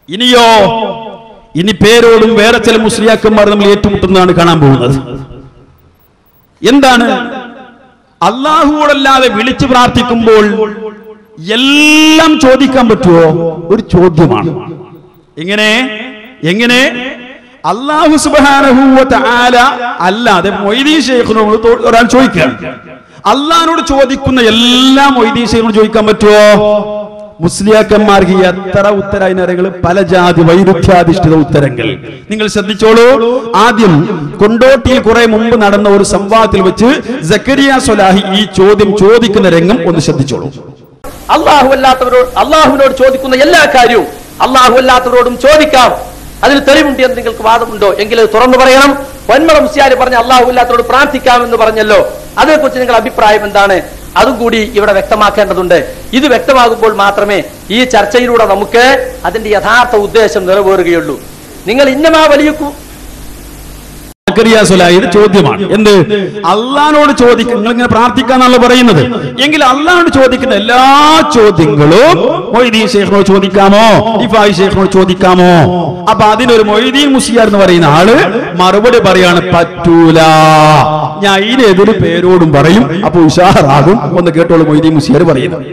ഇനിയോ ഇനി പേരോടും വേറെ ചില മുസ്ലിയാക്കന്മാർ നമ്മൾ ഏറ്റുമുട്ടുന്നതാണ് കാണാൻ പോകുന്നത് എന്താണ് അള്ളാഹുവോടല്ലാതെ വിളിച്ചു പ്രാർത്ഥിക്കുമ്പോൾ എല്ലാം ചോദിക്കാൻ പറ്റുമോ ഒരു ചോദ്യമാണ് എങ്ങനെ എങ്ങനെ അള്ളാഹു സുബാനഹൂവത്ത് ആല അല്ലാതെ മൊയ്തീൻ ഷെയ്ഖിനോട് തോ- ഒരാൾ ചോദിക്കുകയാണ് അള്ളഹാനോട് ചോദിക്കുന്ന എല്ലാ മൊയ്തീൻ ഷെയ്ഖിനോട് ചോദിക്കാൻ പറ്റുമോ മുസ്ലിയാക്കന്മാർക്ക് എത്ര ഉത്തരായിനരകൾ പല ജാതി വൈരുദ്ധ്യാധിഷ്ഠിത ഉത്തരങ്ങൾ നിങ്ങൾ ശ്രദ്ധിച്ചോളൂ ആദ്യം കൊണ്ടോട്ടിയിൽ കുറെ മുമ്പ് നടന്ന ഒരു സംവാദത്തിൽ വെച്ച് സക്കരിയ സൊലാഹി ഈ ചോദ്യം ചോദിക്കുന്ന രംഗം ഒന്ന് ശ്രദ്ധിച്ചോളൂ അള്ളാഹു അല്ലാത്തവരോട് അള്ളാഹുവിനോട് ചോദിക്കുന്ന എല്ലാ കാര്യവും അള്ളാഹു അല്ലാത്തവരോടും ചോദിക്കാം അതിന് തെളിവുണ്ട് എന്ന് നിങ്ങൾക്ക് വാദമുണ്ടോ എങ്കിൽ അത് തുറന്നു പറയണം പൊന്മള മുസ്യാരി പറഞ്ഞ അള്ളാഹു അല്ലാത്തവരോട് പ്രാർത്ഥിക്കാമെന്ന് പറഞ്ഞല്ലോ അതേക്കുറിച്ച് നിങ്ങളുടെ അഭിപ്രായം എന്താണ് അതും കൂടി ഇവിടെ വ്യക്തമാക്കേണ്ടതുണ്ട് ഇത് വ്യക്തമാകുമ്പോൾ മാത്രമേ ഈ ചർച്ചയിലൂടെ നമുക്ക് അതിന്റെ യഥാർത്ഥ ഉദ്ദേശം നിറവേറുകയുള്ളൂ നിങ്ങൾ ഇന്നമാ വലിയ കു- സക്കറിയ സൊലാഹി ഇത് ചോദ്യമാണ് എന്ത് അള്ളഹാനോട് ചോദിക്കും നിങ്ങൾ ഇങ്ങനെ പ്രാർത്ഥിക്കാന്നാണല്ലോ പറയുന്നത് എങ്കിൽ അള്ളഹാനോട് ചോദിക്കുന്ന എല്ലാ ചോദ്യങ്ങളും മൊയ്തീൻ ഷെയ്ഖിനോട് ചോദിക്കാമോ ഇഫായി ഷെയ്ഖിനോട് ചോദിക്കാമോ അപ്പൊ അതിനൊരു മൊയ്തീൻ മുസിയാർ എന്ന് പറയുന്ന ആള് മറുപടി പറയാണ് പറ്റൂല ഞാൻ ഇതിനെതിര് പേരോടും പറയും അപ്പൊ ഉഷാറാകും ഒന്ന് കേട്ടോളൂ മൊയ്തീൻ മുസിയാർ പറയുന്നത്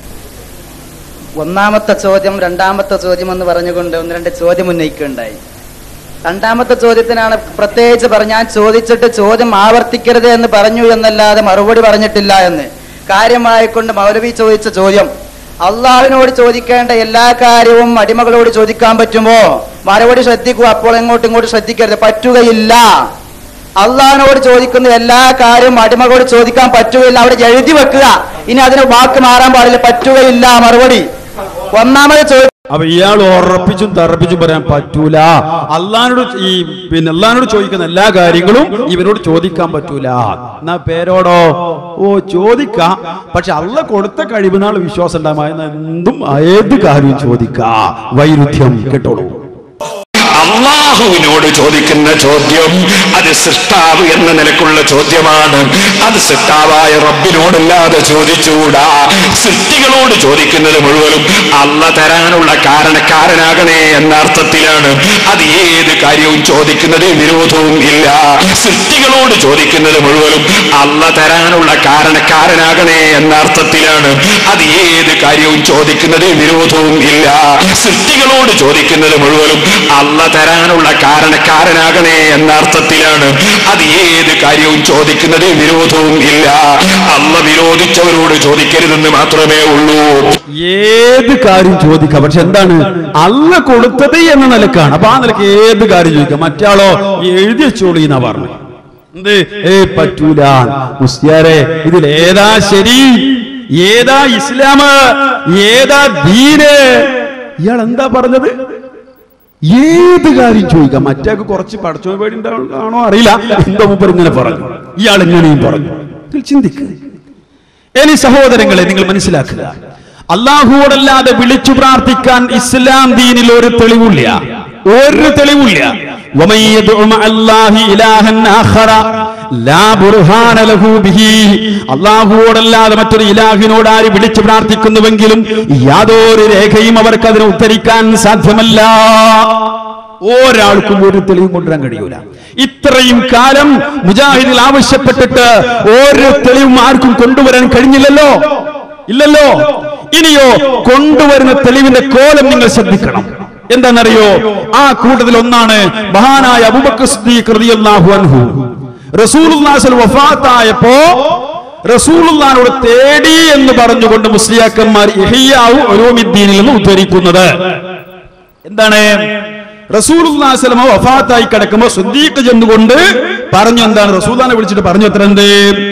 ഒന്നാമത്തെ ചോദ്യം രണ്ടാമത്തെ ചോദ്യം എന്ന് പറഞ്ഞുകൊണ്ട് ഒന്ന് രണ്ട് ചോദ്യം ഉന്നയിക്കുകയുണ്ടായി രണ്ടാമത്തെ ചോദ്യത്തിനാണ് പ്രത്യേകിച്ച് പറഞ്ഞ ഞാൻ ചോദിച്ചിട്ട് ചോദ്യം ആവർത്തിക്കരുത് എന്ന് പറഞ്ഞു എന്നല്ലാതെ മറുപടി പറഞ്ഞിട്ടില്ല എന്ന് കാര്യമായിക്കൊണ്ട് മൗലവി ചോദിച്ച ചോദ്യം അള്ളാഹുവിനോട് ചോദിക്കേണ്ട എല്ലാ കാര്യവും അടിമകളോട് ചോദിക്കാൻ പറ്റുമോ മറുപടി ശ്രദ്ധിക്കുക അപ്പോൾ എങ്ങോട്ടും ഇങ്ങോട്ടും ശ്രദ്ധിക്കരുത് പറ്റുകയില്ല അള്ളാഹിനോട് ചോദിക്കുന്ന എല്ലാ കാര്യവും അടിമകളോട് ചോദിക്കാൻ പറ്റുകയില്ല അവിടെ എഴുതി വെക്കുക ഇനി അതിന് വാക്ക് മാറാൻ പാടില്ല പറ്റുകയില്ല മറുപടി ഒന്നാമത് ചോദ്യം അപ്പൊ ഇയാൾ ഉറപ്പിച്ചും തറപ്പിച്ചും പറയാൻ പറ്റൂല അള്ളഹാനോട് ഈ പിന്നെ അള്ളഹാനോട് ചോദിക്കുന്ന എല്ലാ കാര്യങ്ങളും ഇവരോട് ചോദിക്കാൻ പറ്റൂല എന്നാ പേരോടോ ഓ ചോദിക്കാം പക്ഷെ അള്ള കൊടുത്ത കഴിവിനാൾ വിശ്വാസം ഉണ്ടാകും എന്തും ഏത് കാര്യവും ചോദിക്കാ വൈരുദ്ധ്യം കേട്ടോളൂ അള്ളാഹുവിനോട് ചോദിക്കുന്ന ചോദ്യം അത് സൃഷ്ടാവ് എന്ന നിലക്കുള്ള ചോദ്യമാണ് അത് സൃഷ്ടാവായ റബ്ബിനോടല്ലാതെ ചോദിച്ചുകൂടാ സൃഷ്ടികളോട് ചോദിക്കുന്നത് മുഴുവനും അല്ല തരാനുള്ള കാരണക്കാരനാകണേ എന്ന അർത്ഥത്തിലാണ് അത് ഏത് കാര്യവും ചോദിക്കുന്നത് വിരോധവും ഇല്ല സൃഷ്ടികളോട് ചോദിക്കുന്നത് മുഴുവനും അല്ല തരാനുള്ള കാരണക്കാരനാകണേ എന്ന അർത്ഥത്തിലാണ് അത് ഏത് കാര്യവും ചോദിക്കുന്നത് വിരോധവും ഇല്ല സൃഷ്ടികളോട് ചോദിക്കുന്നത് മുഴുവനും അല്ല തരാനുള്ള കാരണക്കാരനാകണേ എന്ന അർത്ഥത്തിലാണ് അത് ഏത് കാര്യവും ചോദിക്കുന്നത് വിരോധവും ഇല്ല അല്ല വിരോധിച്ചവരോട് ചോദിക്കരുതെന്ന് മാത്രമേ ഉള്ളൂ ഏത് കാര്യം ചോദിക്കാം പക്ഷെ എന്താണ് അല്ല കൊടുത്തത് എന്ന നിലക്കാണ് അപ്പൊ ആ നിലക്ക് ഏത് കാര്യം ചോദിക്കാം മറ്റാളോ എഴുതി വെച്ചോളൂ എന്നാ പറഞ്ഞു എന്ത് ഏ പറ്റൂല മുസ്ലിയാരെ ഇതിൽ ഏതാ ശരി ഏതാ ഇസ്ലാം ഏതാ ദീന് ഇയാൾ എന്താ പറഞ്ഞത് ഏത് കാര്യം ചോദിക്കാം മറ്റേക്ക് കുറച്ച് പഠിച്ചോ പേടി ഉണ്ടാണോ അറിയില്ല എന്തോ മുമ്പ് ഇങ്ങനെ പറഞ്ഞു ഇയാൾ ഇങ്ങനെയും പറഞ്ഞു ഇതിൽ ചിന്തിക്കുക ഇനി സഹോദരങ്ങളെ നിങ്ങൾ മനസ്സിലാക്കുക അള്ളാഹുവോടല്ലാതെ വിളിച്ചു പ്രാർത്ഥിക്കാൻ ഇസ്ലാം ദീനിൽ ഒരു തെളിവില്ല ഒരു തെളിവില്ല ومن يدع مع الله إلها آخر لا برهان له به അള്ളാഹുവോടല്ലാതെ മറ്റൊരു ഇലാഹിനോട് ആര് വിളിച്ചു പ്രാർത്ഥിക്കുന്നുവെങ്കിലും യാതൊരു രേഖയും അവർക്ക് അതിനെ ഉദ്ധരിക്കാൻ സാധ്യമല്ല ഒരാൾക്കും ഒരു തെളിവും കൊണ്ടുവരാൻ കഴിയൂല ഇത്രയും കാലം മുജാഹിദിൽ ആവശ്യപ്പെട്ടിട്ട് ഒരു തെളിവും ആർക്കും കൊണ്ടുവരാൻ കഴിഞ്ഞില്ലല്ലോ ഇല്ലല്ലോ ഇനിയോ കൊണ്ടുവരുന്ന തെളിവിന്റെ കോലം നിങ്ങൾ ശ്രദ്ധിക്കണം എന്താണെന്നറിയോ ആ കൂട്ടത്തിൽ ഒന്നാണ് മഹാനായ അബൂബക്കർ സിദ്ദീഖ് റളിയല്ലാഹു അൻഹു റസൂലുള്ളാഹി വഫാത്തായപ്പോ റസൂലുള്ളാഹിനോട് തേടി എന്ന് പറഞ്ഞുകൊണ്ട് മുസ്ലിയാക്കന്മാർ ഇഹിയാവു ഒരോമിദ്ദീനിൽ നിന്ന് ഉദ്ധരിക്കുന്നത് എന്താണ് റസൂലുള്ളാഹിസ്ലമ വഫാത്തായി കിടക്കുമ്പോ സുദ്ദീഖ് ചെന്നുകൊണ്ട് പറഞ്ഞു എന്താണ് റസൂലാനെ വിളിച്ചിട്ട് പറഞ്ഞു എത്ര എന്ത്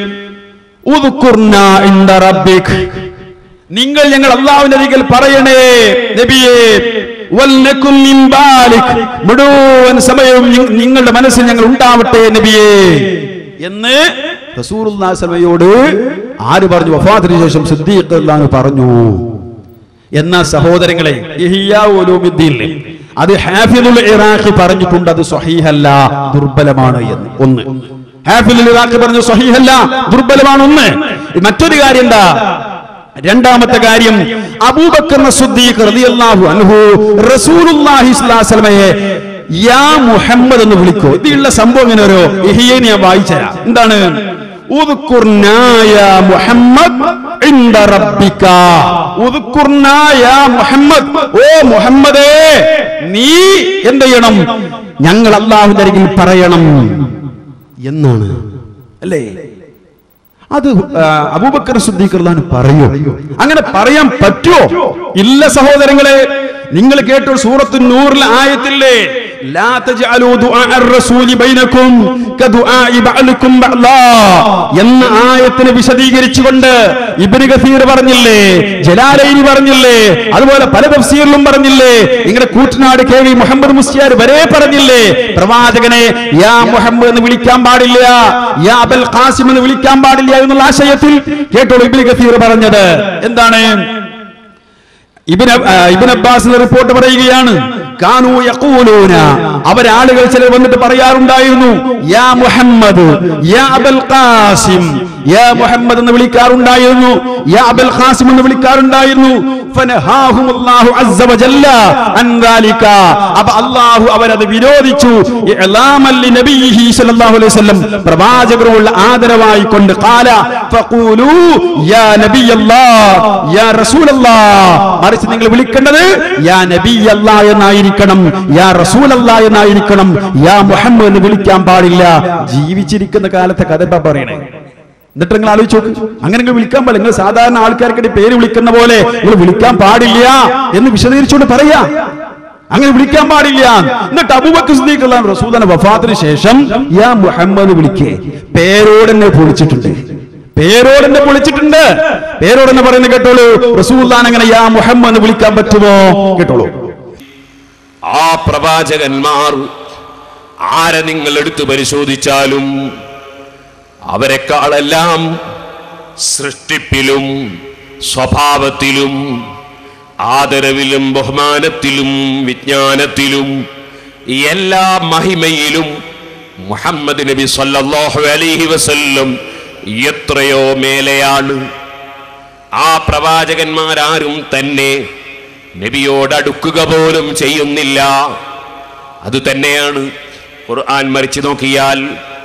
ഉദ്കുർന ഇൻദ റബ്ബിക് നിങ്ങൾ ഞങ്ങൾ അള്ളാഹുവിന്റെ അരികിൽ പറയണേ നബിയേ വൽനകും മിൻ ബാലിക് മുഴുവൻ സമയവും നി- നിങ്ങളുടെ മനസ്സിൽ ഞങ്ങൾ ഉണ്ടാവട്ടെ നബിയേ എന്ന് റസൂലുള്ളാഹി സ്വലമയോട് ആര് പറഞ്ഞു വഫാത്തിന് ശേഷം സിദ്ദീഖ് അള്ളാഹു പറഞ്ഞു എന്നാ സഹോദരങ്ങളെ ഇഹ്യാ ഉലൂമുദ്ദീനിലെ അത് ഹാഫിദുൽ ഇറാഖി പറഞ്ഞിട്ടുണ്ട് അത് സ്വഹീഹല്ല ദുർബലമാണ് എന്ന് ഒന്ന് ഹാഫിദുൽ ഇറാഖി പറഞ്ഞു സ്വഹീഹല്ല ദുർബലമാണ് ഒന്ന് മറ്റൊരു കാര്യം എന്താ രണ്ടാമത്തെ കാര്യം അബൂബക്കർ സിദ്ദീഖ് റളിയല്ലാഹു അൻഹു റസൂലുള്ളാഹി സ്വല്ലല്ലാഹു അലൈഹി വസല്ലമയെ യാ മുഹമ്മദ് എന്ന് വിളിക്കോ ഇതിലുള്ള സംഭവം ഇങ്ങനെ ഒരു ഇഹിയെ ഞാൻ വായിച്ചുതരാം എന്താണ് ഉദ്കുർനാ യാ മുഹമ്മദ് ഇൻദ റബ്ബിക ഉദ്കുർനാ യാ മുഹമ്മദ് ഓ മുഹമ്മദേ നീ എന്ത് ചെയ്യണം ഞങ്ങൾ അള്ളാഹുവിന്റെ അരികിൽ പറയണം എന്നാണ് അല്ലേ അത് ആ, അബൂബക്കർ സിദ്ദീഖ് റളിയല്ലാഹു അൻഹു പറയോ അങ്ങനെ പറയാൻ പറ്റുമോ ഇല്ല സഹോദരങ്ങളെ നിങ്ങൾ കേട്ടോ സൂറത്തു നൂറിലെ ആയത്തില്ലേ ലാ തജ്അലൂ ദുആഅർ റസൂലി ബൈനക്കും കദുആഇ ബഅലുക്കും ബഅലാ എന്ന ആയത്തിനെ വിശദീകരിച്ചുകൊണ്ട് ഇബ്നു കസീർ പറഞ്ഞില്ലേ ജലാലൈനി പറഞ്ഞില്ലേ അതുപോലെ പല തഫ്സീറിലും പറഞ്ഞില്ലേ നിങ്ങളുടെ കൂറ്റനാട് കെ വി മുഹമ്മദ് മുസ്ലിയാർ വരെ പറഞ്ഞില്ലേ പ്രവാചകനെ യാ മുഹമ്മദ് എന്ന് വിളിക്കാൻ പാടില്ല യാ അബൽ ഖാസിം എന്ന് വിളിക്കാൻ പാടില്ല എന്നുള്ള ആശയത്തിൽ കേട്ടോളൂ ഇബ്നു കസീർ പറഞ്ഞത് എന്താണ് ഇബിൻ ഇബിൻ അബ്ബാസ് റിപ്പോർട്ട് പറയുകയാണ് കാനു യഖൂലൂന അവരാളുകൾ ചിലർ വന്നിട്ട് പറയാറുണ്ടായിരുന്നു യാ മുഹമ്മദ് യാ അബൽ ഖാസിം യാ മുഹമ്മദ് എന്ന് വിളിക്കാറുണ്ടായിരുന്നു യാ അബൽ ഖാസിം എന്ന് വിളിക്കാറുണ്ടായിരുന്നു ഫനഹാഹുമുല്ലാഹു അസ്സ വജല്ല അൻ ദാലിക അപ്പൊ അല്ലാഹു അവരത് വിരോധിച്ചു ഇഅ്ലാമൻ ലിനബിയിഹി സ്വല്ലല്ലാഹു അലൈഹി വസല്ലം പ്രവാചകരോടുള്ള ആദരവായി കൊണ്ട് ഖാല ഫഖൂലു യാ നബിയല്ലാഹ് യാ റസൂലല്ലാഹ് മറിച്ച് നിങ്ങൾ വിളിക്കേണ്ടത് യാ നബിയല്ലാ എന്നായിരിക്കണം യാ റസൂലല്ലാ എന്നായിരിക്കണം യാ മുഹമ്മദ് എന്ന് വിളിക്കാൻ പാടില്ല ജീവിച്ചിരിക്കുന്ന കാലത്തെ കഥ ഇപ്പൊ പറയണേ എന്നിട്ട് നിങ്ങൾ ആലോചിച്ച് നോക്ക് അങ്ങനെ നിങ്ങൾ വിളിക്കാൻ പാടില്ല നിങ്ങൾ സാധാരണ ആൾക്കാർക്കിടെ പേര് വിളിക്കുന്ന പോലെ നിങ്ങൾ വിളിക്കാൻ പാടില്ല എന്ന് വിശദീകരിച്ചുകൊണ്ട് പറയാ അങ്ങനെ വിളിക്കാൻ പാടില്ല എന്നിട്ട് അബൂബക്കർ സിദ്ദീഖ് റളിയല്ലാഹു അൻഹു റസൂലിന്റെ വഫാത്തിന് ശേഷം യാ മുഹമ്മദ് വിളിക്കേ പേരോടെന്നെ പൊളിച്ചിട്ടുണ്ട് പേരോടെന്നെ പൊളിച്ചിട്ടുണ്ട് പേരോടെന്നെ പറയുന്നത് കേട്ടോളൂ റസൂല്ലാൻ അങ്ങനെ യാ മുഹമ്മദ് എന്ന് വിളിക്കാൻ പറ്റുമോ കേട്ടോളൂ ആ പ്രവാചകന്മാർ ആരെ നിങ്ങൾ എടുത്തു പരിശോധിച്ചാലും അവരെക്കാളെല്ലാം സൃഷ്ടിപ്പിലും സ്വഭാവത്തിലും ആദരവിലും ബഹുമാനത്തിലും വിജ്ഞാനത്തിലും എല്ലാ മഹിമയിലും മുഹമ്മദ് നബി സല്ലല്ലാഹു അലൈഹി വസല്ലം എത്രയോ മേലെയാണ് ആ പ്രവാചകന്മാരാരും തന്നെ നബിയോട് അടുക്കുക പോലും ചെയ്യുന്നില്ല അത് തന്നെയാണ് ഖുർആൻ മറിച്ചു നോക്കിയാൽ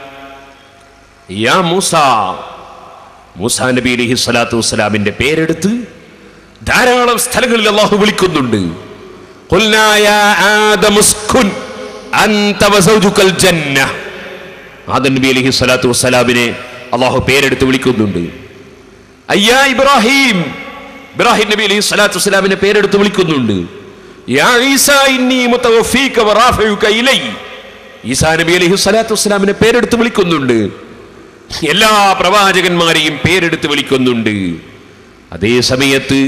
യാ മൂസ മൂസ നബി അലൈഹി സ്വലാത്തു വസ്സലാമിന്റെ പേരെടുത്ത് ധാരാളം സ്ഥലങ്ങളിൽ അള്ളാഹു വിളിക്കുന്നുണ്ട് ഖുൽനാ യാ ആദമു ഉസ്കുൻ അൻത വസൗജുകൽ ജന്ന ആദം നബി അലൈഹി സ്വലാത്തു വസ്സലാമിനെ അള്ളാഹു പേരെടുത്ത് വിളിക്കുന്നുണ്ട് അയ്യാ ഇബ്രാഹിം ഇബ്രാഹിം നബി അലൈഹി സ്വലാത്തു വസ്സലാമിനെ പേരെടുത്ത് വിളിക്കുന്നുണ്ട് യാ ഈസ ഇന്നി മുതവഫീക വറാഫിഉക ഇലൈ ഈസാ നബി അലൈഹി സ്വലാത്തു വസ്സലാമിനെ പേരെടുത്ത് വിളിക്കുന്നുണ്ട് എല്ലാ പ്രവാചകന്മാരെയും പേരെടുത്ത് വിളിക്കുന്നുണ്ട് അതേ സമയത്ത്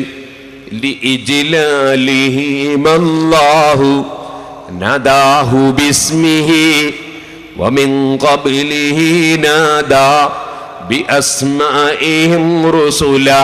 لإجلالهم الله ناداه باسمه ومن قبله نادى بأسمائهم رسلا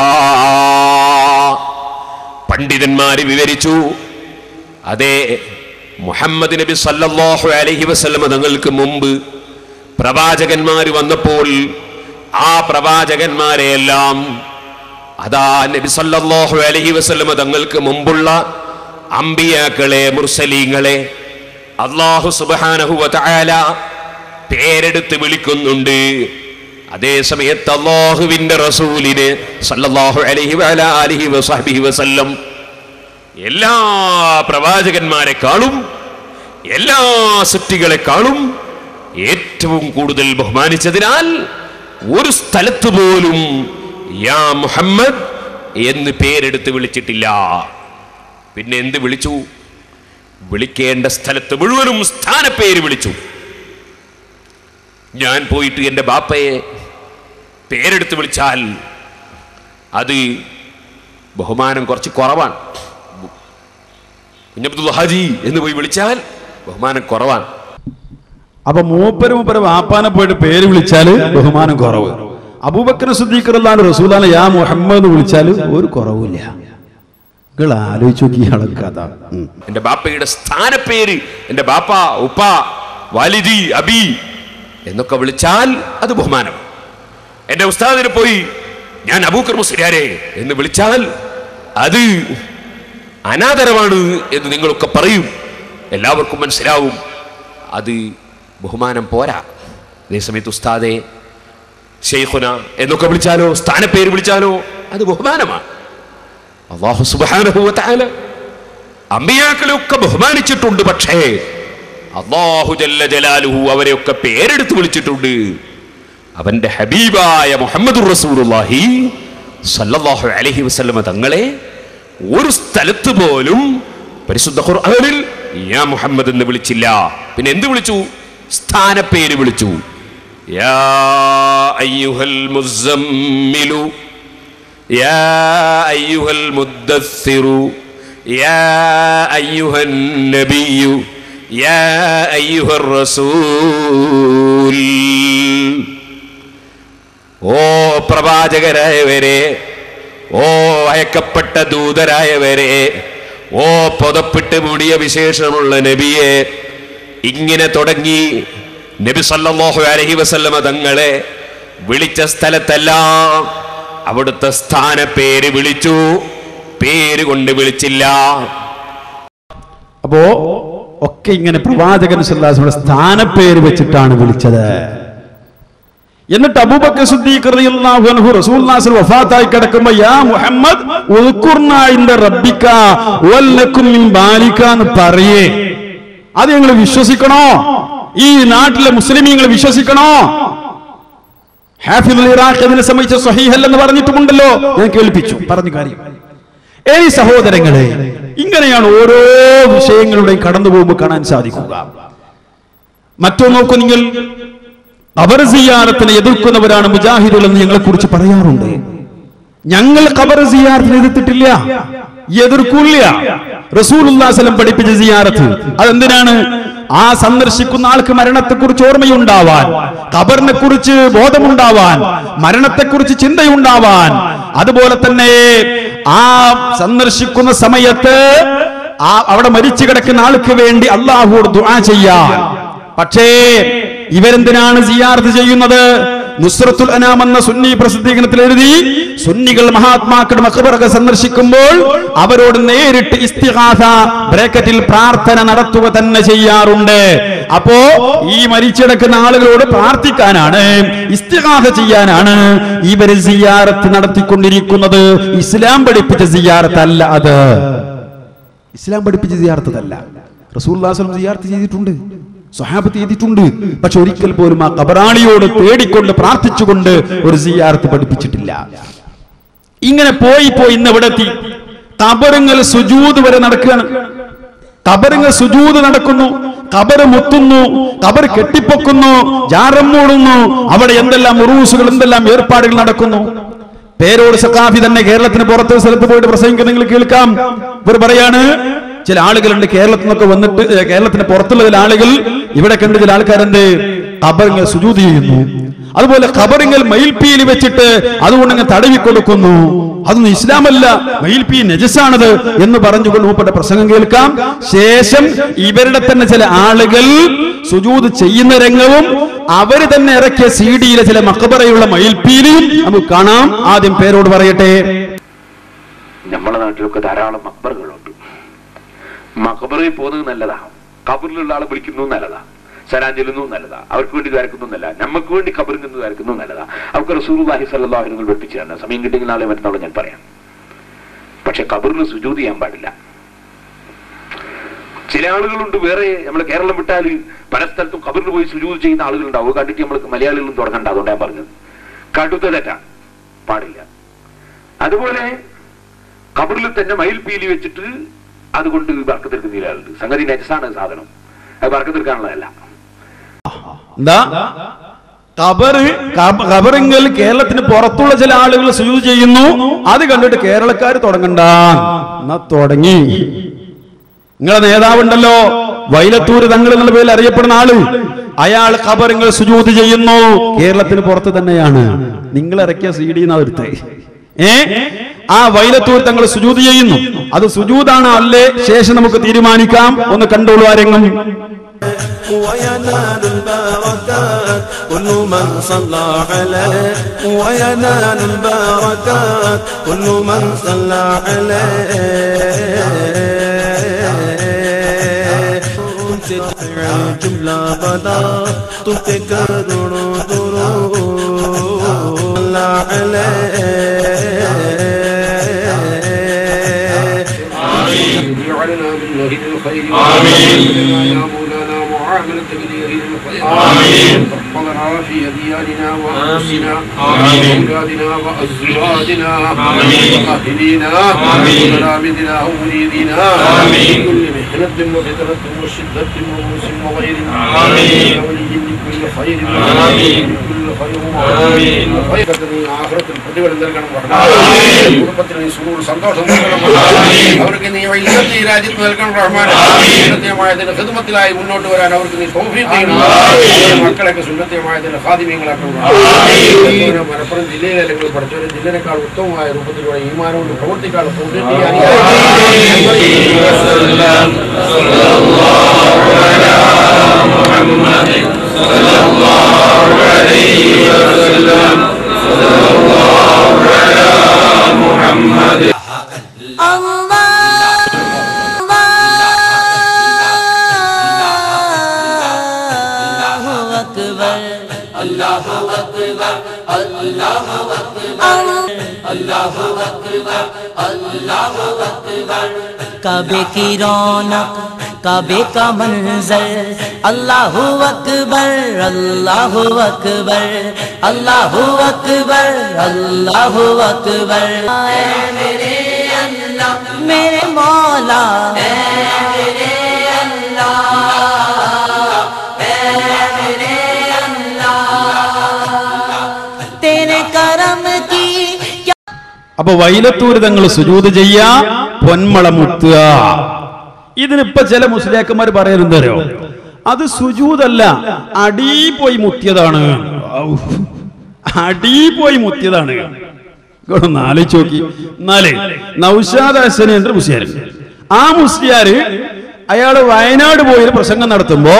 പണ്ഡിതന്മാര് വിവരിച്ചു അതെ മുഹമ്മദ് നബി സല്ലല്ലാഹു അലൈഹി വസല്ലമ തങ്ങൾക്ക് മുമ്പ് പ്രവാചകന്മാര് വന്നപ്പോൾ ആ പ്രവാചകന്മാരെയെല്ലാം അതാ നബി സല്ലല്ലാഹു അലൈഹി വസല്ലമ തങ്ങൾക്ക് മുമ്പുള്ള അമ്പിയാക്കളെ മുർസലീങ്ങളെ അള്ളാഹു സുബ്ഹാനഹു വതആല പേരെടുത്ത് വിളിക്കുന്നുണ്ട് അതേ സമയത്ത് അള്ളാഹുവിന്റെ റസൂലിന് സല്ലല്ലാഹു അലൈഹി വഅല ആലിഹി വസഹ്ബിഹി വസല്ലം എല്ലാ പ്രവാചകന്മാരെക്കാളും എല്ലാ സൃഷ്ടികളെക്കാളും ഏറ്റവും കൂടുതൽ ബഹുമാനിച്ചതിനാൽ ഒരു സ്ഥലത്ത് പോലും യാ മുഹമ്മദ് എന്ന് പേരെടുത്ത് വിളിച്ചിട്ടില്ല പിന്നെ എന്ത് വിളിച്ചു വിളിക്കേണ്ട സ്ഥലത്ത് മുഴുവനും സ്ഥാനപ്പേര് വിളിച്ചു ഞാൻ പോയിട്ട് എൻ്റെ ബാപ്പയെ പേരെടുത്ത് വിളിച്ചാൽ അത് ബഹുമാനം കുറച്ച് കുറവാണ് കുഞ്ഞബ്ദുൽ ഹാജി എന്ന് പോയി വിളിച്ചാൽ ബഹുമാനം കുറവാണ് അപ്പൊ മൂപ്പര് മൂപ്പര് വാപ്പാനെ പോയിട്ട് പേര് വിളിച്ചാല് ബഹുമാനം കുറവ് അബൂബക്കർ സുദ്ദീഖർലാൻ റസൂലാനെ യാ മുഹമ്മദ് എന്ന് വിളിച്ചാല് ഒരു കുറവില്ല നിങ്ങൾ ആലോചിച്ച് നോക്കി ഇയാളെ കഥ ഉം. എൻ്റെ ബാപ്പയുടെ സ്ഥാനപ്പേര് എൻ്റെ ബാപ്പ ഉപ്പ വാലിദി അബി എന്നൊക്കെ വിളിച്ചാൽ അത് ബഹുമാനം എൻ്റെ ഉസ്താദിനെ പോയി ഞാൻ അബൂക്കർ മുസ്ലിയാരെ എന്ന് വിളിച്ചാൽ അത് അനാദരവാണ് എന്ന് നിങ്ങളൊക്കെ പറയും എല്ലാവർക്കും മനസ്സിലാവും അത് ബഹുമാനം പോരാ അതേസമയത്ത് ഉസ്താദെ ഷെയ്ഖുന എന്നൊക്കെ വിളിച്ചാലോ സ്ഥാനപ്പേര് വിളിച്ചാലോ അത് ബഹുമാനമാണ് അള്ളാഹു സുബ്ഹാനഹു വ തആല അമ്പിയാക്കളെയൊക്കെ ബഹുമാനിച്ചിട്ടുണ്ട് പക്ഷേ അള്ളാഹു ജല്ല ജലാലുഹു അവരെയൊക്കെ പേരെടുത്ത് വിളിച്ചിട്ടുണ്ട് അവന്റെ ഹബീബായ മുഹമ്മദ് റസൂലുള്ളാഹി സല്ലല്ലാഹു അലൈഹി വസല്ലമ തങ്ങളെ ഒരു സ്ഥലത്ത് പോലും പരിശുദ്ധ ഖുർആനിൽ യാ മുഹമ്മദ് എന്ന് വിളിച്ചില്ല പിന്നെ എന്ത് വിളിച്ചു സ്ഥാനപ്പേര് വിളിച്ചു യാ അയ്യുഹൽ മുസമ്മിലു യാ അയ്യുഹൽ മുദ്ദസ്സിറു യാ അയ്യുഹൻ നബിയു യാ അയ്യുഹർ റസൂൽ ഓ പ്രവാചകരായവരെ ഓ അയക്കപ്പെട്ട ദൂതരായവരെ ഓ പുതപ്പിട്ട് മൂടിയ വിശേഷമുള്ള നബിയെ ഇങ്ങനെ തുടങ്ങി നബി സല്ലല്ലാഹു അലൈഹി വസല്ലമ തങ്ങളെ വിളിച്ച സ്ഥലത്തെല്ലാം അവിടുത്തെ സ്ഥാന പേര് വിളിച്ചു പേര് കൊണ്ട് വിളിച്ചില്ല അപ്പോ ഒക്കെ ഇങ്ങനെ പ്രവാചകൻ സല്ലാസിയുടെ സ്ഥാനപ്പേര് വെച്ചിട്ടാണ് വിളിച്ചത് എന്നിട്ട് അബൂബക്കർ സിദ്ദീഖ് റളിയല്ലാഹു അൻഹു റസൂലുള്ളാഹി വഫാത്തായി കിടക്കുമ്പോൾ യാ മുഹമ്മദ് ഉദ്കുർന ഇൻദ റബ്ബിക വല്ലക്കും മിൻ ബാലിക എന്ന് പറയേ അത് ഞങ്ങൾ വിശ്വസിക്കണോ ഈ നാട്ടിലെ മുസ്ലിമീങ്ങൾ വിശ്വസിക്കണോ ഹാഫിദുൽ ഇറാഖ് അതിനെ സംബന്ധിച്ച സ്വഹീഹൽ എന്ന് പറഞ്ഞിട്ടുമുണ്ടല്ലോ ഞാൻ കേൾപ്പിച്ചു പറഞ്ഞു കാര്യം ഏനി സഹോദരങ്ങളെ ഇങ്ങനെയാണ് ഓരോ വിഷയങ്ങളുടെയും കടന്നു പോകുമ്പോൾ കാണാൻ സാധിക്കുക മറ്റോ നോക്കൂ നിങ്ങൾ ഖബർ സിയാറത്തിനെ എതിർക്കുന്നവരാണ് മുജാഹിദുകൾ എന്ന് ഞങ്ങളെ കുറിച്ച് പറയാറുണ്ട് ഞങ്ങൾ ഖബർ സിയാറത്തിനെ എതിർത്തിട്ടില്ല എതിർക്കൂല്ല റസൂലുല്ലാസ്ലം പഠിപ്പിച്ച സിയാറത്ത് അതെന്തിനാണ് ആ സന്ദർശിക്കുന്ന ആൾക്ക് മരണത്തെക്കുറിച്ച് ഓർമ്മയുണ്ടാവാൻ ഖബറിനെ കുറിച്ച് ബോധമുണ്ടാവാൻ മരണത്തെക്കുറിച്ച് ചിന്തയുണ്ടാവാൻ അതുപോലെ തന്നെ ആ സന്ദർശിക്കുന്ന സമയത്ത് ആ അവിടെ മരിച്ചു കിടക്കുന്ന ആൾക്ക് വേണ്ടി അള്ളാഹുവോട് ദുആ ചെയ്യാൻ പക്ഷേ ഇവരെന്തിനാണ് സിയാർത്ത് ചെയ്യുന്നത് നുസ്രത്തുൽ അനാം എന്ന സുന്നി പ്രസിദ്ധീകരണത്തിൽ എഴുതി സുന്നികൾ മഹാത്മാക്കളുടെ മഖബറൊക്കെ സന്ദർശിക്കുമ്പോൾ അവരോട് നേരിട്ട് ഇസ്തിഹാസ ബ്രാക്കറ്റിൽ പ്രാർത്ഥന നടത്തുക തന്നെ ചെയ്യാറുണ്ട് അപ്പോ ഈ മരിച്ചെടുക്കുന്ന ആളുകളോട് പ്രാർത്ഥിക്കാനാണ് ഇസ്തിഹാസ ചെയ്യാനാണ് ഇവര് സിയാറത്ത് നടത്തിക്കൊണ്ടിരിക്കുന്നത് ഇസ്ലാം പഠിപ്പിച്ച സിയാറത്ത് അല്ല അത് ഇസ്ലാം പഠിപ്പിച്ച സിയാർത്തതല്ല റസൂല്ലാസ്ലം സിയാർത്ത് ചെയ്തിട്ടുണ്ട് സ്വഹാബത്ത് ചെയ്തിട്ടുണ്ട് പക്ഷെ ഒരിക്കൽ പോലും ആ കബറാളിയോട് തേടിക്കൊണ്ട് പ്രാർത്ഥിച്ചുകൊണ്ട് ഒരു സിയാർത്ത് പഠിപ്പിച്ചിട്ടില്ല ഇങ്ങനെ പോയി പോയി ഇന്ന് ഇവിടെ എത്തി കബറുങ്ങൾ സുജൂത് വരെ നടക്കുകയാണ് കബറുങ്ങൾ സുജൂത് നടക്കുന്നു കബറ് മുത്തുന്നു കബർ കെട്ടിപ്പൊക്കുന്നു ജാറം മൂടുന്നു അവിടെ എന്തെല്ലാം ഉറൂസുകൾ എന്തെല്ലാം ഏർപ്പാടുകൾ നടക്കുന്നു പേരോട് സഖാഫി തന്നെ കേരളത്തിന് പുറത്ത് സ്ഥലത്ത് പോയിട്ട് പ്രസംഗിക്കുന്ന നിങ്ങൾ കേൾക്കാം ഇവർ പറയാണ് ചില ആളുകളുണ്ട് കേരളത്തിൽ നിന്നൊക്കെ വന്നിട്ട് ഏ, കേരളത്തിന് പുറത്തുള്ള ചില ആളുകൾ ഇവിടെ കണ്ട് ചില ആൾക്കാരെന്ത് ഖബറിങ്ങൾ സുജൂത് ചെയ്യുന്നു അതുപോലെ ഖബറിങ്ങൾ മയിൽപ്പീലി വെച്ചിട്ട് അതുകൊണ്ട് അങ്ങ് തടവി കൊടുക്കുന്നു അതൊന്നും ഇസ്ലാമല്ല മയിൽപ്പീ നജസാണത് എന്ന് പറഞ്ഞുകൊണ്ട് മൂപ്പയുടെ പ്രസംഗം കേൾക്കാം ശേഷം ഇവരുടെ തന്നെ ചില ആളുകൾ സുജൂത് ചെയ്യുന്ന രംഗവും അവര് തന്നെ ഇറക്കിയ സി ഡിയിലെ ചില മക്കബറയുള്ള മയിൽപ്പീലിയും നമുക്ക് കാണാം ആദ്യം പേരോട് പറയട്ടെ നമ്മളെ നാട്ടിലൊക്കെ ധാരാളം മക്ബറുകളുണ്ട് മക്ബറിൽ പോകുന്നത് നല്ലതാ കബറിലുള്ള ആളെ വിളിക്കുന്നത് നല്ലതാ സലാം ചെല്ലുന്നു നല്ലതാ അവർക്ക് വേണ്ടി ദ്വാരക്കുന്നു നല്ല നമുക്ക് വേണ്ടി കബറിൽ നിന്ന് ദ്വാരക്കുന്നു നല്ലതാ അവർക്ക് റസൂർഹി സല്ലാഹിനുകൾ പഠിപ്പിച്ചു തരണം സമയം കിട്ടിയെങ്കിൽ നാളെ മറ്റന്നാളെ ഞാൻ പറയാം പക്ഷെ കബറിൽ സുജൂത് ചെയ്യാൻ പാടില്ല ചില ആളുകളുണ്ട് വേറെ നമ്മൾ കേരളം വിട്ടാൽ പല സ്ഥലത്തും കബറിൽ പോയി സുജൂത് ചെയ്യുന്ന ആളുകളുണ്ടാവും അത് കണ്ടിട്ട് നമ്മൾ മലയാളികളും തുടങ്ങണ്ട അതുകൊണ്ടാണ് ഞാൻ പറഞ്ഞത് കടുത്ത തെറ്റാണ് പാടില്ല അതുപോലെ കബറിൽ തന്നെ മയിൽപീലി വെച്ചിട്ട് അതുകൊണ്ട് വർക്കത്തെടുക്കുന്ന ആളുണ്ട് സംഗതി നജസാണ് സാധനം അത് വർക്കത്തെടുക്കാനുള്ളതല്ല എന്താ ഖബറ് ഖബ- ഖബറിങ്കൽ കേരളത്തിന് പുറത്തുള്ള ചില ആളുകൾ സുജൂത് ചെയ്യുന്നു അത് കണ്ടിട്ട് കേരളക്കാർ തുടങ്ങണ്ട എന്നാ തുടങ്ങി നിങ്ങളെ നേതാവുണ്ടല്ലോ വൈലത്തൂര് തങ്ങൾ എന്നുള്ള പേരിൽ അറിയപ്പെടുന്ന ആള് അയാൾ ഖബറിങ്ങൾ സുജൂത് ചെയ്യുന്നു കേരളത്തിന് പുറത്ത് തന്നെയാണ് നിങ്ങൾ ഇറക്കിയ സി ഡി എടുത്തേ ഏ ആ വൈലത്തൂർ തങ്ങൾ സുജൂത് ചെയ്യുന്നു അത് സുജൂതാണോ അല്ലേ ശേഷം നമുക്ക് തീരുമാനിക്കാം ഒന്ന് കണ്ടോളൂ ആരെങ്കിലും وينال البركات كل من صلى عليه وينال البركات كل من صلى عليه तुमसे जुमला बदा तुमसे करोड़ों दुरूद अल्लाह अलैह جعلنا من أهل الخير آمين يا مولانا معاملة من أهل الخير آمين واحفظنا في أدياننا وأنفسنا وأولادنا وأزواجنا وأهلينا وملامذنا ومريدنا من كل محنة وفتنة وشدة وموس وغير آمين ولي من كل خير آمين من كل خير آمين خير ആഹ്റത്തിൽ പ്രതിഫലം നൽകണം റഹ്മാൻ കുടുംബത്തിന് നീ സുഖവും സന്തോഷം നൽകണം റഹ്മാൻ അവർക്ക് നീ ഇല്ലത്ത് ഈ രാജ്യത്ത് നൽകണം റഹ്മാൻ സുന്നത്യമായതിന്റെ ഹിദ്മത്തിലായി മുന്നോട്ട് വരാൻ അവർക്ക് നീ തൗഫീഖ് ചെയ്യണം അവരുടെ മക്കളൊക്കെ സുന്നത്യമായതിന്റെ ഹാദിമ്യങ്ങളാക്കണം റഹ്മാൻ മലപ്പുറം ജില്ലയിലെ അല്ലെങ്കിൽ പഠിച്ചവരെ ജില്ലനേക്കാൾ ഉത്തമമായ രൂപത്തിലൂടെ ഈമാനോട് പ്രവർത്തിക്കാനുള്ള തൗഫീഖ് ചെയ്യാൻ कबे की रौनक कबे का मंजर अल्लाह अकबर अल्लाह अकबर अल्लाह अकबर अल्लाह अकबर मेरे अल्लाह मेरे मौला मेरे अल्लाह मेरे अल्लाह तेरे करम की അപ്പൊ വൈലത്തൂര് തങ്ങൾ സുജൂത് ചെയ്യാ പൊന്മള മുത്തുക ഇതിനിപ്പോ ചില മുസ്ലിയാക്കന്മാർ പറയുന്നതരോ അത് സുജൂതല്ല അടീ പോയി മുത്തിയതാണ് ഔ. അടീ പോയി മുത്തിയതാണ് ഒന്ന് ആലോചിച്ച് നോക്കി എന്നാലേ നൗഷാദ് ഹസൻ എன்ற മുസ്ലിയാർ ആ മുസ്ലിയാര് അയാള് വയനാട് പോയി ഒരു പ്രസംഗം നടത്തുമ്പോ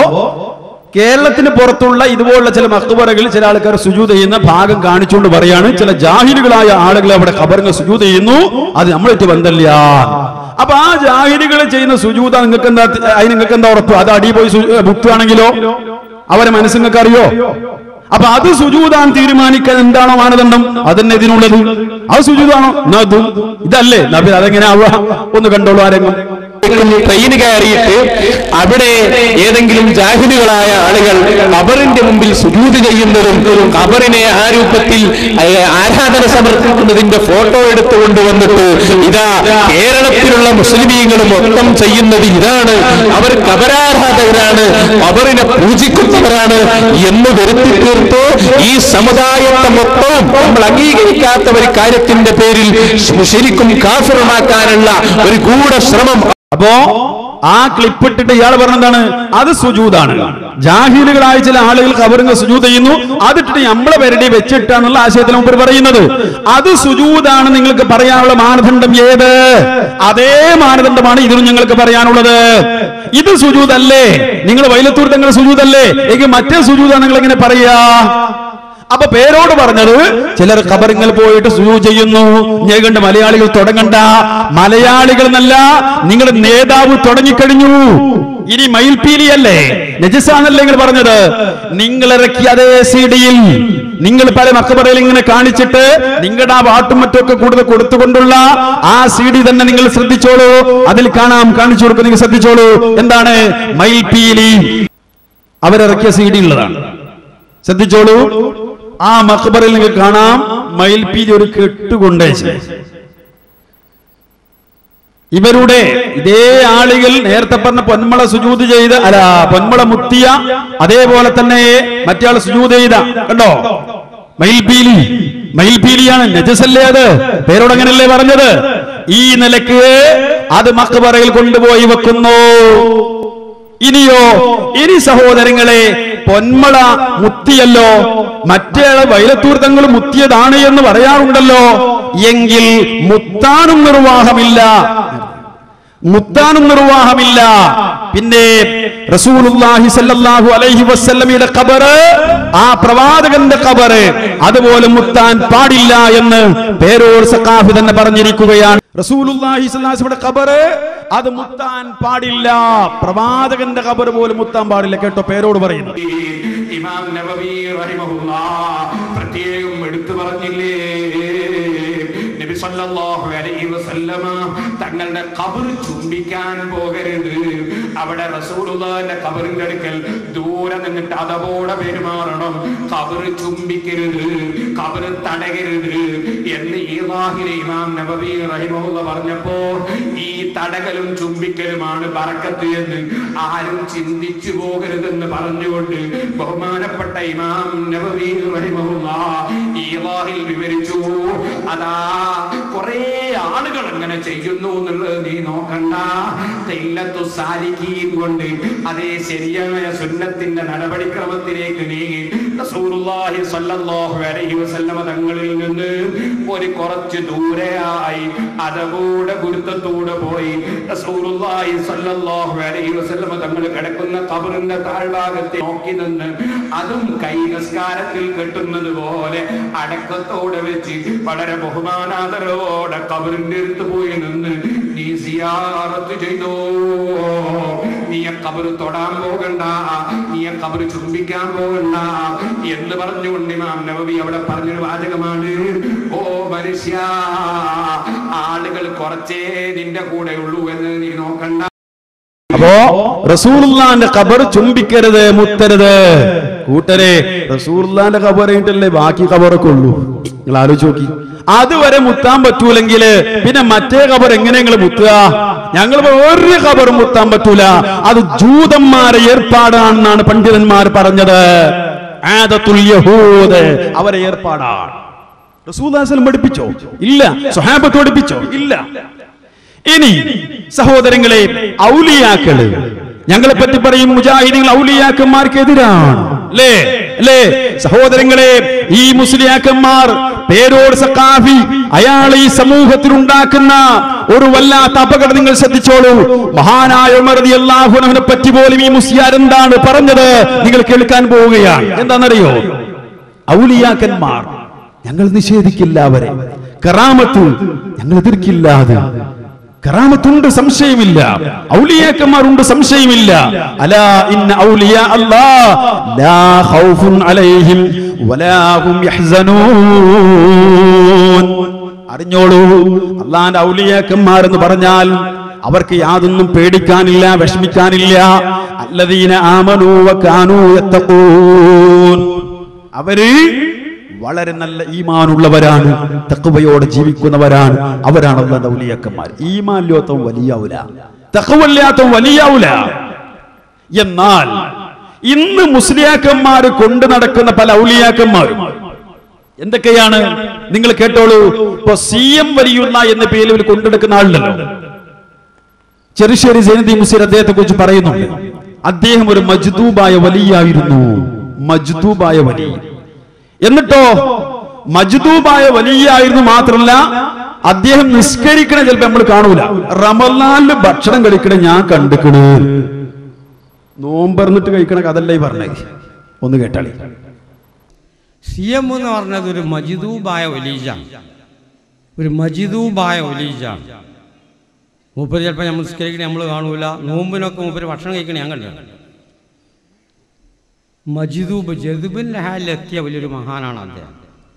കേരളത്തിന് പുറത്തുള്ള ഇതുപോലുള്ള ചില മക്ബറകളിൽ ചില ആൾക്കാർ സുജൂത് ചെയ്യുന്ന ഭാഗം കാണിച്ചുകൊണ്ട് പറയാണ് ചില ജാഹിലുകളായ ആളുകൾ അവിടെ ഖബറിന് സുജൂത് ചെയ്യുന്നു അത് നമ്മളേറ്റ് ബന്ധമില്ല അപ്പൊ ആ ജാഹിലുകൾ ചെയ്യുന്ന സുജൂത നിങ്ങൾക്ക് എന്താ അതിന് നിങ്ങൾക്ക് എന്താ ഉറപ്പ് അത് അടി പോയി സു- മുത്തുകയാണെങ്കിലോ അവരെ മനസ്സ് നിങ്ങൾക്ക് അറിയോ അപ്പൊ അത് സുജൂതാൻ തീരുമാനിക്കാൻ എന്താണോ മാനദണ്ഡം അതന്നെ ഇതിനുള്ളത് അത് സുജൂതാണോ എന്നാ ഇതും ഇതല്ലേ എന്നാ പിന്നെ അതെങ്ങനെ ആവുക ഒന്ന് കണ്ടോളൂ ആരെങ്കിലും ട്രെയിൻ കയറിയിട്ട് അവിടെ ഏതെങ്കിലും ജാഹിലുകളായ ആളുകൾ ഖബറിന്റെ മുമ്പിൽ സുജൂത് ചെയ്യുന്നതും ഖബറിനെ ആ രൂപത്തിൽ ഏഹ്, ആരാധന സമർപ്പിക്കുന്നതിന്റെ ഫോട്ടോ എടുത്തുകൊണ്ട് വന്നിട്ട് ഇതാ കേരളത്തിലുള്ള മുസ്ലിമീങ്ങൾ മൊത്തം ചെയ്യുന്നത് ഇതാണ് അവർ ഖബരാരാധകരാണ് ഖബറിനെ പൂജിക്കുന്നവരാണ് എന്ന് വരുത്തി തീർത്ത് ഈ സമുദായത്തെ മൊത്തം നമ്മൾ അംഗീകരിക്കാത്ത ഒരു കാര്യത്തിന്റെ പേരിൽ ശരിക്കും കാഫിറുമാക്കാനുള്ള ഒരു ഗൂഢശ്രമം അപ്പോ ആ ക്ലിപ്പ് ഇട്ടിട്ട് ഇയാൾ പറഞ്ഞെന്താണ് അത് സുജൂതാണ് ജാഹിലുകളായ ചില ആളുകൾ കബറിങ് സുജൂത് ചെയ്യുന്നു അതിട്ടിട്ട് നമ്മളെ പേരടി വെച്ചിട്ടാന്നുള്ള ആശയത്തിൽ മുമ്പ് പറയുന്നത് അത് സുജൂതാണ് നിങ്ങൾക്ക് പറയാനുള്ള മാനദണ്ഡം ഏത് അതേ മാനദണ്ഡമാണ് ഇതിനും ഞങ്ങൾക്ക് പറയാനുള്ളത് ഇത് സുജൂതല്ലേ നിങ്ങൾ വൈലത്തൂർ തങ്ങൾ സുജൂതല്ലേ എങ്കിൽ മറ്റേ സുജൂതാണ് നിങ്ങൾ എങ്ങനെ പറയാ അപ്പൊ പേരോട് പറഞ്ഞത് ചിലർ ഖബറിങ്ങൾ പോയിട്ട് സുജൂ ചെയ്യുന്നു ഞാൻ കണ്ട് മലയാളികൾ തുടങ്ങണ്ട മലയാളികൾ എന്നല്ല നിങ്ങളുടെ നേതാവ് തുടങ്ങിക്കഴിഞ്ഞു ഇനി മയിൽപീലിയല്ലേ നജസാന്നല്ലേ നിങ്ങൾ പറഞ്ഞത് നിങ്ങൾ ഇറക്കിയ അതേ സി ഡിയിൽ നിങ്ങൾ പല മക്കബറയിൽ ഇങ്ങനെ കാണിച്ചിട്ട് നിങ്ങളുടെ ആ പാട്ടും മറ്റൊക്കെ കൂടുതൽ കൊടുത്തുകൊണ്ടുള്ള ആ സി ഡി തന്നെ നിങ്ങൾ ശ്രദ്ധിച്ചോളൂ അതിൽ കാണാം കാണിച്ചു കൊടുക്കും നിങ്ങൾ ശ്രദ്ധിച്ചോളൂ എന്താണ് മയിൽപീലി അവരിറക്കിയ സി ഡി ഉള്ളതാണ് ശ്രദ്ധിച്ചോളൂ ആ മക്ബറിൽ നിങ്ങൾക്ക് കാണാം മയിൽപീലി ഒരു കെട്ടുകൊണ്ടേച്ച് ഇവരുടെ ഇതേ ആളുകൾ നേരത്തെ പറഞ്ഞ പൊന്മള സുജൂത് ചെയ്ത് അല്ല പൊന്മള മുത്തിയ അതേപോലെ തന്നെ മറ്റേ ആൾ സുജൂത് ചെയ്ത കണ്ടോ മയിൽപീലി മയിൽപീലിയാണ് നജസല്ലേ അത് പേരോട് അങ്ങനല്ലേ പറഞ്ഞത് ഈ നിലക്ക് അത് മക്ബറയിൽ കൊണ്ടുപോയി വെക്കുന്നു ഇനിയോ ഇനി സഹോദരങ്ങളെ പൊന്മള മുത്തിയല്ലോ മറ്റേ വൈലത്തൂർ തങ്ങൾ മുത്തിയതാണ് എന്ന് പറയാറുണ്ടല്ലോ എങ്കിൽ മുത്താനും നിർവാഹമില്ല മുത്താനും നിർവാഹമില്ല പിന്നെ റസൂലുള്ളാഹി സല്ലല്ലാഹു അലൈഹി വസല്ലമയുടെ ഖബറ് ആ പ്രവാചകന്റെ ഖബറ് അതുപോലെ മുത്താൻ പാടില്ല എന്ന് പേരോർ സഖാഫി തന്നെ പറഞ്ഞിരിക്കുകയാണ് റസൂലുള്ളാഹി സ്വല്ലല്ലാഹു അലൈഹി വസല്ലമയുടെ ഖബറ് അത് മുത്താൻ പാടില്ല പ്രവാചകന്റെ ഖബർ പോലും മുത്താൻ പാടില്ല കേട്ടോ പേരോട് പറയുന്നു ഇമാം നബവി റഹിമഹുല്ലാ പ്രത്യേകം എടുത്തു പറഞ്ഞില്ലേ നബി സല്ലല്ലാഹു അലൈഹി വസല്ലമ തങ്ങളുടെ ഖബർ ചുംബിക്കാൻ പോകരുത് അവിടെ റസൂലുള്ളാഹിന്റെ ഖബറിന്റെ അടുക്കൽ ദൂരെ നിന്നിട്ട് അതപോടെ പെരുമാറണം ഖബർ ചുംബിക്കരുത് ഖബർ തടകരുത് എന്ന് ഈ വാഹിലെ ഇമാം നബവി റഹിമഹുല്ല പറഞ്ഞപ്പോ ഈ തടകലും ചുംബിക്കലുമാണ് ബറക്കത്ത് എന്ന് ആരും ചിന്തിച്ചു പോകരുതെന്ന് പറഞ്ഞുകൊണ്ട് ബഹുമാനപ്പെട്ട ഇമാം നബവി റഹിമഹുല്ല ഈ വാഹിൽ വിവരിച്ചു അതാ കുറെ ആളുകൾ അങ്ങനെ ചെയ്യുന്നു എന്നുള്ളത് നീ നോക്കണ്ട തെല്ലത്തു സാലിക്കീൻ കൊണ്ട് അതേ ശരിയായ സുന്നത്തിന്റെ നടപടിക്രമത്തിലേക്ക് നീങ്ങി റസൂലുള്ളാഹി സ്വല്ലല്ലാഹു അലൈഹി വസല്ലമ തങ്ങളിൽ നിന്ന് ഒരു കുറച്ച് ദൂരെയായി അതകൂടെ ഗുരുത്വത്തോടെ പോയി റസൂലുള്ളാഹി സ്വല്ലല്ലാഹു അലൈഹി വസല്ലമ തങ്ങൾ കിടക്കുന്ന ഖബറിന്റെ താഴ്ഭാഗത്തെ നോക്കി നിന്ന് അതും കൈ നിസ്കാരത്തിൽ കെട്ടുന്നത് പോലെ അടക്കത്തോടെ വെച്ച് വളരെ ബഹുമാനാദരവോടെ ഖബറിന്റെ അടുത്ത് പോയി നിന്ന് നീ സിയാറത്ത് ചെയ്തോ നീ ആ ഖബർ തൊടാൻ പോകണ്ട നീ ആ ഖബർ ചുംബിക്കാൻ പോകണ്ട എന്ന് പറഞ്ഞുകൊണ്ട് ഇമാം നബവി അവിടെ പറഞ്ഞൊരു വാചകമാണ് ഓ മനുഷ്യ ആളുകൾ കുറച്ചേ നിന്റെ കൂടെ ഉള്ളൂ എന്ന് നീ നോക്കണ്ട അപ്പോ റസൂലുള്ളാന്റെ ഖബർ ചുംബിക്കരുത് മുത്തരുത് കൂട്ടരെ റസൂലുള്ളാന്റെ ഖബർ കഴിഞ്ഞിട്ടല്ലേ ബാക്കി ഖബറൊക്കെ ഉള്ളൂ നിങ്ങൾ ആലോചിച്ച് നോക്കി അതുവരെ മുത്താൻ പറ്റൂലെങ്കിൽ പിന്നെ മറ്റേ ഖബർ എങ്ങനെ നിങ്ങൾ മുത്തുക ഞങ്ങൾ ഒരു ഖബറും മുത്താൻ പറ്റൂല അത് ജൂതന്മാരെ ഏർപ്പാടാണെന്നാണ് പണ്ഡിതന്മാർ പറഞ്ഞത് ആദത്തുൽ യഹൂദ് അവരെ ഏർപ്പാടാണ് റസൂൽ പഠിപ്പിച്ചോ ഇല്ല സ്വഹാബത്ത് പഠിപ്പിച്ചോ ഇല്ല ഇനി സഹോദരങ്ങളെ ഔലിയാക്കള് ഞങ്ങളെ പറ്റി പറയും മുജാഹിദീങ്ങൾ ഔലിയാക്കന്മാർക്ക് എതിരാണ് അല്ലേ അല്ലേ സഹോദരങ്ങളെ ഈ മുസ്ലിയാക്കന്മാർ പേരോട് സക്കാഫി അയാൾ ഈ സമൂഹത്തിൽ ഉണ്ടാക്കുന്ന ഒരു വല്ലാത്ത അപകടം നിങ്ങൾ ശ്രദ്ധിച്ചോളൂ മഹാനായ ഉമർ റളിയല്ലാഹു അൻഹുവിനെ പറ്റി പോലും ഈ മുസ്ലിയാർ എന്താണ് പറഞ്ഞത് നിങ്ങൾ കേൾക്കാൻ പോവുകയാണ് എന്താണെന്നറിയോ ഔലിയാക്കന്മാർ ഞങ്ങൾ നിഷേധിക്കില്ല അവരെ കറാമത്ത് ഞങ്ങൾ എതിർക്കില്ലാതെ കറാമത്തുണ്ട് സംശയമില്ല ഔലിയാക്കന്മാരുണ്ട് സംശയമില്ല അലാ ഇന്ന ഔലിയാ അല്ലാ ലാ ഖൗഫുൻ അലൈഹിം വലാ ഹും യഹ്സനൂൻ അറിഞ്ഞോളൂ അള്ളാന്റെ ഔലിയാക്കന്മാർ എന്ന് പറഞ്ഞാൽ അവർക്ക് യാതൊന്നും പേടിക്കാനില്ല വിഷമിക്കാനില്ല അല്ലദീന ആമനൂ വകാനൂ യത്തഖൂൻ അവര് വളരെ നല്ല ഈമാനുള്ളവരാണ് തക്കുവയോടെ ജീവിക്കുന്നവരാണ് അവരാണ് അള്ളാന്റെ ഔലിയാക്കന്മാർ ഈമാൻ ലോത്തവും വലിയാവൂല തക്കവല്ലാത്തവും വലിയാവൂല എന്നാൽ ഇന്ന് മുസ്ലിയാക്കന്മാർ കൊണ്ടു നടക്കുന്ന പല ഔലിയാക്കന്മാരും എന്തൊക്കെയാണ് നിങ്ങൾ കേട്ടോളൂ ഇപ്പൊ സി എം വലിയുന്ന എന്ന പേരിൽ കൊണ്ടെടുക്കുന്ന ആളുണ്ടല്ലോ ചെറുശ്ശേരി സൈനദി മുസീർ അദ്ദേഹത്തെ കുറിച്ച് പറയുന്നുണ്ട് അദ്ദേഹം ഒരു മജ്ദൂബായ വലിയായിരുന്നു മജ്ദൂബായ വലിയ എന്നിട്ടോ മജ്ദൂബായ വലിയായിരുന്നു മാത്രമല്ല അദ്ദേഹം നിസ്കരിക്കണ ചിലപ്പോ നമ്മൾ കാണൂല റമലാലില് ഭക്ഷണം കഴിക്കണ ഞാൻ കണ്ടിക്കണ് നോമ്പറന്നിട്ട് കഴിക്കണ കഥല്ലേ ഈ പറഞ്ഞേ ഒന്ന് കേട്ടാളി സി എം എന്ന് പറഞ്ഞത് ഒരു മജിദൂബായ ഒലീജാണ് ഒരു മജിദൂബായ ഒലീജാണ് മൂപ്പര് ചിലപ്പോൾ നമ്മൾ നിസ്കരിക്കണേ നമ്മൾ കാണൂല നോമ്പിനൊക്കെ മൂപ്പര് ഭക്ഷണം കഴിക്കണേ ഞാൻ കണ്ടു മജിദൂബ് ജദുബിൻ്റെ ഹാലിലെത്തിയ വലിയൊരു മഹാനാണ് അദ്ദേഹം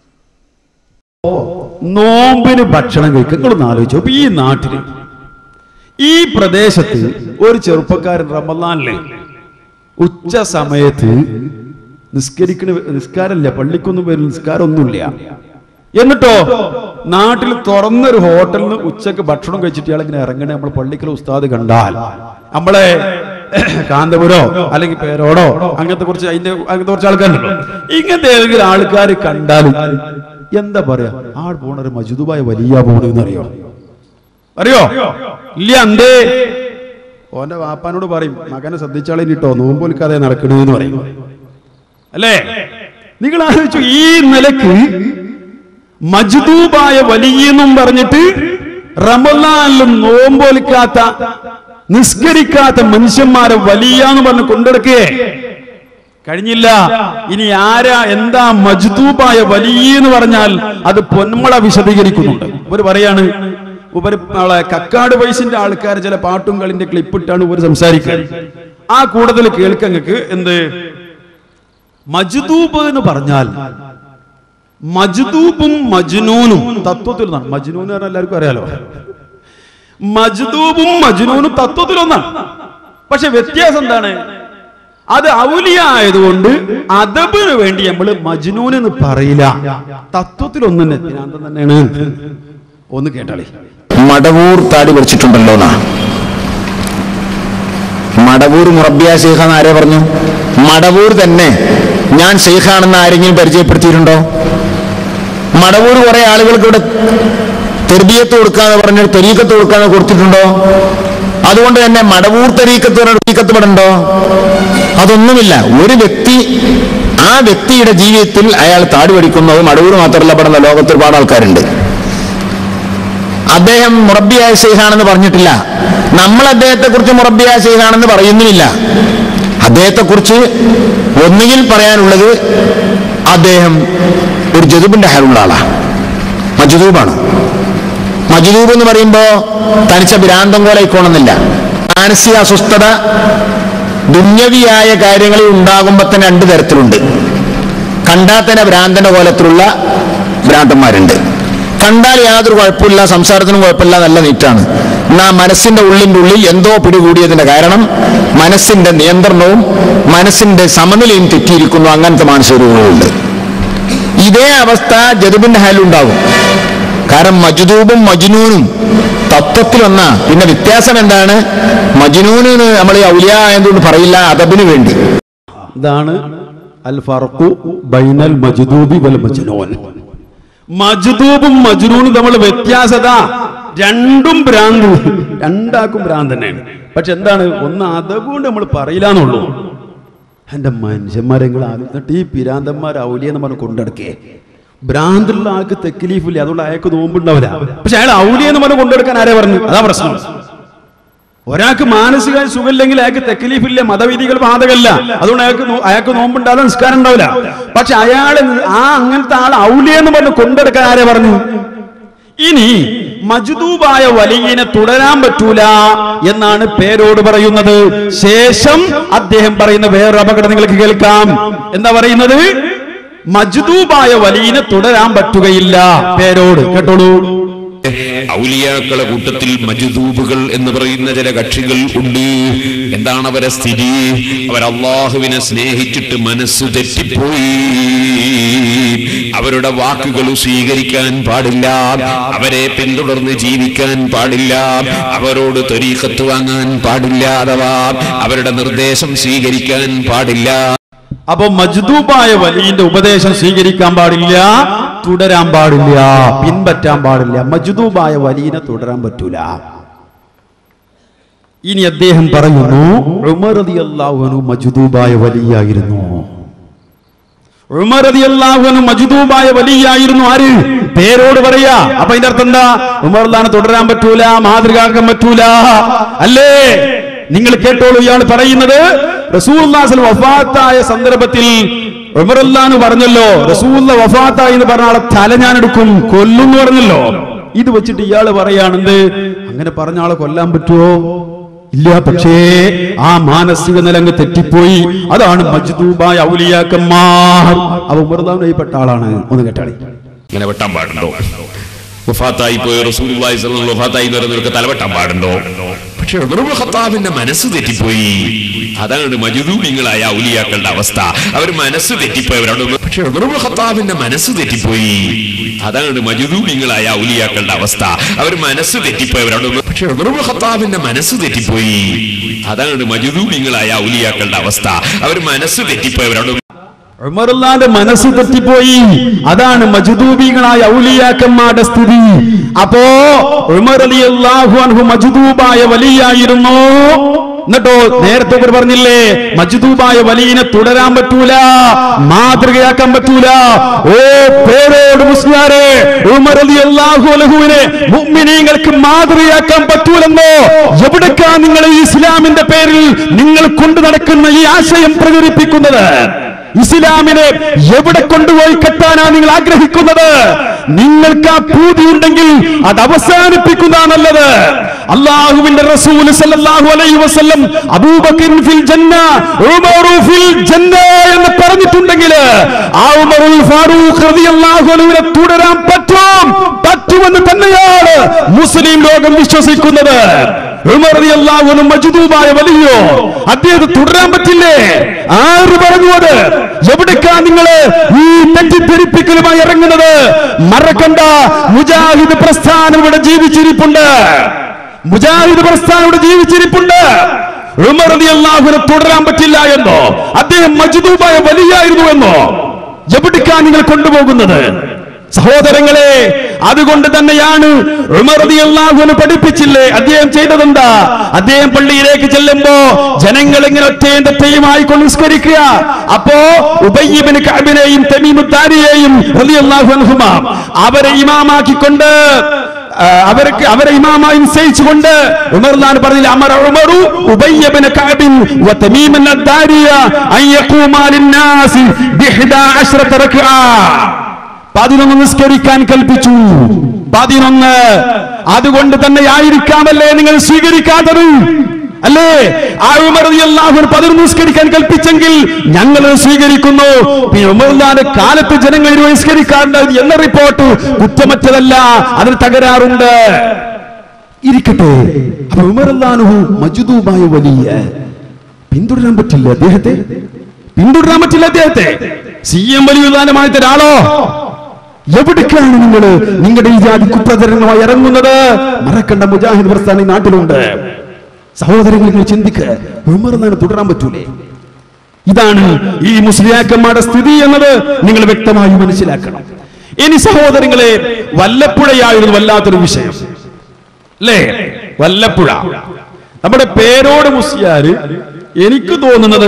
നോമ്പിന് ഭക്ഷണം കഴിക്കുക നിങ്ങളൊന്ന് ആലോചിച്ചു അപ്പൊ ഈ നാട്ടില് ഈ പ്രദേശത്ത് ഒരു ചെറുപ്പക്കാരൻ റമലാനില് ഉച്ച സമയത്ത് നിസ്കരിക്കണ നിസ്കാരമില്ല പള്ളിക്കൊന്നും വരും നിസ്കാരം ഒന്നുമില്ല എന്നിട്ടോ നാട്ടിൽ തുറന്നൊരു ഹോട്ടലിൽ നിന്ന് ഉച്ചക്ക് ഭക്ഷണം കഴിച്ചിട്ട് ഇയാൾ ഇങ്ങനെ ഇറങ്ങണേ നമ്മൾ പള്ളിക്കൽ ഉസ്താദ് കണ്ടാൽ നമ്മളെ കാന്തപുരോ അല്ലെങ്കിൽ പേരോടോ അങ്ങനത്തെ കുറച്ച് അതിന്റെ അങ്ങനത്തെ കുറച്ച് ആൾക്കാരുണ്ടല്ലോ ഇങ്ങനത്തെ ഏതെങ്കിലും ആൾക്കാർ കണ്ടാലും എന്താ പറയാ ആൾ പോണ ഒരു മജുദുബായ വലിയ പോണെന്ന് അറിയോ അറിയോ ഇല്ല എന്തേ ഓന്റെ വാപ്പാനോട് പറയും മകനെ ശ്രദ്ധിച്ചാളെ കേട്ടോ നോമ്പോലിക്കാതെ നടക്കണെന്ന് പറയും അല്ലേ നിങ്ങൾ ആലോചിച്ചു ഈ നിലക്ക് മജ്ദൂബായ വലിയെന്നും പറഞ്ഞിട്ട് റമലാനിലും നോമ്പൊലിക്കാത്ത നിസ്കരിക്കാത്ത മനുഷ്യന്മാരെ വലിയ എന്ന് പറഞ്ഞ് കൊണ്ടെടുക്കേ കഴിഞ്ഞില്ല ഇനി ആരാ എന്താ മജ്ദൂബായ വലിയ എന്ന് പറഞ്ഞാൽ അത് പൊന്മള വിശദീകരിക്കുന്നുണ്ട് ഇവർ പറയാണ് ഉപരി ആളെ കക്കാട് വയസ്സിന്റെ ആൾക്കാർ ചില പാട്ടും കളിന്റെ ക്ലിപ്പിട്ടാണ് ഇവർ സംസാരിക്കുന്നത് ആ കൂടുതൽ കേൾക്കങ്ങൾക്ക് എന്ത് മജ്ദൂബ് എന്ന് പറഞ്ഞാൽ മജ്ദൂബും മജ്നൂനും തത്വത്തിൽ ഒന്നാണ് മജ്നൂൻ എന്ന് പറഞ്ഞാൽ എല്ലാവർക്കും അറിയാലോ മജ്ദൂബും മജ്നൂനും തത്വത്തിൽ ഒന്നാണ് പക്ഷെ വ്യത്യാസം എന്താണ് അത് ഔലിയ ആയതുകൊണ്ട് അദബിന് വേണ്ടി നമ്മൾ മജ്നൂൻ എന്ന് പറയില്ല തത്വത്തിൽ ഒന്നും തന്നെ ഭ്രാന്തൻ തന്നെയാണ് ഒന്ന് കേട്ടാളി മടവൂർ താടി പഠിച്ചിട്ടുണ്ടല്ലോ എന്നാ മടവൂർ മുറബിയ ശേഖ എന്ന് ആരെ പറഞ്ഞു മടവൂർ തന്നെ ഞാൻ ശേഖാണെന്ന് ആരെങ്കിലും പരിചയപ്പെടുത്തിയിട്ടുണ്ടോ മടവൂർ കുറെ ആളുകൾക്ക് ഇവിടെ തെർബിയത്ത് കൊടുക്കാന്ന് പറഞ്ഞ് തെരീക്കത്ത് കൊടുക്കാന്ന് കൊടുത്തിട്ടുണ്ടോ അതുകൊണ്ട് തന്നെ മടവൂർ തെരീക്കത്ത് തെരീക്കത്ത് പെടണ്ടോ അതൊന്നുമില്ല ഒരു വ്യക്തി ആ വ്യക്തിയുടെ ജീവിതത്തിൽ അയാൾ താടി പഠിക്കുന്നത് മടവൂർ മാത്രമല്ല പെടുന്ന ലോകത്ത് ഒരുപാട് ആൾക്കാരുണ്ട് അദ്ദേഹം മുറബിയായ ശൈഖാണെന്ന് പറഞ്ഞിട്ടില്ല നമ്മൾ അദ്ദേഹത്തെ കുറിച്ച് മുറബിയായ ശൈഖാണെന്ന് പറയുന്നുമില്ല അദ്ദേഹത്തെ കുറിച്ച് ഒന്നുകിൽ പറയാനുള്ളത് അദ്ദേഹം ഒരു ജതുബിന്റെ ഹാലുള്ള ആളാണ് മജുദൂബാണ് മജുദൂബ് എന്ന് പറയുമ്പോ തനിച്ച ഭ്രാന്തം പോലെ ഇക്കോണമെന്നില്ല മാനസിക അസ്വസ്ഥത ദുന്യവിയായ കാര്യങ്ങളിൽ ഉണ്ടാകുമ്പോ തന്നെ രണ്ട് തരത്തിലുണ്ട് കണ്ടാൽ തന്നെ ഭ്രാന്തന്റെ കോലത്തിലുള്ള ഭ്രാന്തന്മാരുണ്ട് കണ്ടാൽ യാതൊരു കുഴപ്പമില്ല സംസാരത്തിനും കുഴപ്പമില്ല നല്ല നീറ്റാണ് എന്നാ മനസ്സിന്റെ ഉള്ളിന്റെ ഉള്ളിൽ എന്തോ പിടികൂടിയതിന്റെ കാരണം മനസ്സിന്റെ നിയന്ത്രണവും മനസ്സിന്റെ സമനിലയും തെറ്റിയിരിക്കുന്നു അങ്ങനത്തെ മാനസിക രോഗങ്ങളുണ്ട് ഇതേ അവസ്ഥ ജതുബിന്റെ ഹാലുണ്ടാകും കാരണം മജ്ദൂബും മജ്നൂനും തത്വത്തിലൊന്നാ പിന്നെ വ്യത്യാസം എന്താണ് മജ്നൂന് നമ്മൾ ഔലിയ ആയതുകൊണ്ട് പറയില്ല അതബിന് വേണ്ടി ഇതാണ് അൽ ഫർഖു ബൈനൽ മജ്ദൂബി വൽ മജ്നൂൻ മജ്ദൂബും മജ്നൂനും തമ്മിൽ വ്യത്യാസത രണ്ടും ഭ്രാന്ത് രണ്ടാക്കും ഭ്രാന്ത് തന്നെയാണ് പക്ഷെ എന്താണ് ഒന്ന് അതുകൊണ്ട് നമ്മൾ പറയില്ല എന്നുള്ളൂ എന്റെ മനുഷ്യന്മാരെ നിങ്ങൾ എന്നിട്ട് ഈ പിരാന്തന്മാർ ഔലിയെന്ന് പറഞ്ഞ് കൊണ്ടെടുക്കേ ഭ്രാന്തുള്ള ആൾക്ക് തെക്കിലീഫില്ല അതുകൊണ്ട് അയാൾക്ക് നോമ്പുണ്ടാവില്ല പക്ഷെ അയാൾ ഔലിയെന്ന് പറഞ്ഞ് കൊണ്ടെടുക്കാൻ ആരെ പറഞ്ഞു അതാ പ്രശ്നം ഒരാൾക്ക് മാനസിക സുഖമില്ലെങ്കിൽ അയാൾക്ക് തെക്കലീഫില്ല മതവിധികൾ ബാധകല്ല അതുകൊണ്ട് അയാൾക്ക് നോ- അയാൾക്ക് നോമ്പുണ്ടാവില്ല നിസ്കാരം ഉണ്ടാവില്ല പക്ഷെ അയാൾ ആ അങ്ങനത്തെ ആൾ ഔലിയെന്ന് പറഞ്ഞ് കൊണ്ടെടുക്കാൻ ആരെ പറഞ്ഞു ഇനി മജ്ദൂബായ വലിയനെ തുടരാൻ പറ്റൂല എന്നാണ് പേരോട് പറയുന്നത് ശേഷം അദ്ദേഹം പറയുന്ന വേറൊരു അപകടം നിങ്ങൾക്ക് കേൾക്കാം എന്താ പറയുന്നത് മജ്ദൂബായ വലിയനെ തുടരാൻ പറ്റുകയില്ല പേരോട് കേട്ടോളൂ ഔലിയാക്കളെ കൂട്ടത്തിൽ മജുദൂബുകൾ എന്ന് പറയുന്ന ചില കക്ഷികൾ ഉണ്ട് എന്താണ് അവരെ സ്ഥിതി അവർ അള്ളാഹുവിനെ സ്നേഹിച്ചിട്ട് മനസ്സ് തെറ്റിപ്പോയി അവരുടെ വാക്കുകൾ സ്വീകരിക്കാൻ പാടില്ല അവരെ പിന്തുടർന്ന് ജീവിക്കാൻ പാടില്ല അവരോട് തൊരീക്കത്ത് വാങ്ങാൻ പാടില്ല അഥവാ അവരുടെ നിർദ്ദേശം സ്വീകരിക്കാൻ പാടില്ല അപ്പൊ മജ്ദൂബായ വലിയന്റെ ഉപദേശം സ്വീകരിക്കാൻ പാടില്ല തുടരാൻ പാടില്ല പിൻപറ്റാൻ പാടില്ല മജ്ദൂബായ വലിയനെ തുടരാൻ പറ്റൂല ഇനി അദ്ദേഹം പറയുന്നു ഉമർ റളിയല്ലാഹു മജ്ദൂബായ വലിയായിരുന്നു ഉമർ റളിയല്ലാഹു മജ്ദൂബായ വലിയായിരുന്നു ആര് പേരോട് പറയാ അപ്പൊ അതിന്റെ അർത്ഥം എന്താ ഉമർലാണ് തുടരാൻ പറ്റൂല മാതൃകാക്കാൻ പറ്റൂല അല്ലേ നിങ്ങൾ കേട്ടോളൂ ഇയാൾ പറയുന്നത് റസൂൽ വഫാത്തായ സന്ദർഭത്തിൽ ഉമറല്ലാന്ന് പറഞ്ഞല്ലോ റസൂല്ല വഫാത്തായി എന്ന് പറഞ്ഞ ആളെ തല ഞാൻ എടുക്കും കൊല്ലും എന്ന് പറഞ്ഞല്ലോ ഇത് വെച്ചിട്ട് ഇയാള് പറയാണെന്ത് അങ്ങനെ പറഞ്ഞ ആളെ കൊല്ലാൻ പറ്റുമോ ഇല്ല പക്ഷേ ആ മാനസിക നിലങ്ങ് തെറ്റിപ്പോയി അതാണ് മജ്ദൂബായ ഔലിയാക്കന്മാർ അവ ഉമർദാനായി പെട്ട ആളാണ് ഒന്ന് കേട്ടാളി ഇങ്ങനെ വെട്ടാൻ പാടുണ്ടോ വഫാത്തായി പോയ റസൂലുള്ളാഹി സ്വല്ലല്ലാഹു അലൈഹി വഫാത്തായി എന്ന് പറയുന്നവർക്ക് തലവെട്ടാൻ പാടുണ്ടോ പക്ഷെ ഉമറുൽ ഖത്താബിന്റെ മനസ്സ് തെറ്റിപ്പോയി അതാണ് മജുദൂബിങ്ങളായ ഔലിയാക്കളുടെ അവസ്ഥ അവർ മനസ്സ് തെറ്റിപ്പോയവരാണ് പക്ഷെ ഉമറുൽ ഖത്താബിന്റെ മനസ്സ് തെറ്റിപ്പോയി അതാണ് മജുദൂബിങ്ങളായ ഔലിയാക്കളുടെ അവസ്ഥ അവർ മനസ്സ് തെറ്റിപ്പോയവരാണ് പക്ഷെ ഉമറുൽ ഖത്താബിന്റെ മനസ്സ് തെറ്റിപ്പോയി അതാണ് മജുദൂബിങ്ങളായ ഔലിയാക്കളുടെ അവസ്ഥ അവർ മനസ്സ് തെറ്റിപ്പോയവരാണ് ഉമറുല്ലാന്റെ മനസ്സ് തെറ്റിപ്പോയി അതാണ് മജുദൂബികളായ ഔലിയാക്കന്മാരുടെ സ്ഥിതി അപ്പോ ഉമർ അലി അള്ളാഹു അൻഹു മജുദൂബായ വലിയായിരുന്നു എന്നിട്ടോ നേരത്തെ ഇവർ പറഞ്ഞില്ലേ മജ്ദൂബായ വലിയനെ തുടരാൻ പറ്റൂല മാതൃകയാക്കാൻ പറ്റൂല ഓ പേരോട് മുസ്ലിയാരെ ഉമർ റളിയല്ലാഹു അൻഹുവിനെ മുഅ്മിനീങ്ങൾക്ക് മാതൃകയാക്കാൻ പറ്റൂലെന്നോ എവിടേക്കാ നിങ്ങൾ ഈ ഇസ്ലാമിന്റെ പേരിൽ നിങ്ങൾ കൊണ്ടു നടക്കുന്ന ഈ ആശയം പ്രചരിപ്പിക്കുന്നത് ഇസ്ലാമിനെ എവിടെ കൊണ്ടുപോയി കെട്ടാനാ നിങ്ങൾ ആഗ്രഹിക്കുന്നത് നിങ്ങൾക്ക് ആ പൂതി ഉണ്ടെങ്കിൽ അത് അവസാനിപ്പിക്കുന്ന നല്ലത് അള്ളാഹുവിന്റെ റസൂൽ സല്ലല്ലാഹു അലൈഹി വസല്ലം അബൂബക്കർ ഫിൽ ജന്ന ഉമറു ഫിൽ ജന്ന എന്ന് പറഞ്ഞിട്ടുണ്ടെങ്കിൽ ആ ഉമറുൽ ഫാറൂഖ് റളിയല്ലാഹു അൻഹുവിനെ തുടരാൻ പറ്റും പറ്റുമെന്ന് തന്നെയാണ് മുസ്ലിം ലോകം വിശ്വസിക്കുന്നത് ഉമർ റളിയല്ലാഹു അൻഹു മജ്ദൂബായ വലിയോ അദ്ദേഹത്തെ തുടരാൻ പറ്റില്ലേ ആര് പറഞ്ഞു അത് എവിടേക്കാ നിങ്ങള് ഈ തെറ്റിദ്ധരിപ്പിക്കലുമായി ഇറങ്ങുന്നത് മറക്കണ്ട മുജാഹിദ് പ്രസ്ഥാനം ഇവിടെ ജീവിച്ചിരിപ്പുണ്ട് മുജാഹിദ് പ്രസ്ഥാനം ഇവിടെ ജീവിച്ചിരിപ്പുണ്ട് ഉമർ റളിയല്ലാഹുവിനെ തുടരാൻ പറ്റില്ല എന്നോ അദ്ദേഹം മജ്ദൂബായ വലിയായിരുന്നു എന്നോ എവിടേക്കാ നിങ്ങൾ കൊണ്ടുപോകുന്നത് സഹോദരങ്ങളെ അതുകൊണ്ട് തന്നെയാണ് ഉമർ റളിയല്ലാഹുവിനെ പഠിപ്പിച്ചില്ലേ അദ്ദേഹം ചെയ്തതെന്താ അദ്ദേഹം പള്ളിയിലേക്ക് ചെല്ലുമ്പോ ജനങ്ങൾ ഇങ്ങനെ ഒറ്റയും തെറ്റയുമായി കൊണ്ട് നിസ്കരിക്കുക അപ്പോ ഉബയ്യബിന് കഅബിനെയും തമീമുദ്ദാരിയെയും റളിയല്ലാഹു അൻഹുമ അവരെ ഇമാമാക്കിക്കൊണ്ട് ആ, അവർക്ക് അവരെ ഇമാമായി നിശ്ചയിച്ചുകൊണ്ട് ഉമർലാൻ പറഞ്ഞില്ല അമർ ഉമറു ഉബയ്യബിന് കഅബിൻ വ തമീമൻ അദ്ദാരിയ അൻ യഖൂമാ ലിന്നാസി ബിഹ്ദാ അശ്റത റക്അ പതിനൊന്ന് നിസ്കരിക്കാൻ കൽപ്പിച്ചു പതിനൊന്ന് അതുകൊണ്ട് തന്നെ ആയിരിക്കാമല്ലേ നിങ്ങൾ സ്വീകരിക്കാത്തത് അല്ലേ ആ ഉമർ അള്ളാഹു പതിനൊന്ന് നിസ്കരിക്കാൻ കൽപ്പിച്ചെങ്കിൽ ഞങ്ങൾ സ്വീകരിക്കുന്നു പിന്നെ ഉമർദാന്റെ കാലത്ത് ജനങ്ങൾ ഇരുപത് നിസ്കരിക്കാറുണ്ട് എന്ന റിപ്പോർട്ട് കുറ്റമറ്റതല്ല അതിന് തകരാറുണ്ട് ഇരിക്കട്ടെ അപ്പൊ ഉമർദാനുഹു മജുദൂബായ വലിയ പിന്തുടരാൻ പറ്റില്ല അദ്ദേഹത്തെ പിന്തുടരാൻ പറ്റില്ല അദ്ദേഹത്തെ സി എം വലിയുദാനമായിട്ട് ഒരാളോ എവിടേക്കാണ് നിങ്ങൾ നിങ്ങളുടെ ഈ ജാതി കുപ്രചരണമായി ഇറങ്ങുന്നത് മറക്കണ്ട മുജാഹിദ് പ്രസ്ഥാനം ഈ നാട്ടിലുണ്ട് സഹോദരങ്ങൾ നിങ്ങൾ ചിന്തിക്ക് ഉമർന്നാണ് തുടരാൻ പറ്റൂലേ ഇതാണ് ഈ മുസ്ലിയാക്കന്മാരുടെ സ്ഥിതി എന്നത് നിങ്ങൾ വ്യക്തമായി മനസ്സിലാക്കണം ഇനി സഹോദരങ്ങളെ വല്ലപ്പുഴയായിരുന്നു വല്ലാത്തൊരു വിഷയം അല്ലേ വല്ലപ്പുഴ നമ്മുടെ പേരോട് മുസ്ലിയാര് എനിക്ക് തോന്നുന്നത്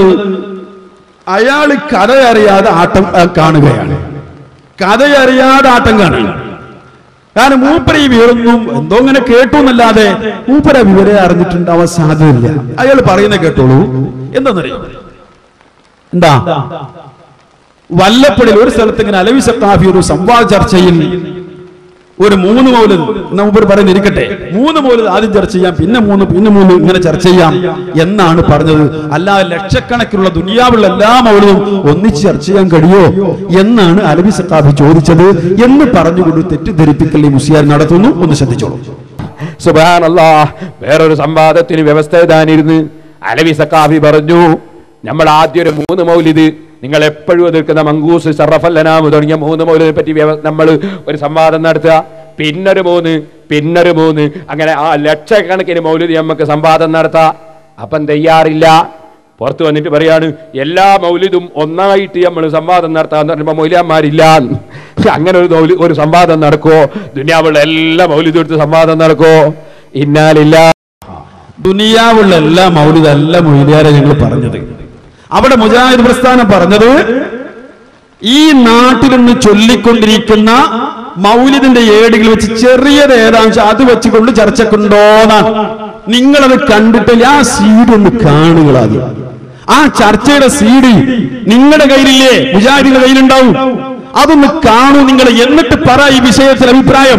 അയാള് കഥ അറിയാതെ ആട്ടം ആ, കാണുകയാണ് കഥ അറിയാതെ ആട്ടം കാണുകയാണ് കാരണം മൂപ്പര ഈ വിവരൊന്നും എന്തോ ഇങ്ങനെ കേട്ടു എന്നല്ലാതെ മൂപ്പര വിവരം അറിഞ്ഞിട്ടുണ്ടാവാൻ സാധ്യതയില്ല അയാൾ പറയുന്ന കേട്ടോളൂ എന്താണെന്നറിയോ എന്താ വല്ലപ്പുഴയിൽ ഒരു സ്ഥലത്ത് ഇങ്ങനെ അലവി സത്താഫി ഒരു സംവാദ ചർച്ചയിൽ ഒരു മൂന്ന് മൗലത് നമുക്ക് പറയുന്ന ഇരിക്കട്ടെ മൂന്ന് മൗലത് ആദ്യം ചർച്ച ചെയ്യാം പിന്നെ മൂന്ന് പിന്നെ മൂന്ന് ഇങ്ങനെ ചർച്ച ചെയ്യാം എന്നാണ് പറഞ്ഞത് അല്ലാതെ ലക്ഷക്കണക്കിനുള്ള ദുനിയാവുള്ള എല്ലാ മൗലതും ഒന്നിച്ച് ചർച്ച ചെയ്യാൻ കഴിയോ എന്നാണ് അലവി സത്താഫി ചോദിച്ചത് എന്ന് പറഞ്ഞുകൊണ്ട് തെറ്റിദ്ധരിപ്പിക്കൽ ഈ മുസ്ലിയാർ നടത്തുന്നു ഒന്ന് ശ്രദ്ധിച്ചോളൂ സുബാനല്ലാ വേറൊരു സംവാദത്തിന് വ്യവസ്ഥ എഴുതാനിരുന്ന് അലവി സക്കാഫി പറഞ്ഞു നമ്മൾ ആദ്യം ഒരു മൂന്ന് മൗലിദ് നിങ്ങൾ എപ്പോഴും എതിർക്കുന്ന മങ്കൂസ് ഷറഫല്ലനാമ് തുടങ്ങിയ മൂന്ന് മൗലിനെ പറ്റി നമ്മൾ ഒരു സംവാദം നടത്തുക പിന്നൊരു മൂന്ന് പിന്നൊരു മൂന്ന് അങ്ങനെ ആ ലക്ഷക്കണക്കിന് മൗലിദ് നമുക്ക് സംവാദം നടത്താം അപ്പം തയ്യാറില്ല പുറത്ത് വന്നിട്ട് പറയാണ് എല്ലാ മൗലിദും ഒന്നായിട്ട് നമ്മൾ സംവാദം നടത്താന്ന് പറയുമ്പോൾ മൗലിയന്മാരില്ല അങ്ങനെ ഒരു മൗലി ഒരു സംവാദം നടക്കോ ദുനിയാവുള്ള എല്ലാ മൗലിദും എടുത്ത് സംവാദം നടക്കോ ഇന്നാലില്ല ദുനിയാവുള്ള എല്ലാ മൗലിദ് എല്ലാ മൊയ്ലിയാരെ ഞങ്ങൾ പറഞ്ഞത് അവിടെ മുജാഹിദ് പ്രസ്ഥാനം പറഞ്ഞത് ഈ നാട്ടിൽ നിന്ന് ചൊല്ലിക്കൊണ്ടിരിക്കുന്ന മൗലിദിന്റെ ഏടുകൾ വെച്ച് ചെറിയത് ഏതാണെന്ന് വെച്ചാൽ അത് വെച്ചുകൊണ്ട് ചർച്ചക്കുണ്ടോന്നാണ് നിങ്ങളത് കണ്ടിട്ടില്ല ആ സീഡ് ഒന്ന് കാണുകളാദ്യം ആ ചർച്ചയുടെ സീഡ് നിങ്ങളുടെ കയ്യിലില്ലേ മുജാഹിദിന്റെ കയ്യിലുണ്ടാവും അതൊന്ന് കാണൂ നിങ്ങൾ എന്നിട്ട് പറ ഈ വിഷയത്തിൽ അഭിപ്രായം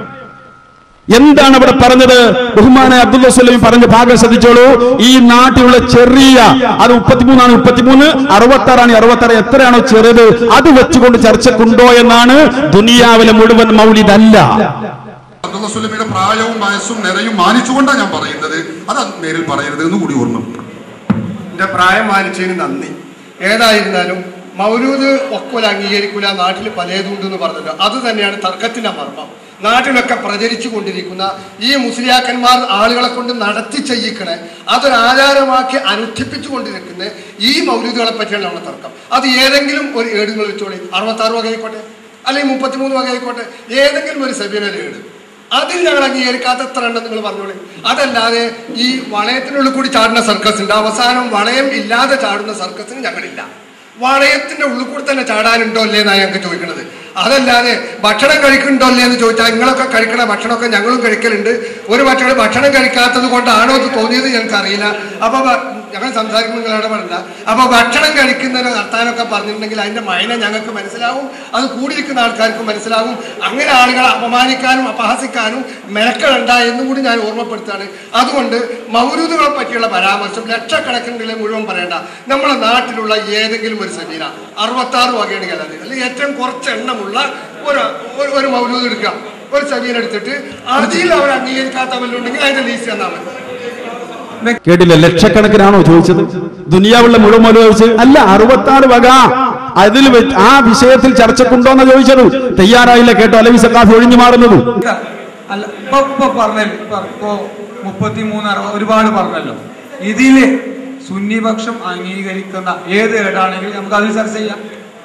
എന്താണ് അവിടെ പറഞ്ഞത് ബഹുമാന അബ്ദുൽ വസ്ലം പറഞ്ഞ ഭാഗം ശ്രദ്ധിച്ചോളൂ ഈ നാട്ടിലുള്ള ചെറിയ അത് മുപ്പത്തിമൂന്നാണ് മുപ്പത്തിമൂന്ന് അറുപത്തി ആറാണ് അറുപത്തി ആറ് എത്രയാണോ ചെറുത് അത് വെച്ചുകൊണ്ട് ചർച്ചക്കുണ്ടോ എന്നാണ് ദുനിയാവിലെ മുഴുവൻ മൗലിദല്ല അബ്ദുള്ള പ്രായവും വയസ്സും നിറയും മാനിച്ചുകൊണ്ടാണ് ഞാൻ പറയുന്നത് അത് നേരിൽ പറയരുത് എന്ന് കൂടി ഓർമ്മ എന്റെ പ്രായം മാനിച്ചതിന് നന്ദി ഏതായിരുന്നാലും മൗലൂദ് ഒക്കോല അംഗീകരിക്കൂല നാട്ടിൽ പലതുണ്ട് എന്ന് പറഞ്ഞല്ലോ അത് തന്നെയാണ് തർക്കത്തിന്റെ മർമ്മം നാട്ടിലൊക്കെ പ്രചരിച്ചു കൊണ്ടിരിക്കുന്ന ഈ മുസ്ലിയാക്കന്മാർ ആളുകളെ കൊണ്ട് നടത്തി ചെയ്യിക്കണേ അതൊരു ആചാരമാക്കി അനുഷ്ഠിപ്പിച്ചു കൊണ്ടിരിക്കുന്ന ഈ മൗലൂദുകളെ പറ്റിയാണ് നമ്മുടെ തർക്കം അത് ഏതെങ്കിലും ഒരു ഏടുകൾ വെച്ചോളി അറുപത്താറ് വക ആയിക്കോട്ടെ അല്ലെങ്കിൽ മുപ്പത്തിമൂന്ന് വക ആയിക്കോട്ടെ ഏതെങ്കിലും ഒരു സബീനൊരു ഏട് അതിൽ ഞങ്ങൾ അംഗീകരിക്കാത്ത എത്ര ഉണ്ടെന്ന് നിങ്ങൾ പറഞ്ഞോളി അതല്ലാതെ ഈ വളയത്തിനുള്ളിൽ കൂടി ചാടുന്ന സർക്കസ് ഉണ്ട് അവസാനം വളയം ഇല്ലാതെ ചാടുന്ന സർക്കസിന് ഞങ്ങളില്ല വളയത്തിന്റെ ഉള്ളിൽ കൂടി തന്നെ ചാടാനുണ്ടോ അല്ലേ എന്നാണ് ഞങ്ങൾക്ക് ചോദിക്കുന്നത് അതല്ലാതെ ഭക്ഷണം കഴിക്കുന്നുണ്ടോ അല്ലേ എന്ന് ചോദിച്ചാൽ നിങ്ങളൊക്കെ കഴിക്കണ ഭക്ഷണമൊക്കെ ഞങ്ങളും കഴിക്കലുണ്ട് ഒരു ഭക്ഷണം ഭക്ഷണം കഴിക്കാത്തത് കൊണ്ടാണോ ഇത് തോന്നിയത് ഞങ്ങൾക്ക് അറിയില്ല അപ്പൊ ഭ- ഞങ്ങൾ സംസാരിക്കുമ്പോൾ നിങ്ങൾ ഇടപെടില്ല അപ്പൊ ഭക്ഷണം കഴിക്കുന്നതിന് നടത്താനൊക്കെ പറഞ്ഞിട്ടുണ്ടെങ്കിൽ അതിന്റെ മൈന ഞങ്ങൾക്ക് മനസ്സിലാവും അത് കൂടിയിരിക്കുന്ന ആൾക്കാർക്ക് മനസ്സിലാവും അങ്ങനെ ആളുകളെ അപമാനിക്കാനും അപഹസിക്കാനും മെനക്കളുണ്ട എന്നും കൂടി ഞാൻ ഓർമ്മപ്പെടുത്താണ് അതുകൊണ്ട് മൗരൂദുകളെ പറ്റിയുള്ള പരാമർശം ലക്ഷക്കണക്കിനുള്ള മുഴുവൻ പറയണ്ട നമ്മുടെ നാട്ടിലുള്ള ഏതെങ്കിലും ഒരു സെമീന അറുപത്തി ആറ് വകയാണെങ്കിൽ അത് അല്ലെങ്കിൽ ഏറ്റവും കുറച്ച് എണ്ണമുള്ള ഒരു ഒരു- ഒരു മൗലൂദ് എടുക്കുക ഒരു സെമീന എടുത്തിട്ട് അതിൽ അവർ അംഗീകരിക്കാത്ത വല്ലുണ്ടെങ്കിൽ അതിന്റെ ലീസ്റ്റ് തന്നാൽ മതി കേട്ടില്ല ലക്ഷക്കണക്കിനാണോ ചോദിച്ചത് ദുനിയാവുള്ള മുഴുവൻ മൗലൂദ് ചോദിച്ചത് അല്ല അറുപത്താറ് വക അതിൽ വെ- ആ വിഷയത്തിൽ ചർച്ചക്കുണ്ടോന്നാ ചോദിച്ചത് തയ്യാറായില്ല കേട്ടോ അല്ലെങ്കിൽ സക്കാഫ് ഒഴിഞ്ഞു മാറുന്നത് അല്ല ഇപ്പൊ ഇപ്പൊ പറഞ്ഞല്ലോ ഇപ്പൊ ഇപ്പൊ മുപ്പത്തി മൂന്ന് അറുപത് ഒരുപാട് പറഞ്ഞല്ലോ ഇതില് സുന്നിപക്ഷം അംഗീകരിക്കുന്ന ഏത് ഏടാണെങ്കിലും നമുക്ക് അതിൽ ചർച്ച ചെയ്യാം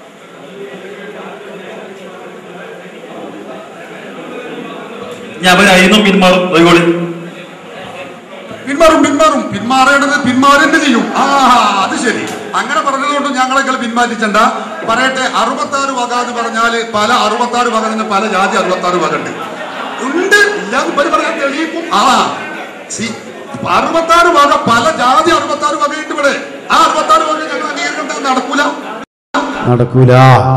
ഞാൻ അവരായിരുന്നു പിന്മാറും അതുകൊണ്ട് പിന്മാറും പിന്മാറും പിന്മാറേണ്ടത് പിന്മാറുന്നത് ചെയ്യും ആ അത് ശരി അങ്ങനെ പറഞ്ഞതുകൊണ്ട് ഞങ്ങളെങ്കിൽ പിന്മാറ്റിച്ചണ്ട പറയട്ടെ അറുപത്താറ് വക എന്ന് പറഞ്ഞാല് പല അറുപത്താറ് വക തന്നെ പല ജാതി അറുപത്താറ് വക ഉണ്ട് ഉണ്ട് ഇല്ലാന്ന് പരി പറയാൻ തെളിയിക്കും ആ സി അറുപത്താറ് വക പല ജാതി അറുപത്താറ് വകയുണ്ട് ഇവിടെ ആ അറുപത്താറ് വക ഞങ്ങൾ അംഗീകരിക്കേണ്ട നടക്കൂല നടക്കൂല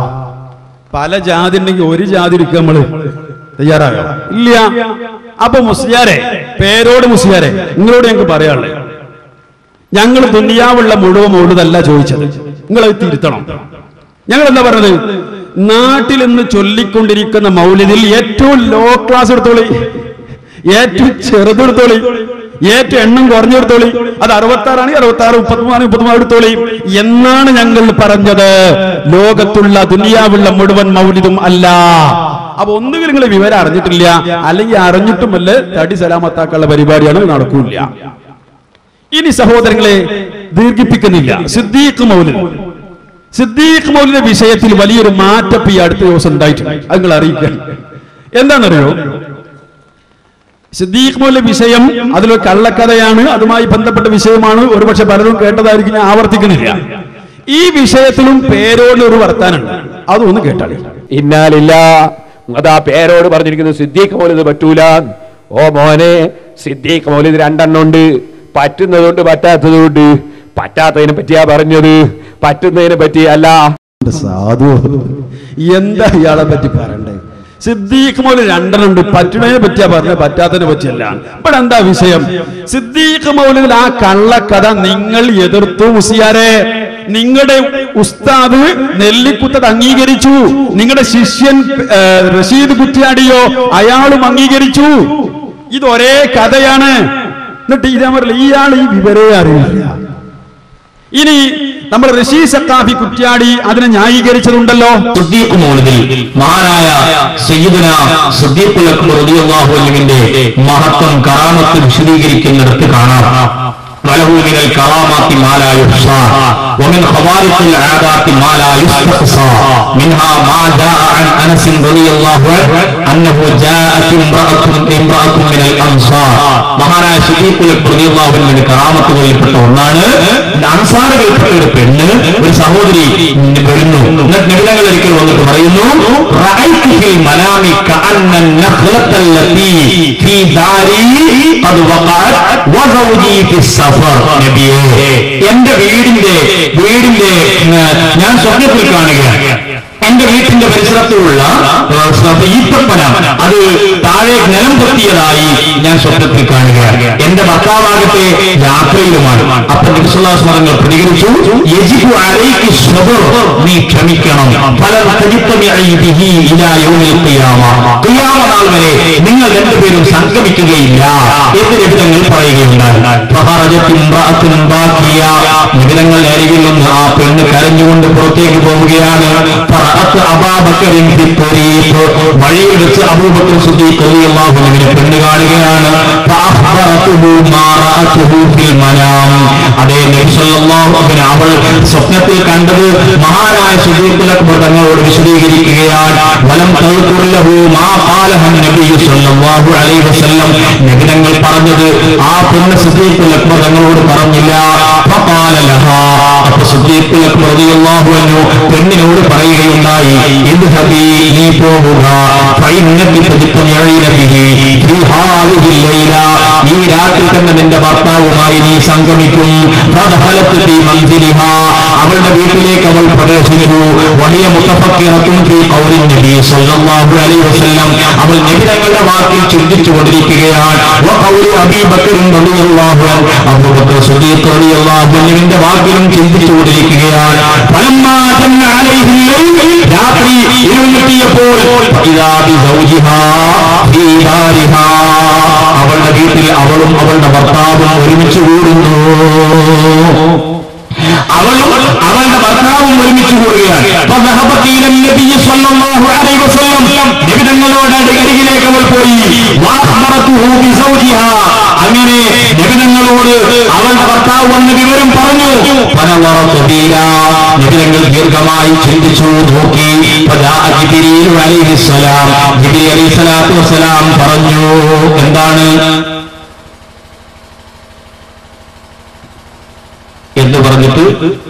പല ജാതി ഉണ്ടെങ്കിൽ ഒരു ജാതി എടുക്കുക നമ്മള് തയ്യാറായോ ഇല്ല അപ്പൊ മുസ്ലിയാരെ പേരോട് മുസ്ലിയാരെ നിങ്ങളോട് ഞങ്ങൾക്ക് പറയാനുള്ളത് ഞങ്ങൾ ദുനിയാവുള്ള മുഴുവൻ മൗലതല്ല ചോദിച്ചത് നിങ്ങളത് തിരുത്തണം ഞങ്ങൾ എന്താ പറഞ്ഞത് നാട്ടിൽ ഇന്ന് ചൊല്ലിക്കൊണ്ടിരിക്കുന്ന മൗലിദിൽ ഏറ്റവും ലോ ക്ലാസ് എടുത്തോളി ഏറ്റവും ചെറുതെടുത്തോളി ഏറ്റവും എണ്ണം കുറഞ്ഞെടുത്തോളി അത് അറുപത്താറാണെങ്കിൽ അറുപത്തി ആറ് മുപ്പത്തിമൂന്ന് മുപ്പത്തിമൂന്ന് എടുത്തോളി എന്നാണ് ഞങ്ങൾ പറഞ്ഞത് ലോകത്തുള്ള ദുനിയാവുള്ള മുഴുവൻ മൗലിദും അല്ല അപ്പൊ ഒന്നുകിൽ നിങ്ങൾ വിവരം അറിഞ്ഞിട്ടില്ല അല്ലെങ്കിൽ അറിഞ്ഞിട്ടുമല്ല തടി സലാമത്താക്കാനുള്ള പരിപാടിയാണ് നടക്കൂല ഇനി സഹോദരങ്ങളെ ദീർഘിപ്പിക്കുന്നില്ല സിദ്ദീഖ് മൗലിദ് സിദ്ദീഖ് മൗലിന്റെ വിഷയത്തിൽ വലിയൊരു മാറ്റം ഈ അടുത്ത ദിവസം ഉണ്ടായിട്ടുണ്ട് അത് നിങ്ങൾ അറിയിക്കുക എന്താണെന്നറിയോ സിദ്ദീഖ് മൗലിന്റെ വിഷയം അതിലൊരു കള്ളക്കഥയാണ് അതുമായി ബന്ധപ്പെട്ട വിഷയമാണ് ഒരുപക്ഷെ പലരും കേട്ടതായിരിക്കും ഞാൻ ആവർത്തിക്കുന്നില്ല ഈ വിഷയത്തിലും പേരോട് ഒരു വർത്താനുണ്ട് അതൊന്ന് കേട്ടാളി ഇന്നാലില്ല അതാ പേരോട് പറഞ്ഞിരിക്കുന്നത് സിദ്ദീഖ് മൗലിദ് പറ്റൂല ഓ മോനെ സിദ്ദീഖ് മൗലിദ് രണ്ടെണ്ണം ഉണ്ട് പറ്റുന്നതുകൊണ്ട് പറ്റാത്തതുകൊണ്ട് പറ്റാത്തതിനെ പറ്റിയാ പറഞ്ഞത് പറ്റുന്നതിനെ പറ്റി അല്ല സാധു എന്താ ഇയാളെ പറ്റി പറയണ്ടേ സിദ്ദീഖ് മൗലി രണ്ടെണ്ണുണ്ട് പറ്റണതിനെ പറ്റിയാ പറഞ്ഞ പറ്റാത്തതിനെ പറ്റിയല്ല ഇവിടെ എന്താ വിഷയം സിദ്ദീഖ് മൗലിദിൽ ആ കള്ളക്കഥ നിങ്ങൾ എതിർത്തു മുസിയാരെ നിങ്ങളുടെ ഉസ്താദ് നെല്ലിക്കുത്തത് അംഗീകരിച്ചു നിങ്ങളുടെ ശിഷ്യൻ ഏ, റഷീദ് കുറ്റിയാടിയോ അയാളും അംഗീകരിച്ചു ഇത് ഒരേ കഥയാണ് എന്നിട്ട് ഇതേ പറയില്ല ഇയാൾ ഈ വിവരേ അറിയില്ല ഇനി നമ്മുടെ റഷീദ് സക്കാഫി കുറ്റ്യാടി അതിനെ ന്യായീകരിച്ചതുണ്ടല്ലോ സുദ്ദീഖ് മൗലിദിൽ മഹാനായ സയ്യിദുന സുദ്ദീഖുൽ അക്ബർ റളിയല്ലാഹു അൻഹുവിന്റെ മഹത്വം കറാമത്ത് വിശദീകരിക്കുന്നിടത്ത് കാണാം وله من الكرامات ما لا يحصى ومن خوارق العادات ما لا يستقصى منها ما جاء عن انس رضي الله عنه انه جاءت امراه امراه من الانصار മഹാനായ സുദീഖുൽ അക്ബർ റളിയല്ലാഹു അൻഹുവിന്റെ കറാമത്തുകളിൽപ്പെട്ട ഒന്നാണ് അൻസാറുകൾപ്പെട്ട ഒരു പെണ്ണ് ഒരു സഹോദരി വരുന്നു എന്നിട്ട് നിബിധങ്ങൾ ഒരിക്കൽ വന്നിട്ട് പറയുന്നു റഅയ്തു ഫിൽ മനാമി കഅന്ന النخلة التي في داري قد وقعت وزوجي في السفر നബിയേ എന്റെ വീടിന്റെ വീടിന്റെ ഉം, ഞാൻ സ്വപ്നത്തിൽ കാണുകയാണ് എന്റെ വീട്ടിന്റെ പരിസരത്തുള്ള ഏഹ്, ഈത്തപ്പന അത് താഴെ നിലം പൊത്തിയതായി ഞാൻ സ്വപ്നത്തിൽ കാണുകയാണ് എന്റെ ഭർത്താവാകട്ടെ യാത്രയിലുമാണ് അപ്പൊ നിമിഷങ്ങൾ പ്രതികരിച്ചു യജിബു അലൈക്ക് സ്വബർ നീ ക്ഷമിക്കണം ഫലം തജിത്തമിഅി ബിഹി ഇലാ യൗമിൽ ഖിയാമ ഖിയാമ നാൾ വരെ നിങ്ങൾ രണ്ടുപേരും സംഗമിക്കുകയില്ല എന്ന് നിബിധങ്ങൾ പറയുകയുണ്ടായി ഫഖറജത്ത് ഇംറഅത്തുൻ ബാക്കിയ നിബിധങ്ങൾ അരികിൽ നിന്ന് ആ പെണ്ണ് കരഞ്ഞുകൊണ്ട് പുറത്തേക്ക് പോവുകയാണ് ഫറഅ റഅത്ത് അബൂബക്കറിൻ ഫി ത്വരീഖ് വഴിയിൽ വെച്ച് അബൂബക്കർ സിദ്ദീഖ് റളിയല്ലാഹു അൻഹുവിനെ പെണ്ണ് കാണുകയാണ് ഫഅഖ്ബറതുഹു മാ റഅതുഹു ഫിൽ മനാം അതേ നബി സല്ലല്ലാഹു അലൈഹി അവൾ സ്വപ്നത്തിൽ കണ്ടത് മഹാനായ സിദ്ദീഖുൽ അക്ബർ തങ്ങളോട് വിശദീകരിക്കുകയാണ് വലം തദ്കുർ ലഹു മാ ഖാലഹ നബി സല്ലല്ലാഹു അലൈഹി വസല്ലം നബി തങ്ങൾ പറഞ്ഞത് ആ പെണ്ണ് സിദ്ദീഖുൽ അക്ബർ തങ്ങളോട് പറഞ്ഞില്ല ഫഖാല ലഹാ അപ്പോൾ സിദ്ദീഖുൽ അക്ബർ റളിയല്ലാഹു അൻഹു പെണ്ണിനോട് പറയുകയുണ്ടായി ഇദ്ഹബി നീ പോവുക ഫഇന്നകി തജ്തമിഈന ബിഹി ഫീ ഹാദിഹി ലൈല ഈ രാത്രി തന്നെ നിന്റെ ഭർത്താവുമായി നീ സംഗമിക്കും ഫദഖലത്ത് ഫീ മൻസിലിഹാ അവളുടെ വീട്ടിലേക്ക് അവൾ പ്രവേശിച്ചു വലിയ മുത്തഫക്കിറത്തും ഫീ ഖൗലിൻ നബി സല്ലല്ലാഹു അലൈഹി വസല്ലം അവൾ നബി തങ്ങളുടെ വാക്കിൽ ചിന്തിച്ചു കൊണ്ടിരിക്കുകയാണ് വഖൗലി അബീ ബക്കർ റളിയല്ലാഹു അൻഹു അബൂബക്കർ സിദ്ദീഖ് റളിയല്ലാഹു അൻഹുവിന്റെ വാക്കിലും ചിന്തിച്ചു കൊണ്ടിരിക്കുകയാണ് ഫലമ്മാ ജന്ന അലൈഹി ലൈൽ രാത്രി ഇരുമുട്ടിയപ്പോൾ ഇദാ ബി സൗജിഹാ ഫീ ദാരിഹാ അവളുടെ വീട്ടിൽ അവളും അവളുടെ ഭർത്താവും ഒരുമിച്ച് കൂടുന്നു അവളും അവളുടെ ഭർത്താവും ഒരുമിച്ച് കൂടുകയാണ് فذهب إلى النبي صلى الله عليه وسلم നബി തങ്ങളോട് അരികിലേക്ക് അവൾ പോയി وأخبرته بزوجها അങ്ങനെ നബി തങ്ങളോട് അവളുടെ ഭർത്താവ് വന്ന വിവരം പറഞ്ഞു فنظرت فيها നബി തങ്ങൾ ദീർഘമായി ചിന്തിച്ചു നോക്കി فجاء جبريل عليه السلام ജിബ്രീൽ അലൈഹി സ്വലാത്തു വസ്സലാം പറഞ്ഞു എന്താണ് എന്ന് പറഞ്ഞിട്ട്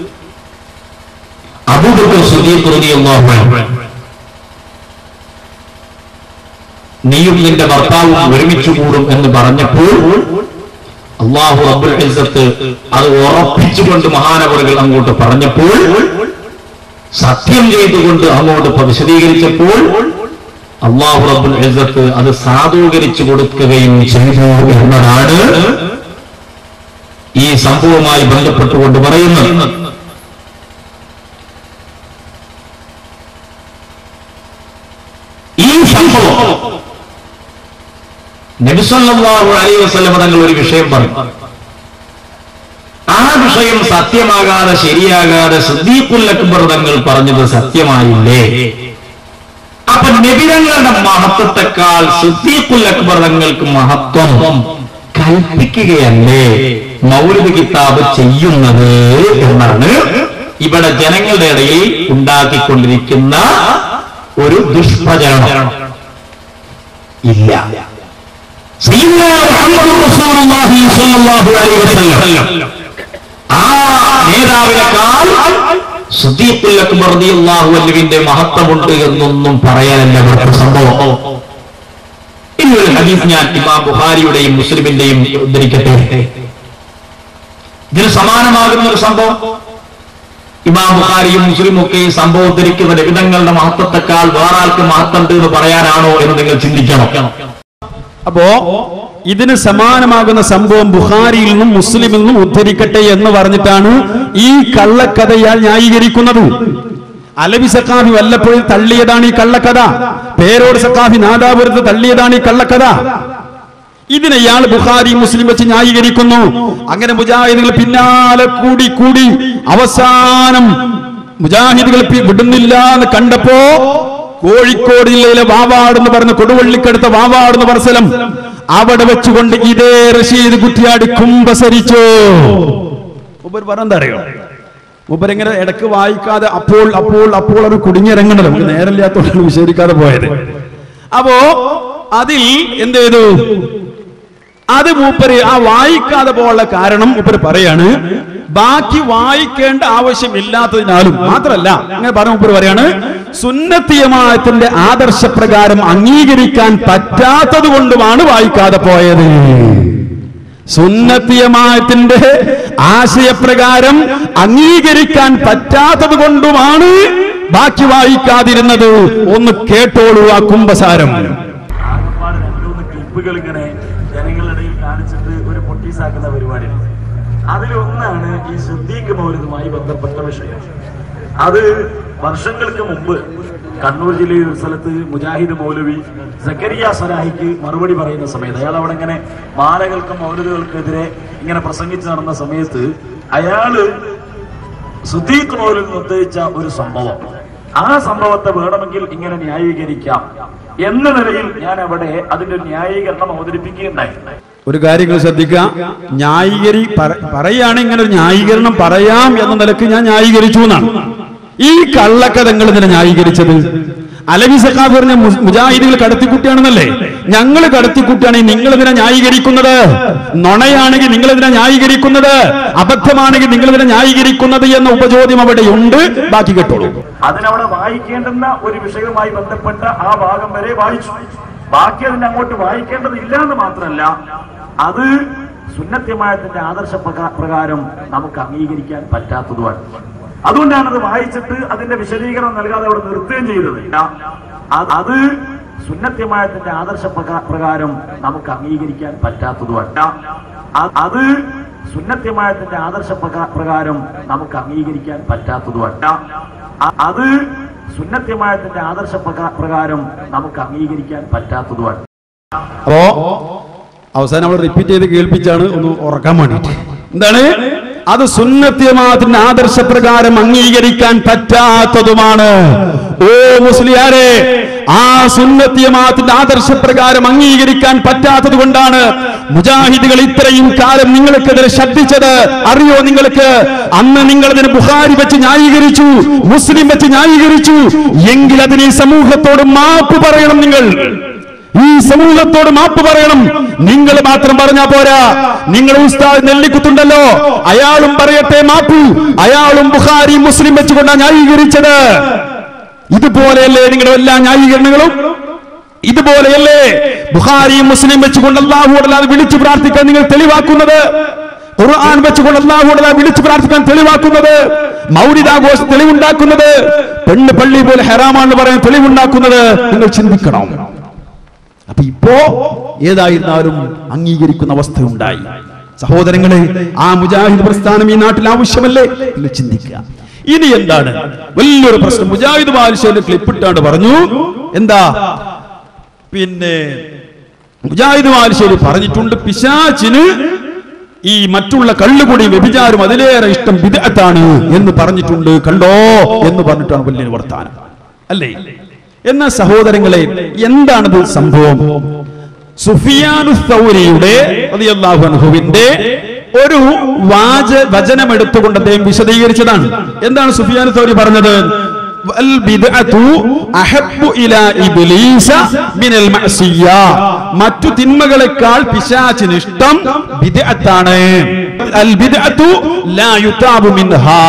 അബൂബക്കർ സിദ്ദീഖ് റളിയല്ലാഹു അൻഹു നീയും നിന്റെ ഭർത്താവും ഒരുമിച്ച് കൂടും എന്ന് പറഞ്ഞപ്പോൾ അള്ളാഹു റബ്ബുൽ ഇസ്സത്ത് അത് ഉറപ്പിച്ചുകൊണ്ട് മഹാനവറുകൾ അങ്ങോട്ട് പറഞ്ഞപ്പോൾ സത്യം ചെയ്തുകൊണ്ട് അങ്ങോട്ട് വിശദീകരിച്ചപ്പോൾ അള്ളാഹു റബ്ബുൽ ഇസ്സത്ത് അത് സാധൂകരിച്ചു കൊടുക്കുകയും ചെയ്തു എന്നതാണ് ഈ സംഭവവുമായി ബന്ധപ്പെട്ടുകൊണ്ട് പറയുന്നത് ഈ സംഭവം നബിസല്ലാഹു അലൈഹി വസല്ലമ തങ്ങൾ ഒരു വിഷയം പറഞ്ഞു ആ വിഷയം സത്യമാകാതെ ശരിയാകാതെ സിദ്ദീഖുൽ അക്ബർ തങ്ങൾ പറഞ്ഞത് സത്യമായില്ലേ അപ്പൊ നബിതങ്ങളുടെ മഹത്വത്തെക്കാൾ സിദ്ദീഖുൽ അക്ബർ തങ്ങൾക്ക് മഹത്വം കൽപ്പിക്കുകയല്ലേ മൗലിക കിതാബ് ചെയ്യുന്നത് എന്നാണ് ഇവിടെ ജനങ്ങളുടെ ഇടയിൽ ഉണ്ടാക്കിക്കൊണ്ടിരിക്കുന്ന ഒരു ദുഷ്പ്രചരണം ഇല്ല സയ്യിദുനാ മുഹമ്മദ് റസൂലുള്ളാഹി സ്വല്ലല്ലാഹു അലൈഹി വസല്ലം ആ നേതാവിനേക്കാൾ സുദ്ദീഖുൽ അക്ബർ റളിയല്ലാഹു അൻഹുവിന്റെ മഹത്വമുണ്ട് എന്നൊന്നും പറയാനല്ല ഇവിടുത്തെ സംഭവം ഇനി ഒരു ഹദീസ് ഞാൻ ഇമാം ബുഖാരിയുടെയും മുസ്ലിമിന്റെയും ഉദ്ധരിക്കട്ടെ ഇതിന് സമാനമാകുന്ന ഒരു സംഭവം ഇമാം ബുഖാരിയും മുസ്ലിമും ഒക്കെ ഈ സംഭവം ഉദ്ധരിക്കുന്ന ലഭിതങ്ങളുടെ മഹത്വത്തെക്കാൾ വേറാൾക്ക് മഹത്വമുണ്ട് എന്ന് പറയാനാണോ എന്ന് നിങ്ങൾ ചിന്തിക്കണം അപ്പോ ഇതിന് സമാനമാകുന്ന സംഭവം ബുഖാരിയിൽ നിന്നും മുസ്ലിമിൽ നിന്നും ഉദ്ധരിക്കട്ടെ എന്ന് പറഞ്ഞിട്ടാണ് ഈ കള്ളക്കഥ ഇയാൾ ന്യായീകരിക്കുന്നത് അലവി സക്കാഫി വല്ലപ്പോഴും തള്ളിയതാണ് ഈ കള്ളക്കഥ പേരോട് സക്കാഫി നാദാപുരത്ത് തള്ളിയതാണ് ഈ കള്ളക്കഥ ഇതിനെ ഇയാൾ ബുഖാരി മുസ്ലിം വെച്ച് ന്യായീകരിക്കുന്നു അങ്ങനെ മുജാഹിദുകൾ പിന്നാലെ കൂടി കൂടി അവസാനം മുജാഹിദുകൾ പി- വിടുന്നില്ല എന്ന് കണ്ടപ്പോ കോഴിക്കോട് ജില്ലയിലെ വാവാട് എന്ന് പറഞ്ഞ കൊടുവള്ളിക്കടുത്ത വാവാട് എന്ന് പറഞ്ഞ സ്ഥലം അവിടെ വെച്ചുകൊണ്ട് ഇതേ റഷീദ് കുറ്റിയാടി കുംഭസരിച്ചു ഉപർ പറഞ്ഞെന്താ അറിയോ ഉപരിങ്ങനെ ഇടക്ക് വായിക്കാതെ അപ്പോൾ അപ്പോൾ അപ്പോൾ അത് കുടുങ്ങിയിറങ്ങണല്ലോ നമുക്ക് നേരമില്ലാത്തോണ്ടാണ് വിശദീകരിക്കാതെ പോയത് അപ്പോ അതിൽ എന്ത് ചെയ്തു അത് മൂപ്പര് ആ വായിക്കാതെ പോകാനുള്ള കാരണം മൂപ്പര് പറയാണ് ബാക്കി വായിക്കേണ്ട ആവശ്യമില്ലാത്തതിനാലും മാത്രല്ല അങ്ങനെ പറഞ്ഞ മൂപ്പര് പറയാണ് സുന്നത്തിയമായത്തിന്റെ ആദർശപ്രകാരം അംഗീകരിക്കാൻ പറ്റാത്തത് കൊണ്ടുമാണ് വായിക്കാതെ പോയത് സുന്നത്തിയമായത്തിന്റെ ആശയപ്രകാരം അംഗീകരിക്കാൻ പറ്റാത്തത് കൊണ്ടുമാണ് ബാക്കി വായിക്കാതിരുന്നത് ഒന്ന് കേട്ടോളൂ ആ കുംഭസാരം ആകപ്പാട് രണ്ടുമൂന്ന് ക്ലിപ്പുകൾ ഇങ്ങനെ ജനങ്ങളുടെ ഇടയിൽ കാണിച്ചിട്ട് ഒരു പൊട്ടീസാക്കുന്ന പരിപാടിയാണ് അതിലൊന്നാണ് ഈ സിദ്ദീഖ് മൗലിതുമായി ബന്ധപ്പെട്ട വിഷയം അത് വർഷങ്ങൾക്ക് മുമ്പ് കണ്ണൂർ ജില്ലയിൽ ഒരു സ്ഥലത്ത് മുജാഹിദ് മൗലവി സക്കരിയ സലാഹിക്ക് മറുപടി പറയുന്ന സമയത്ത് അയാൾ അവിടെ ഇങ്ങനെ മാലകൾക്കും മൗലവികൾക്കെതിരെ ഇങ്ങനെ പ്രസംഗിച്ച് നടന്ന സമയത്ത് അയാള് സുദ്ദീഖ് മൗലിൽ നിർദ്ദേശിച്ച ഒരു സംഭവം ആ സംഭവത്തെ വേണമെങ്കിൽ ഇങ്ങനെ ന്യായീകരിക്കാം എന്ന നിലയിൽ ഞാൻ അവിടെ അതിന്റെ ഒരു ന്യായീകരണം അവതരിപ്പിക്കുകയുണ്ടായി ഒരു കാര്യങ്ങൾ ശ്രദ്ധിക്കുക ന്യായീകരി പറ- പറയാണ് ഇങ്ങനെ ഒരു ന്യായീകരണം പറയാം എന്ന നിലക്ക് ഞാൻ ന്യായീകരിച്ചു എന്നാണ് ഈ കള്ളക്കഥ നിങ്ങൾ ഇതിനെ ന്യായീകരിച്ചത് അലവി സഖാഫ് പറഞ്ഞ മു- മുജാഹിദുകൾ കടത്തിക്കുട്ടിയാണെന്നല്ലേ ഞങ്ങൾ കടത്തിക്കുട്ടിയാണെങ്കിൽ നിങ്ങൾ ഇതിനെ ന്യായീകരിക്കുന്നത് നുണയാണെങ്കിൽ നിങ്ങൾ ഇതിനെ ന്യായീകരിക്കുന്നത് അബദ്ധമാണെങ്കിൽ നിങ്ങൾ ഇതിനെ ന്യായീകരിക്കുന്നത് എന്ന ഉപചോദ്യം അവിടെ ഉണ്ട് ബാക്കി കേട്ടോളൂ അതിനവിടെ വായിക്കേണ്ടുന്ന ഒരു വിഷയവുമായി ബന്ധപ്പെട്ട ആ ഭാഗം വരെ വായിച്ചു ബാക്കി അതിന് അങ്ങോട്ട് വായിക്കേണ്ടതില്ല എന്ന് മാത്രമല്ല അത് സുന്നത്യമായത്തിന്റെ ആദർശ പ്രകാ- പ്രകാരം നമുക്ക് അംഗീകരിക്കാൻ പറ്റാത്തതുമാണ് അതുകൊണ്ടാണ് അത് വായിച്ചിട്ട് അതിന്റെ വിശദീകരണം നൽകാതെ അവിടെ നിർത്തുകയും ചെയ്തത് അത് അത് സുന്നത്യമായത്തിന്റെ ആദർശ പ്രകാ- പ്രകാരം നമുക്ക് അംഗീകരിക്കാൻ പറ്റാത്തതുമാണ് അ- അത് സുന്നത്യമായത്തിന്റെ ആദർശ പ്രകാ- പ്രകാരം നമുക്ക് അംഗീകരിക്കാൻ പറ്റാത്തതുമാണ് അ- അത് സുന്നത്യമായത്തിന്റെ ആദർശ പ്രകാ- പ്രകാരം നമുക്ക് അംഗീകരിക്കാൻ പറ്റാത്തതുമാണ് അപ്പോ അവസാനം നമ്മൾ റിപ്പീറ്റ് ചെയ്ത് കേൾപ്പിച്ചാണ് ഒന്ന് ഉറക്കാൻ വേണ്ടിയിട്ട് എന്താണ് അത് സുന്നത്യമാത്തിന്റെ ആദർശപ്രകാരം അംഗീകരിക്കാൻ പറ്റാത്തതുമാണ് ഓ മുസ്ലിയാരെ ആ സുന്നത്യമാത്തിന്റെ ആദർശപ്രകാരം അംഗീകരിക്കാൻ പറ്റാത്തത് കൊണ്ടാണ് മുജാഹിദുകൾ ഇത്രയും കാലം നിങ്ങൾക്കെതിരെ ശബ്ദിച്ചത് അറിയോ നിങ്ങൾക്ക് അന്ന് നിങ്ങൾ അതിന് ബുഹാരി വെച്ച് ന്യായീകരിച്ചു മുസ്ലിം വെച്ച് ന്യായീകരിച്ചു എങ്കിൽ അതിന് ഈ സമൂഹത്തോട് മാപ്പ് പറയണം നിങ്ങൾ ഈ സമൂഹത്തോട് മാപ്പ് പറയണം നിങ്ങൾ മാത്രം പറഞ്ഞാ പോരാ നിങ്ങൾ ഉസ്താദ് നെല്ലിക്കുത്തുണ്ടല്ലോ അയാളും പറയട്ടെ മാപ്പ് അയാളും ബുഖാരി മുസ്ലിം വെച്ചുകൊണ്ടാണ് ന്യായീകരിച്ചത് ഇതുപോലെയല്ലേ നിങ്ങളുടെ എല്ലാ ന്യായീകരണങ്ങളും ഇതുപോലെയല്ലേ ബുഖാരിയും മുസ്ലിം വെച്ചുകൊണ്ട് അല്ലാഹുവല്ലാതെ വിളിച്ചു പ്രാർത്ഥിക്കാൻ നിങ്ങൾ തെളിവാക്കുന്നത് ഖുർആൻ വെച്ചുകൊണ്ട് അല്ലാഹുവല്ലാതെ വിളിച്ചു പ്രാർത്ഥിക്കാൻ തെളിവാക്കുന്നത് മൗലിദാഘോഷ തെളിവുണ്ടാക്കുന്നത് പെണ്ണ് പള്ളി പോലെ ഹെറാമാണെന്ന് പറയാൻ തെളിവുണ്ടാക്കുന്നത് നിങ്ങൾ ചിന്തിക്കണം അപ്പൊ ഇപ്പോ ഏതായിരുന്നാലും അംഗീകരിക്കുന്ന അവസ്ഥയുണ്ടായി സഹോദരങ്ങളെ ആ മുജാഹിദ് പ്രസ്ഥാനം ഈ നാട്ടിൽ ആവശ്യമല്ലേ എന്ന് ചിന്തിക്കുക ഇനി എന്താണ് വലിയൊരു പ്രശ്നം മുജാഹിദ് ബാലിശേന്റെ ക്ലിപ്പിട്ടാണ്ട് പറഞ്ഞു എന്താ പിന്നെ മുജാഹിദ് ബാലിശ്ശേരി പറഞ്ഞിട്ടുണ്ട് പിശാച്ചിന് ഈ മറ്റുള്ള കള്ളുകുടി വ്യഭിചാരം അതിലേറെ ഇഷ്ടം വിദഗ്ധാണ് എന്ന് പറഞ്ഞിട്ടുണ്ട് കണ്ടോ എന്ന് പറഞ്ഞിട്ടാണ് വലിയ വർത്താനം അല്ലേ എന്ന സഹോദരങ്ങളെ എന്താണിത് സംഭവം സുഫിയാനു സൗരിയുടെ റളിയല്ലാഹു അൻഹുവിന്റെ ഒരു വാച വചനം എടുത്തുകൊണ്ട് അദ്ദേഹം വിശദീകരിച്ചതാണ് എന്താണ് സുഫിയാനു സൗരി പറഞ്ഞത് വൽ ബിദ്അതു അഹബ്ബു ഇലാ ഇബ്ലീസ മിനൽ മഅസിയ്യ മറ്റു തിന്മകളെക്കാൾ പിശാചിന് ഇഷ്ടം ബിദ്അത്താണ് അൽ ബിദ്അതു ലാ യുതാബു മിൻഹാ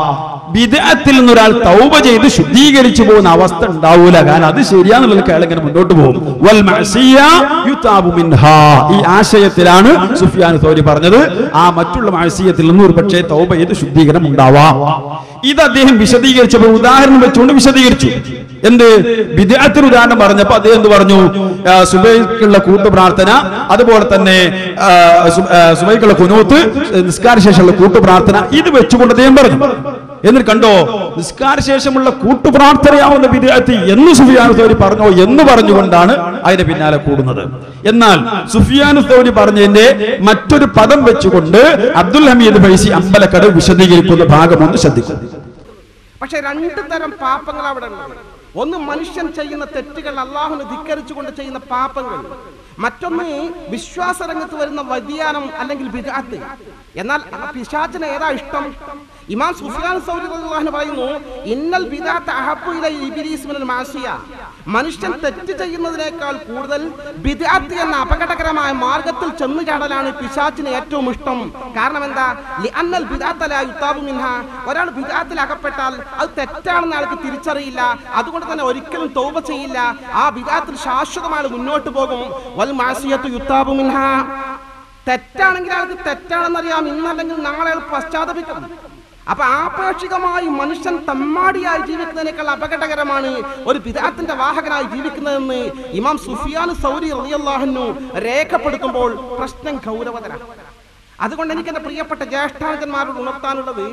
ബിദ്അത്തിൽ നിന്ന് ഒരാൾ തൗബ ചെയ്ത് ശുദ്ധീകരിച്ചു പോകുന്ന അവസ്ഥ ഉണ്ടാവൂല കാരണം അത് ശരിയാന്നുള്ള അയാൾ ഇങ്ങനെ മുന്നോട്ട് പോകും വൽ മഅസിയ യുതാബു മിൻഹാ ഈ ആശയത്തിലാണ് സുഫിയാൻ സൗരി പറഞ്ഞത് ആ മറ്റുള്ള മഅസിയത്തിൽ നിന്ന് ഒരു പക്ഷേ തൗബ ചെയ്ത് ശുദ്ധീകരണം ഉണ്ടാവാം ഇത് അദ്ദേഹം വിശദീകരിച്ചപ്പോൾ ഉദാഹരണം വെച്ചുകൊണ്ട് വിശദീകരിച്ചു എന്ത് വിദ്യാർത്ഥി ഉദാഹരണം പറഞ്ഞപ്പോ അദ്ദേഹം എന്ത് പറഞ്ഞു ആ, സുബൈക്കുള്ള കൂട്ടു പ്രാർത്ഥന അതുപോലെ തന്നെ ആ, സു- ആ, സുബൈക്കുള്ള കുനൂത്ത് നിസ്കാര ശേഷമുള്ള കൂട്ടു പ്രാർത്ഥന ഇത് വെച്ചുകൊണ്ട് അദ്ദേഹം പറഞ്ഞു എന്നിട്ട് കണ്ടോ നിസ്കാര ശേഷമുള്ള കൂട്ടുപ്രാർത്ഥനയാവുന്ന വിദ്യാർത്ഥി എന്ന് സുഫിയാൻ സൗരി പറഞ്ഞോ എന്ന് പറഞ്ഞുകൊണ്ടാണ് അതിന്റെ പിന്നാലെ കൂടുന്നത് എന്നാൽ സുഫിയാൻ സൗരി പറഞ്ഞതിന്റെ മറ്റൊരു പദം വെച്ചുകൊണ്ട് അബ്ദുൽ ഹമീദ് ഫൈസി അമ്പലക്കട് വിശദീകരിക്കുന്ന ഭാഗം ഒന്ന് ശ്രദ്ധിക്കും പക്ഷെ രണ്ട് തരം പാപങ്ങൾ അവിടെ ഉണ്ട് ഒന്ന് മനുഷ്യൻ ചെയ്യുന്ന തെറ്റുകൾ അള്ളാഹുനെ ധിക്കരിച്ചുകൊണ്ട് ചെയ്യുന്ന പാപങ്ങൾ മറ്റൊന്ന് വിശ്വാസ രംഗത്ത് വരുന്ന വ്യതിയാനം അല്ലെങ്കിൽ വിദാത്ത് എന്നാൽ ആ പിശാചിന് ഏതാ ഇഷ്ടം ഇമാം സുഫിയാൻ സൗരി റളിയല്ലാഹു പറയുന്നു ഇന്നൽ ബിദാത്ത് അഹബ്ബു ഇല ഇബ്ലീസ് മിനൽ മാസിയ മനുഷ്യൻ തെറ്റ് ചെയ്യുന്നതിനേക്കാൾ കൂടുതൽ ബിദാത്ത് എന്ന അപകടകരമായ മാർഗത്തിൽ ചെന്നു ചാടലാണ് പിശാചിന് ഏറ്റവും ഇഷ്ടം കാരണം എന്താ ലിഅന്നൽ ബിദാത്ത ലാ യുതാബു മിൻഹ ഒരാൾ ബിദാത്തിൽ അകപ്പെട്ടാൽ അത് തെറ്റാണെന്ന് അയാൾക്ക് തിരിച്ചറിയില്ല അതുകൊണ്ട് തന്നെ ഒരിക്കലും തൗബ ചെയ്യില്ല ആ ബിദാത്തിൽ ശാശ്വതമായി മുന്നോട്ട് പോകും വൽ മാസിയത്തു യുതാബു മിൻഹ തെറ്റാണെങ്കിൽ അയാൾക്ക് തെറ്റാണെന്നറിയാം ഇന്നല്ലെങ്കിൽ നാളെ അയാൾ പശ്ചാത്തപിക്കും അപ്പൊ ആപേക്ഷികമായി മനുഷ്യൻ തമ്മാടിയായി ജീവിക്കുന്നതിനേക്കാൾ അപകടകരമാണ് ഒരു വിദാത്തിന്റെ വാഹകനായി ജീവിക്കുന്നതെന്ന് ഇമാം സുഫിയാൻ സൗരി റളിയല്ലാഹു രേഖപ്പെടുത്തുമ്പോൾ പ്രശ്നം ഗൗരവതരാണ് അതുകൊണ്ട് എനിക്ക് എന്റെ പ്രിയപ്പെട്ട ജ്യേഷ്ഠാങ്കന്മാരോട് ഉണർത്താനുള്ളത്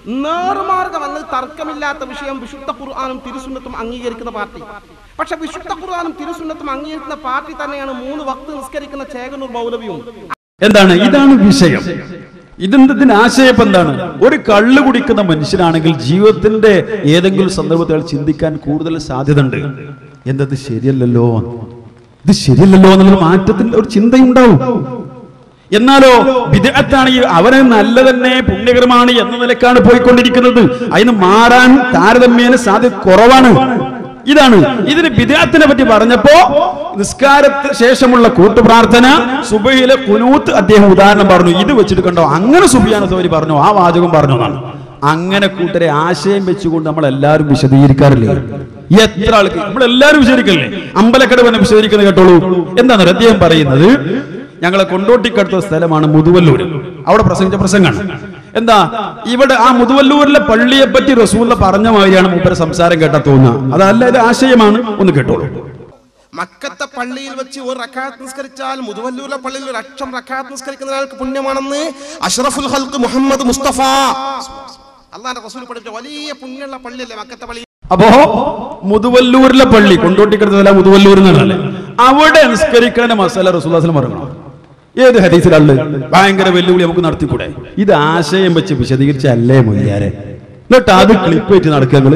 നേർമാർഗം എന്ന് തർക്കമില്ലാത്ത വിഷയം വിശുദ്ധ ഖുർആാനും തിരുസുന്നത്തും അംഗീകരിക്കുന്ന പാർട്ടി പക്ഷെ വിശുദ്ധ ഖുർആാനും തിരുസുന്നത്തും അംഗീകരിക്കുന്ന പാർട്ടി തന്നെയാണ് മൂന്ന് വക്ത് നിസ്കരിക്കുന്ന ചേകനൂർ മൗലവിയും എന്താണ് ഇതാണ് വിഷയം ഇതിന്റെ ഇതിന്റെ ആശയം ഇപ്പൊ എന്താണ് ഒരു കള്ള് കുടിക്കുന്ന മനുഷ്യനാണെങ്കിൽ ജീവിതത്തിന്റെ ഏതെങ്കിലും സന്ദർഭത്തിൽ അയാൾ ചിന്തിക്കാൻ കൂടുതൽ സാധ്യത ഉണ്ട് എന്തത് ശരിയല്ലല്ലോ ഇത് ശരിയല്ലല്ലോ എന്നുള്ള മാറ്റത്തിന്റെ ഒരു ചിന്തയുണ്ടാവും എന്നാലോ വിദഗ്ധാണെങ്കിൽ അവന് നല്ല തന്നെ പുണ്യകരമാണ് എന്ന നിലക്കാണ് പോയിക്കൊണ്ടിരിക്കുന്നത് അതിന് മാറാൻ താരതമ്യേന സാധ്യത കുറവാണ് ഇതാണ് ഇതിന് വിദഗ്ധത്തിനെ പറ്റി പറഞ്ഞപ്പോ നിസ്കാരത്തിന് ശേഷമുള്ള കൂട്ടുപ്രാർത്ഥന സുബഹിയിലെ കുനൂത്ത് അദ്ദേഹം ഉദാഹരണം പറഞ്ഞു ഇത് വെച്ചിട്ട് കണ്ടോ അങ്ങനെ സുബിയാന സൗരി പറഞ്ഞു ആ വാചകം പറഞ്ഞു എന്നാണ് അങ്ങനെ കൂട്ടരെ ആശയം വെച്ചുകൊണ്ട് നമ്മൾ എല്ലാവരും വിശദീകരിക്കാറില്ലേ എത്ര ആൾക്ക് നമ്മൾ എല്ലാവരും വിശദീകരിക്കല്ലേ അമ്പലക്കടവനെ വിശദീകരിക്കുന്നത് കേട്ടോളൂ എന്താണ് അദ്ദേഹം പറയുന്നത് ഞങ്ങളെ കൊണ്ടോട്ടിക്കടുത്ത സ്ഥലമാണ് മുതുവല്ലൂർ അവിടെ പ്രസംഗിച്ച പ്രസംഗമാണ് എന്താ ഇവിടെ ആ മുതുവല്ലൂരിലെ പള്ളിയെ പറ്റി റസൂല പറഞ്ഞ മാതിരിയാണ് മൂപ്പര സംസാരം കേട്ടാ തോന്നുക അതല്ല ഇത് ആശയമാണ് ഒന്ന് കേട്ടോളൂ മക്കത്തെ പള്ളിയിൽ വെച്ച് ഒരു റക്കാത്ത് നിസ്കരിച്ചാൽ മുതുവല്ലൂരിലെ പള്ളിയിൽ ഒരു അക്ഷം റക്കാത്ത് നിസ്കരിക്കുന്ന ഒരാൾക്ക് പുണ്യമാണെന്ന് അഷ്റഫുൽ ഹൽക്ക് മുഹമ്മദ് മുസ്തഫ അള്ളാന്റെ റസൂൽ പഠിപ്പിച്ച വലിയ പുണ്യമുള്ള പള്ളിയല്ലേ മക്കത്തെ പള്ളി അപ്പോ മുതുവല്ലൂരിലെ പള്ളി കൊണ്ടോട്ടിക്കടുത്ത സ്ഥലം മുതുവല്ലൂർ എന്നല്ലേ അവിടെ നിസ്കരിക്കണ മസാല റസൂലാസ്ലം പറയണം ഏത് ഹദീസിലുള്ള ഭയങ്കര വെല്ലുവിളി നമുക്ക് നടത്തിക്കൂടെ ഇത് ആശയം വെച്ച് വിശദീകരിച്ചല്ലേ മൊയ്യാരെ എന്നിട്ട് അത് ക്ലിപ്പ് വെച്ച് നടക്കുക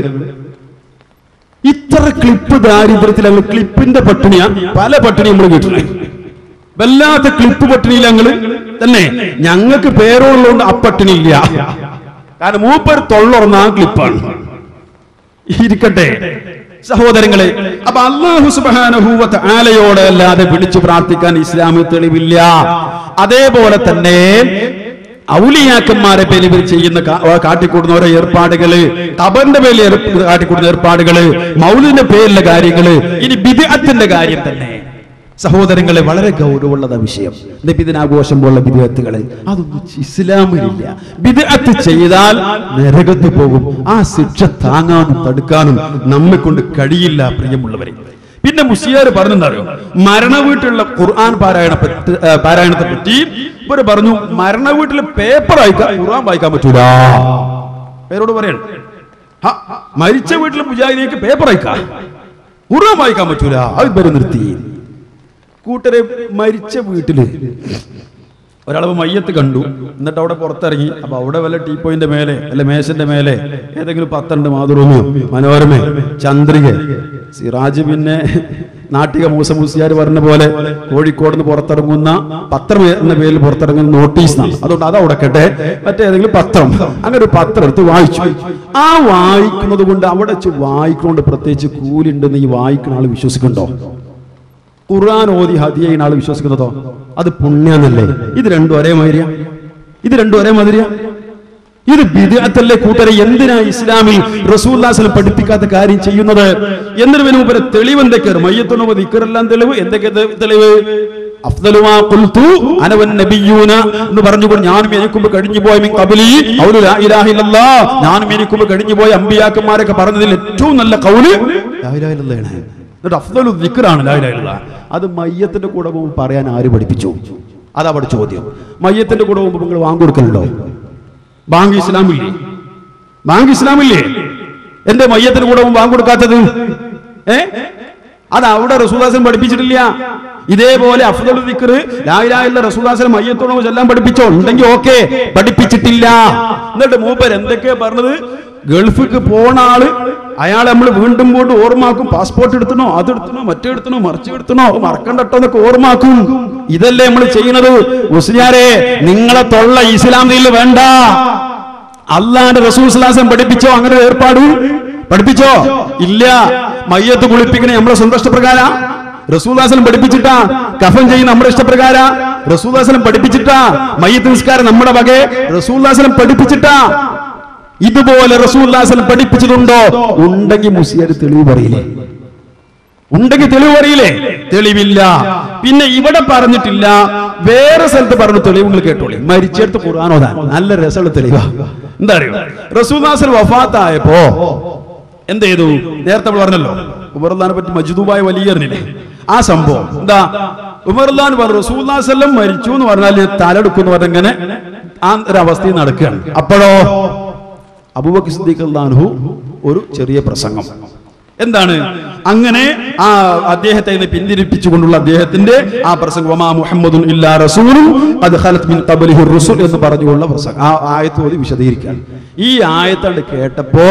ഇത്ര ക്ലിപ്പ് ദാരിദ്ര്യത്തിൽ ഞങ്ങൾ ക്ലിപ്പിന്റെ പട്ടിണിയാ പല പട്ടിണി നമ്മൾ കേട്ടില്ലേ വല്ലാത്ത ക്ലിപ്പ് പട്ടിണിയിൽ ഞങ്ങള് തന്നെ ഞങ്ങൾക്ക് പേരുള്ളതുകൊണ്ട് അപ്പട്ടിണി ഇല്ല കാരണം മൂപ്പർ തൊള്ളുറന്ന ആ ക്ലിപ്പാണ് ഇരിക്കട്ടെ സഹോദരങ്ങളെ അപ്പൊ അള്ളാഹു സുബാനഹൂവത്ത് ആലയോട് അല്ലാതെ വിളിച്ചു പ്രാർത്ഥിക്കാൻ ഇസ്ലാമിൽ തെളിവില്ല അതേപോലെ തന്നെ ഔലിയാക്കന്മാരെ പേരിൽ ഇവർ ചെയ്യുന്ന കാ- കാട്ടിക്കൂടുന്ന ഓരോ ഏർപ്പാടുകള് കബറിന്റെ പേരിൽ ഏർ- കാട്ടിക്കൂടുന്ന ഏർപ്പാടുകള് മൗലിന്റെ പേരിലെ കാര്യങ്ങള് ഇനി ബിദഅത്തിന്റെ കാര്യം തന്നെ സഹോദരങ്ങളെ വളരെ ഗൗരവമുള്ളതാ വിഷയം നബിദിനാഘോഷം പോലുള്ള ബിദഅത്തുകള് അതൊന്നും ഇസ്ലാമിലില്ല ബിദഅത്ത് ചെയ്താൽ നരകത്ത് പോകും ആ ശിക്ഷ താങ്ങാനും തടുക്കാനും നമ്മെ കൊണ്ട് കഴിയില്ല പ്രിയമുള്ളവരെ പിന്നെ മുസ്ലിയാർ പറഞ്ഞെന്തറിയോ മരണ വീട്ടിലുള്ള ഖുർആൻ പാരായണ പറ്റി- ഏ, പാരായണത്തെ പറ്റി ഇവര് പറഞ്ഞു മരണ വീട്ടിൽ പേപ്പർ വായിക്കാൻ ഖുർആൻ വായിക്കാൻ പറ്റൂല പേരോട് പറയണം ഹ, മരിച്ച വീട്ടിൽ മുജാഹിദിക്ക് പേപ്പർ അയക്കാം ഖുർആൻ വായിക്കാൻ പറ്റൂല അത് ഇവര് നിർത്തി കൂട്ടരെ മരിച്ച വീട്ടില് ഒരാളെ മയ്യത്ത് കണ്ടു എന്നിട്ട് അവിടെ പുറത്തിറങ്ങി അപ്പൊ അവിടെ വല്ല ടീ പോയിന്റ് മേലെ അല്ല മേശന്റെ മേലെ ഏതെങ്കിലും പത്തണ്ട് മാതൃഭൂമിയോ മനോരമ ചന്ദ്രിക സിറാജ് പിന്നെ നാട്ടിക മൂസ മൂസിയാർ പറഞ്ഞ പോലെ കോഴിക്കോട് നിന്ന് പുറത്തിറങ്ങുന്ന പത്രം എന്ന പേരിൽ പുറത്തിറങ്ങുന്ന നോട്ടീസ് ആണ് അതുകൊണ്ട് അത് അവിടെ കട്ടെ മറ്റേതെങ്കിലും പത്രം അങ്ങനെ ഒരു പത്രം എടുത്ത് വായിച്ചു ആ വായിക്കുന്നത് കൊണ്ട് അവിടെ വെച്ച് വായിക്കൊണ്ട് പ്രത്യേകിച്ച് കൂലുണ്ടെന്ന് ഈ വായിക്കുന്ന ആൾ വിശ്വസിക്കുന്നുണ്ടോ ഖുർആൻ ഓതി ഹദിയ ചെയ്യുന്ന ആൾ വിശ്വസിക്കുന്നതോ അത് പുണ്യാന്നല്ലേ ഇത് രണ്ടും ഒരേ മാതിരിയാ ഇത് രണ്ടും ഒരേ മാതിരിയാ ഇത് ബിദഅത്തല്ലേ കൂട്ടരെ എന്തിനാ ഇസ്ലാമിൽ റസൂല്ലാസ്ലം പഠിപ്പിക്കാത്ത കാര്യം ചെയ്യുന്നത് എന്നൊരു മുമ്പ് തെളിവ് എന്തൊക്കെയാണ് മയ്യത്തുണവ് ദിക്കറെല്ലാം തെളിവ് എന്തൊക്കെ തെ- തെളിവ് അഫ്ദലുമാ ഖുൽതു അന വൻ നബിയ്യൂന എന്ന് പറഞ്ഞുകൊണ്ട് ഞാനും എനിക്കുമ്പ് കഴിഞ്ഞു പോയ മിൻ ഖബലി ഖൗലു ലാ ഇലാഹ ഇല്ലല്ലാഹ് ഞാനും എനിക്കുമ്പ് കഴിഞ്ഞു പോയ അമ്പിയാക്കന്മാരൊക്കെ പറഞ്ഞതിൽ ഏറ്റവും നല്ല കൗല് ലാ ഇലാഹ ഇല്ലല്ലാഹ് എന്നിട്ട് അഫ്ദലു ദിക്റാണ് ലാ ഇലാഹ ഇല്ലല്ലാഹ് അത് മയ്യത്തിന്റെ കൂടെ പോകുമ്പോൾ പറയാൻ ആര് പഠിപ്പിച്ചു അതാ അവിടെ ചോദ്യം മയ്യത്തിന്റെ കൂടെ പോകുമ്പോൾ നിങ്ങൾ വാങ്ങിക്കൊടുക്കലുണ്ടോ ബാങ്ക് ഇസ്ലാമില്ലേ ബാങ്ക് ഇസ്ലാമില്ലേ എന്റെ മയ്യത്തിന് കൂടെ ബാങ്ക് കൊടുക്കാത്തത് ഏ അത് അവിടെ റസൂദാസൻ പഠിപ്പിച്ചിട്ടില്ല ഇതേപോലെ അഫ്ദൽ ദിക്ർ ലായിലായുള്ള റസൂദാസൻ മയ്യത്തോട് ചെല്ലാൻ പഠിപ്പിച്ചോ ഉണ്ടെങ്കിൽ ഓക്കെ പഠിപ്പിച്ചിട്ടില്ല എന്നിട്ട് മൂപ്പർ എന്തൊക്കെയാ പറഞ്ഞത് ഗൾഫിക്ക് പോണ ആള് അയാളെ നമ്മൾ വീണ്ടും പോയിട്ട് ഓർമ്മാക്കും പാസ്പോർട്ട് എടുത്തണോ അത് എടുത്തണോ മറ്റേ എടുത്തണോ മറിച്ച് എടുത്തണോ മറക്കണ്ടട്ടോ എന്നൊക്കെ ഓർമ്മാക്കും ഇതല്ലേ നമ്മൾ ചെയ്യുന്നത് മുസ്ലിയാരെ നിങ്ങളെ തൊള്ള ഇസ്ലാം ദീനിൽ വേണ്ട അള്ളാന്റെ റസൂൽ സ്വലാസം പഠിപ്പിച്ചോ അങ്ങനെ ഒരു ഏർപ്പാട് പഠിപ്പിച്ചോ ഇല്ല മയ്യത്ത് കുളിപ്പിക്കണേ നമ്മളെ സ്വന്തം ഇഷ്ടപ്രകാര റസൂദാസനം പഠിപ്പിച്ചിട്ടാ കഫൻ ചെയ്യുന്ന നമ്മുടെ ഇഷ്ടപ്രകാര റസൂദാസനം പഠിപ്പിച്ചിട്ടാ മയ്യത്ത് നിസ്കാരം നമ്മുടെ വകെ റസൂദാസനം പഠിപ്പിച്ചിട്ടാ ഇതുപോലെ റസൂദാസനം പഠിപ്പിച്ചിട്ടുണ്ടോ ഉണ്ടെങ്കിൽ മുസ്ലിയർ തെളിവ് പറയില്ലേ ഉണ്ടെങ്കിൽ തെളിവ് പറയില്ലേ തെളിവില്ല പിന്നെ ഇവിടെ പറഞ്ഞിട്ടില്ല വേറെ സ്ഥലത്ത് പറഞ്ഞ തെളിവുകൾ കേട്ടോളി മരിച്ചെടുത്ത് ഖുർആൻ ഓതാൻ നല്ല രസമുള്ള തെളിവാ എന്താ അറിയോ റസൂദാസൻ വഫാത്തായപ്പോ എന്ത് ചെയ്തു നേരത്തെ നമ്മൾ പറഞ്ഞല്ലോ ഉമർദാനെ പറ്റി മജ്ദൂബായ വലിയ അറിഞ്ഞില്ലേ ആ സംഭവം എന്താ ഉമർദാൻ പറഞ്ഞു റസൂല്ലാസല്ലം മരിച്ചു എന്ന് പറഞ്ഞാൽ ഞാൻ തലെടുക്കുന്നു പറഞ്ഞങ്ങനെ ആ ഒരു അവസ്ഥയിൽ നടക്കുകയാണ് അപ്പോഴോ അബൂബക്കർ സിദ്ദീഖ് അള്ളാൻഹു ഒരു ചെറിയ പ്രസംഗം എന്താണ് അങ്ങനെ ആ അദ്ദേഹത്തെ ഇന്ന് പിന്തിരിപ്പിച്ചുകൊണ്ടുള്ള അദ്ദേഹത്തിന്റെ ആ പ്രസംഗം വമാ മുഹമ്മദുൻ ഇല്ലാ റസൂലും അത് ഖലത് മിൻ ഖബലിഹി റുസുൽ എന്ന് പറഞ്ഞുള്ള പ്രസംഗം ആ ആയത്ത് ഓതി വിശദീകരിക്കാൻ ഈ ആയത്തണ്ട് കേട്ടപ്പോ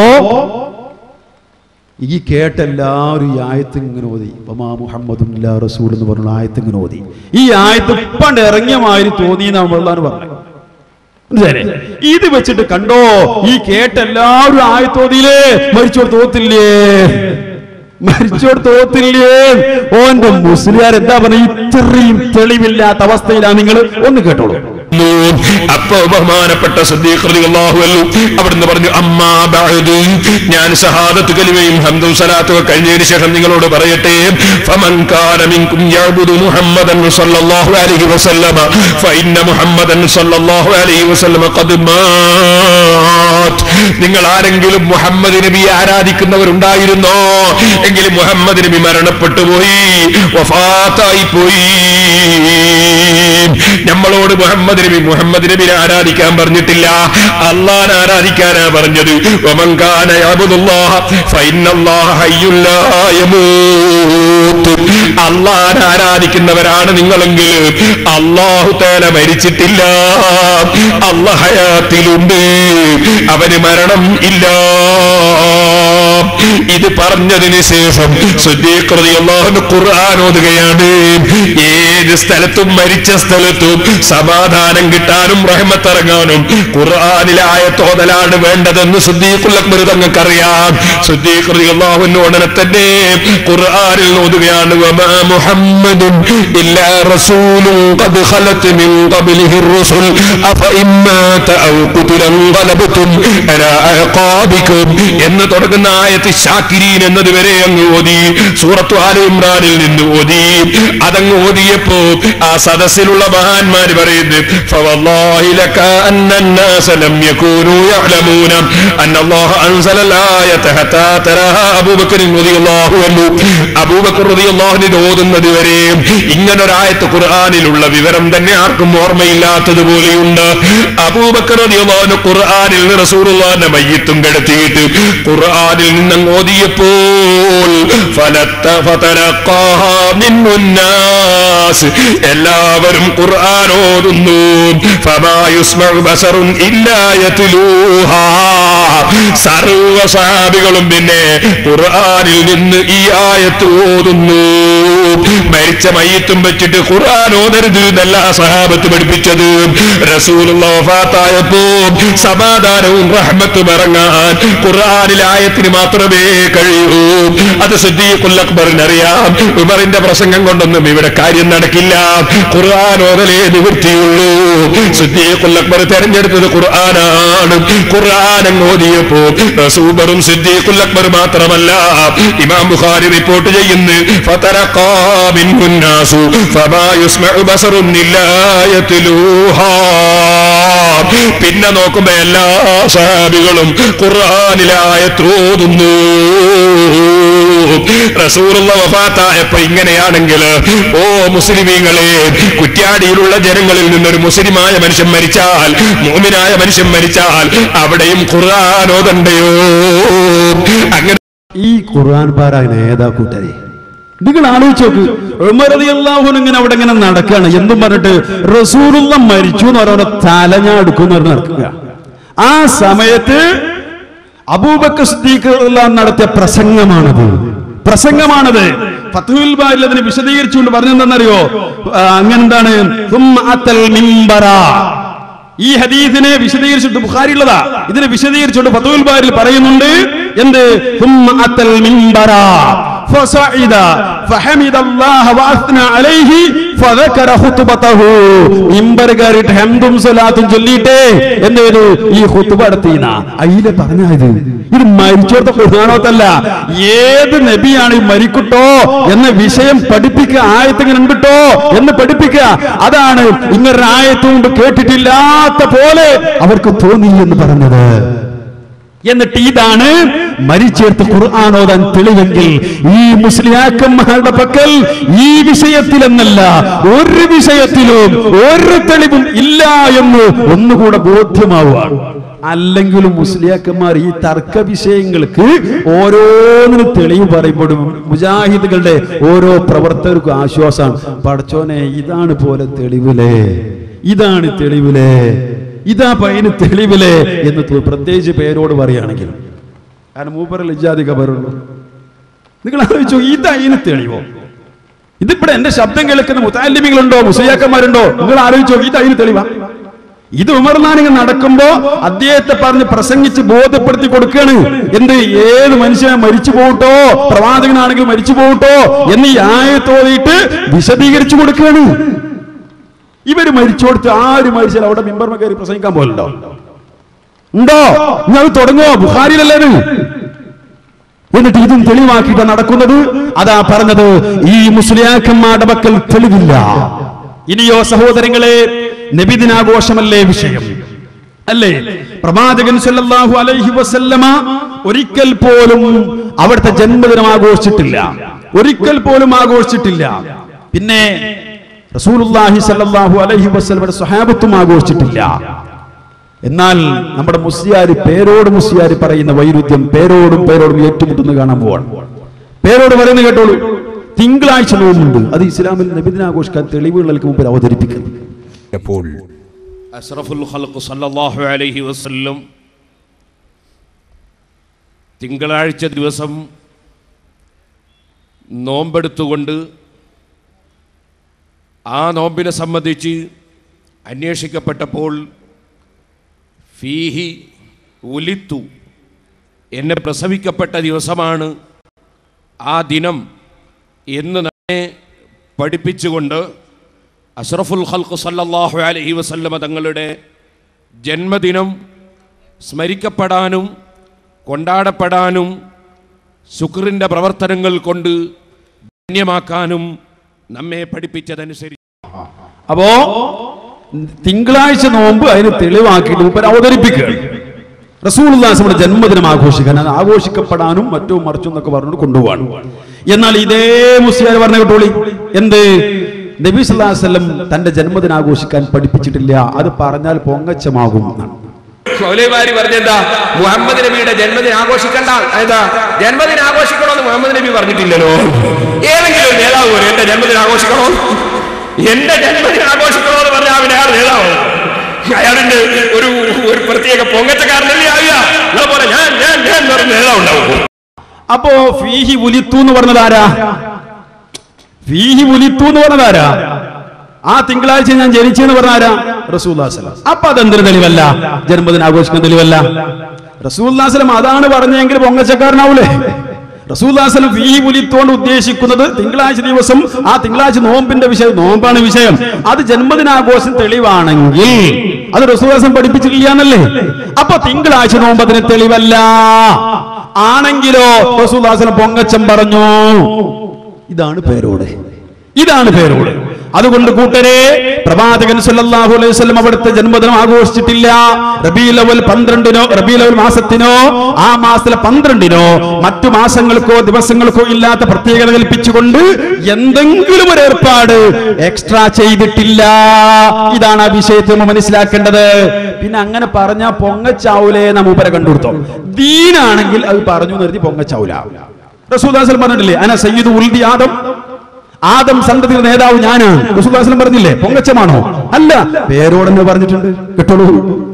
ഈ കേട്ട എല്ലാവരും ഈ ആയത്ത് ഇങ്ങനെ ഓതി വമാ മുഹമ്മദുൻ ഇല്ലാ റസൂൽ എന്ന് പറഞ്ഞ ആയത്ത് ഇങ്ങനെ ഓതി ഈ ആയത്ത് ഇപ്പണ്ട് ഇറങ്ങിയ മാതിരി തോന്നി എന്നാണ് പറഞ്ഞത് മനസ്സിലായില്ലേ? ഇത് വെച്ചിട്ട് കണ്ടോ ഈ കേട്ട എല്ലാവരും ആയത്തോതിയില്ലേ മരിച്ചോട് തോത്തില്ലേ മരിച്ചോട് തോത്തില്ലേ ഓന്റെ മുസ്ലിയാർ എന്താ പറഞ്ഞ ഇത്രയും തെളിവില്ലാത്ത അവസ്ഥയിലാണ് നിങ്ങൾ ഒന്ന് കേട്ടോളൂ അപ്പൊ ബഹുമാനപ്പെട്ട സദ്ദീഖ്ലാഹുവല്ലു അവിടുന്ന് പറഞ്ഞു അമ്മാ ബഅദ് ഞാൻ ഷഹാദത്ത് കലിമയും ഹംദും സലാത്തും ഒക്കെ കഴിഞ്ഞതിന് ശേഷം നിങ്ങളോട് പറയട്ടെ ഫമൻ കാന മിൻകും യഅബുദു മുഹമ്മദൻ സല്ലല്ലാഹു അലൈഹി വസല്ലമ ഫഇന്ന മുഹമ്മദൻ സല്ലല്ലാഹു അലൈഹി വസല്ലമ ഖദ് മാത് നിങ്ങൾ ആരെങ്കിലും മുഹമ്മദ് നബിയെ ആരാധിക്കുന്നവരുണ്ടായിരുന്നോ എങ്കിൽ മുഹമ്മദ് നബി മരണപ്പെട്ടു പോയി വഫാത്തായി പോയി നമ്മളോട് മുഹമ്മദ് നബി മുഹമ്മദ് നബിനെ ആരാധിക്കാൻ പറഞ്ഞിട്ടില്ല അള്ളാൻ ആരാധിക്കാനാ പറഞ്ഞത് വമൻകാന യഅബുദുല്ലാഹ ഫഇന്നല്ലാഹ ഹയ്യുൻ ലാ യമൂത്ത് അള്ളാൻ ആരാധിക്കുന്നവരാണ് നിങ്ങളെങ്കിൽ അള്ളാഹു തആല മരിച്ചിട്ടില്ല അള്ളാഹ് ഹയാത്തിലുണ്ട് അവന് മരണം ഇല്ല ഇത് പറഞ്ഞതിന് ശേഷം സുദ്ദീഖ് റളിയല്ലാഹു അൻഹു ഖുർആൻ ഓതുകയാണ് ഏത് സ്ഥലത്തും മരിച്ച സ്ഥലത്തും സമാധാനം കിട്ടാനും റഹ്മത്തിറങ്ങാനും ഖുർആനിലായ തോതലാണ് വേണ്ടതെന്ന് സുദ്ദീഖുൽ അക്ബർ തങ്ങൾക്കറിയാം സുദ്ദീഖ് റളിയല്ലാഹു അൻഹു ഉടനെ തന്നെ ഖുർആനിൽ ഓതുകയാണ് വമാ മുഹമ്മദുൻ ഇല്ലാ റസൂലുൻ ഖദ് ഖലത് മിൻ ഖബ്ലിഹി الرسل أفإن مات أو قتل انقلبتم على أعقابكم എന്ന് തുടങ്ങുന്ന ആയത്ത് ഷാക്കിരീൻ എന്നതുവരെ അങ്ങ് ഓതി സൂറത്തു ആല ഇമ്രാനിൽ നിന്ന് ഓതി അതങ്ങ് ഓതിയപ്പോ ആ സദസ്സിലുള്ള മഹാന്മാര് പറയുന്നത് فوالله لك أن الناس لم يكونوا يعلمون أن الله أنزل الآية حتى تراها أبو بكر رضي الله عنه അബൂ ബക്കർ റളിയല്ലാഹു അൻഹു ഇത് ഓതുന്നത് വരെ ഇങ്ങനൊരായത്ത് ഖുർആനിലുള്ള വിവരം തന്നെ ആർക്കും ഓർമ്മയില്ലാത്തതുപോലെയുണ്ട് അബൂബക്കർ റളിയല്ലാഹു അൻഹു ഖുർആനിൽ നിന്ന് റസൂലുള്ളാഹിന്റെ മയ്യിത്തും കിടത്തിയിട്ട് ഖുർആനിൽ നിന്ന് അങ്ങ് ഓതിയപ്പോൾ ഫലത്ത ഫതലഖാഹാ മിന്നുന്നാസ് എല്ലാവരും ഖുർആൻ ഓതുന്നു ഫമാ യുസ്മഉ ബസറുൻ ഇല്ലാ യത്ലൂഹാ സർവ സഹാബികളും പിന്നെ ഖുർആനിൽ നിന്ന് ഈ ആയത്ത് ഓതുന്നു മരിച്ച മയ്യത്തും വെച്ചിട്ട് ഖുർആൻ ഓതരുത് എന്നല്ല സഹാബത്ത് പഠിപ്പിച്ചത് റസൂലുള്ള വഫാത്തായപ്പോ സമാധാനവും റഹ്മത്തും ഇറങ്ങാൻ ഖുർആനിൽ ആയത്തിന് മാത്രമേ കഴിയൂ അത് സിദ്ദീഖുൽ അക്ബറിന് അറിയാം ഉമറിന്റെ പ്രസംഗം കൊണ്ടൊന്നും ഇവിടെ കാര്യം നടക്കില്ല ഖുർആൻ ഓതലേ നിവൃത്തിയുള്ളൂ സിദ്ദീഖുൽ അക്ബർ തെരഞ്ഞെടുത്തത് ഖുർആനാണ് ഖുർആൻ അങ്ങ് ഓതിയപ്പോ റസൂബറും സിദ്ദീഖുൽ അക്ബർ മാത്രമല്ല ഇമാം ബുഖാരി റിപ്പോർട്ട് ചെയ്യുന്നു ഫതറഖാ മിൻഹു الناس فما يسمع بصر إلا يتلوها പിന്നെ നോക്കുമ്പോ എല്ലാ സഹാബികളും ഖുർആനിലായ തോന്നുന്നു റസൂറുള്ള വഫാത്തായപ്പോ ഇങ്ങനെയാണെങ്കിൽ ഓ മുസ്ലിമീങ്ങളെ കുറ്റ്യാടിയിലുള്ള ജനങ്ങളിൽ നിന്നൊരു മുസ്ലിമായ മനുഷ്യൻ മരിച്ചാൽ മോമിനായ മനുഷ്യൻ മരിച്ചാൽ അവിടെയും ഖുർആാനോദണ്ടയോ അങ്ങനെ ഈ ഖുർആൻ പാരായണ ഏതാ കൂട്ടരെ നിങ്ങൾ ആലോചിച്ച് നോക്ക് ഉമർ റളിയല്ലാഹു അൻഹു ഇങ്ങനെ അവിടെ ഇങ്ങനെ നടക്കുകയാണ് എന്തും പറഞ്ഞിട്ട് റസൂലുള്ള മരിച്ചു എന്ന് പറഞ്ഞ തലഞ്ഞാ എടുക്കും എന്ന് പറഞ്ഞ് നടക്കുക ആ സമയത്ത് അബൂബക്കർ സിദ്ദീഖ് റളിയല്ലാഹു അൻഹു നടത്തിയ പ്രസംഗമാണത് പ്രസംഗമാണത് ഫത്തുൽ ബാരിൽ അതിനെ വിശദീകരിച്ചുകൊണ്ട് പറഞ്ഞെന്തെന്നറിയോ ആ, അങ്ങനെന്താണ് ثم أتى المنبر. ഈ ഹദീസിനെ വിശദീകരിച്ചിട്ട് ബുഖാരി ഉള്ളതാ ഇതിനെ വിശദീകരിച്ചിട്ട് ഫത്തുൽ ബാരിൽ പറയുന്നുണ്ട് എന്ത് ثم أتى المنبر فصعد فحمد الله واثنى عليه فذكر خطبته മിമ്പർ കയറിയിട്ട് ഹംദും സലാത്തും ചൊല്ലിയിട്ട് എന്ത് ചെയ്തു ഈ ഖുത്ബ നടത്തിന അയിലെ പറഞ്ഞത് ഇത് മരിച്ചോർത്ത ഖുർആാനോത്തല്ല ഏത് നബിയാണ് ഈ മരിക്കുട്ടോ എന്ന വിഷയം പഠിപ്പിക്കുക ആയത്തിങ്ങനെ ഉണ്ടിട്ടോ എന്ന് പഠിപ്പിക്കുക അതാണ് ഇങ്ങനൊരു ആയത്ത് കൊണ്ട് കേട്ടിട്ടില്ലാത്ത പോലെ അവർക്ക് തോന്നി എന്ന് പറഞ്ഞത് എന്നിട്ട് ഇതാണ് മരിച്ചേർത്ത് ഖുർആൻ ഓതാൻ തെളിവെങ്കിൽ ഈ മുസ്ലിയാക്കന്മാരുടെ പക്കൽ ഈ വിഷയത്തിലെന്നല്ല ഒരു വിഷയത്തിലും ഒരു തെളിവും ഇല്ല എന്ന് ഒന്നുകൂടെ ബോധ്യമാവുകയാണ് അല്ലെങ്കിലും മുസ്ലിയാക്കന്മാർ ഈ തർക്ക വിഷയങ്ങൾക്ക് ഓരോന്നിനും തെളിവ് പറയുമ്പോഴും മുജാഹിദുകളുടെ ഓരോ പ്രവർത്തകർക്കും ആശ്വാസമാണ് പടച്ചോനെ ഇതാണ് പോലെ തെളിവിലേ ഇതാണ് തെളിവിലേ ഇതാ പയ്യന് തെളിവിലേ എന്ന് തോ- പ്രത്യേകിച്ച് പേരോട് പറയുകയാണെങ്കിൽ കാരണം മൂപ്പറിൽ ഇജാതി കബറുള്ളൂ നിങ്ങൾ ആലോചിച്ചു ഇതാ ഇതിന് തെളിവോ ഇതിവിടെ എന്റെ ശബ്ദം കേൾക്കുന്ന മുത്താലിമികളുണ്ടോ മുസയ്യാക്കന്മാരുണ്ടോ നിങ്ങൾ ആലോചിച്ചോ ഇത് അതിന് തെളിവാ ഇത് ഉമർനാനിങ് നടക്കുമ്പോ അദ്ദേഹത്തെ പറഞ്ഞ് പ്രസംഗിച്ച് ബോധ്യപ്പെടുത്തി കൊടുക്കുകയാണ് എന്ത് ഏത് മനുഷ്യനെ മരിച്ചു പോകട്ടോ പ്രവാചകനാണെങ്കിൽ മരിച്ചു പോകട്ടോ എന്ന് ഈ ആയത്തോതിയിട്ട് വിശദീകരിച്ചു കൊടുക്കുകയാണ് ഇവര് മരിച്ചു കൊടുത്ത് ആര് മരിച്ചാൽ അവിടെ മിമ്പർമ കയറി പ്രസംഗിക്കാൻ പോലുണ്ടോ ഉണ്ടോ ഇനി അത് തുടങ്ങുമോ ബുഹാരിയിലല്ലേ ഇത്? എന്നിട്ട് ഇതും തെളിവാക്കിയിട്ട് നടക്കുന്നത് അതാ പറഞ്ഞത് ഈ മുസ്ലിയാക്കന്മാരുടെ പക്കൽ തെളിവില്ല ഇനിയോ സഹോദരങ്ങളെ നബിദിനാഘോഷമല്ലേ വിഷയം അല്ലേ പ്രവാചകൻ സല്ലല്ലാഹു അലൈഹി വസല്ലമ ഒരിക്കൽ പോലും അവിടുത്തെ ജന്മദിനം ആഘോഷിച്ചിട്ടില്ല ഒരിക്കൽ പോലും ആഘോഷിച്ചിട്ടില്ല പിന്നെ റസൂലുള്ളാഹി സല്ലല്ലാഹു അലൈഹി വസല്ലമയുടെ സ്വഹാബത്തും ആഘോഷിച്ചിട്ടില്ല എന്നാൽ നമ്മുടെ മുസ്ലിയാര് പേരോട് മുസ്ലിയാര് പറയുന്ന വൈരുദ്ധ്യം പേരോടും പേരോടും ഏറ്റുമുട്ടുന്ന കാണാൻ പോവാണ് പേരോട് പറയുന്നത് കേട്ടോളൂ തിങ്കളാഴ്ച നോമ്പുണ്ട് അത് ഇസ്ലാമിൽ നബിദിനാഘോഷിക്കാൻ തെളിവുകൾക്ക് മുമ്പിൽ അവതരിപ്പിക്കുന്നു എപ്പോൾ അഷ്റഫുൽ ഖൽഖ് സല്ലല്ലാഹു അലൈഹി വസല്ലം തിങ്കളാഴ്ച ദിവസം നോമ്പെടുത്തുകൊണ്ട് ആ നോമ്പിനെ സംബന്ധിച്ച് അന്വേഷിക്കപ്പെട്ടപ്പോൾ ഫീഹി ഉലിത്തു എന്നെ പ്രസവിക്കപ്പെട്ട ദിവസമാണ് ആ ദിനം എന്ന് നമ്മെ പഠിപ്പിച്ചുകൊണ്ട് അഷ്റഫുൽ ഖൽഖ് സല്ലല്ലാഹു അലൈഹി വസല്ലമ തങ്ങളുടെ ജന്മദിനം സ്മരിക്കപ്പെടാനും കൊണ്ടാടപ്പെടാനും ശുക്രിൻ്റെ പ്രവർത്തനങ്ങൾ കൊണ്ട് ധന്യമാക്കാനും നമ്മെ പഠിപ്പിച്ചതനുസരിച്ച് അപ്പോ തിങ്കളാഴ്ച നോമ്പ് അതിന് തെളിവാക്കിയിട്ട് മുപ്പർ അവതരിപ്പിക്കുകയാണ് റസൂൽദാസിന്റെ ജന്മദിനം ആഘോഷിക്കാൻ അത് ആഘോഷിക്കപ്പെടാനും മറ്റോ മറിച്ചും എന്നൊക്കെ പറഞ്ഞുകൊണ്ട് കൊണ്ടുപോവാണ് എന്നാൽ ഇതേ മുസ്ലിയാർ പറഞ്ഞ കേട്ടോളി എന്ത് നബി സല്ലല്ലാഹു അലൈഹി വസല്ലം തന്റെ ജന്മദിനം ആഘോഷിക്കാൻ പഠിപ്പിച്ചിട്ടില്ല അത് പറഞ്ഞാൽ പൊങ്ങച്ചമാകും എന്നാണ് മൗലൈമാര് പറഞ്ഞെന്താ മുഹമ്മദ് നബിയുടെ ജന്മദിനം ആഘോഷിക്കണ്ട ഏതാ ജന്മദിനം ആഘോഷിക്കണമെന്ന് മുഹമ്മദ് നബി പറഞ്ഞിട്ടില്ലല്ലോ ഏതെങ്കിലും ഒരു നേതാവ് പോലും എന്റെ ജന്മദിനം ആഘോഷിക്കണോ എന്റെ ജന്മദിനം ആഘോഷിക്കണോ എന്ന് പറഞ്ഞാൽ അവൻ അയാൾ നേതാവ് അയാളിന്റെ ഒരു ഒരു പ്രത്യേക പൊങ്ങച്ചക്കാരനല്ലേ ആവുക നിങ്ങളെ പോലെ ഞാൻ ഞാൻ ഞാൻ എന്ന് പറഞ്ഞ നേതാവ് ഉണ്ടാവും അപ്പോ ഫീഹി ഉലിത്തു എന്ന് പറഞ്ഞത് ആരാ ഫീഹി ഉലിത്തു എന്ന് പറഞ്ഞത് ആരാ ആ തിങ്കളാഴ്ച ഞാൻ ജനിച്ചെന്ന് പറഞ്ഞ ആരാ റസൂല്ലാസ്ലം അപ്പൊ അതെന്തൊരു തെളിവല്ല ജന്മദിനം ആഘോഷിക്കുന്ന തെളിവല്ല റസൂല്ലാസ്ലം അതാണ് പറഞ്ഞെങ്കിൽ പൊങ്ങച്ചക്കാരനാവൂലേ റസൂല്ലാസ്ലം ഫീഹി ഉലിത്തോണ്ട് ഉദ്ദേശിക്കുന്നത് തിങ്കളാഴ്ച ദിവസം ആ തിങ്കളാഴ്ച നോമ്പിന്റെ വിഷയം നോമ്പാണ് വിഷയം അത് ജന്മദിനാഘോഷം തെളിവാണെങ്കിൽ അത് റസൂല്ലാസ്ലം പഠിപ്പിച്ചിട്ടില്ല എന്നല്ലേ അപ്പൊ തിങ്കളാഴ്ച നോമ്പ് അതിന് തെളിവല്ല ആണെങ്കിലോ റസൂല്ലാസ്ലം പൊങ്ങച്ചം പറഞ്ഞു ഇതാണ് പേരോട് ഇതാണ് പേരോട് അതുകൊണ്ട് കൂട്ടരെ പ്രവാചകൻ സല്ലല്ലാഹു അലൈഹി വസല്ലം അവിടുത്തെ ജന്മദിനം ആഘോഷിച്ചിട്ടില്ല റബീൽ അവൽ പന്ത്രണ്ടിനോ റബീൽ അവൽ മാസത്തിനോ ആ മാസത്തിലെ പന്ത്രണ്ടിനോ മറ്റു മാസങ്ങൾക്കോ ദിവസങ്ങൾക്കോ ഇല്ലാത്ത പ്രത്യേകത കൽപ്പിച്ചുകൊണ്ട് എന്തെങ്കിലും ഒരു ഏർപ്പാട് എക്സ്ട്രാ ചെയ്തിട്ടില്ല ഇതാണ് ആ വിഷയത്തിൽ നമ്മൾ മനസ്സിലാക്കേണ്ടത് പിന്നെ അങ്ങനെ പറഞ്ഞാ പൊങ്ങച്ചാവൂലേ നാം മൂപ്പരെ കണ്ടുകൊടുത്തോ ദീനാണെങ്കിൽ അത് പറഞ്ഞു നിർത്തി പൊങ്ങച്ചാവൂല റസൂദാസൽ പറഞ്ഞിട്ടില്ലേ അന സയ്യിദ് ഉൽദി ആദം ആദം സന്തതിയുടെ നേതാവ് ഞാനാണ് റസൂദാസലം പറഞ്ഞില്ലേ പൊങ്ങച്ചമാണോ അല്ല പേരോടെന്ന് പറഞ്ഞിട്ടുണ്ട് കേട്ടോളൂ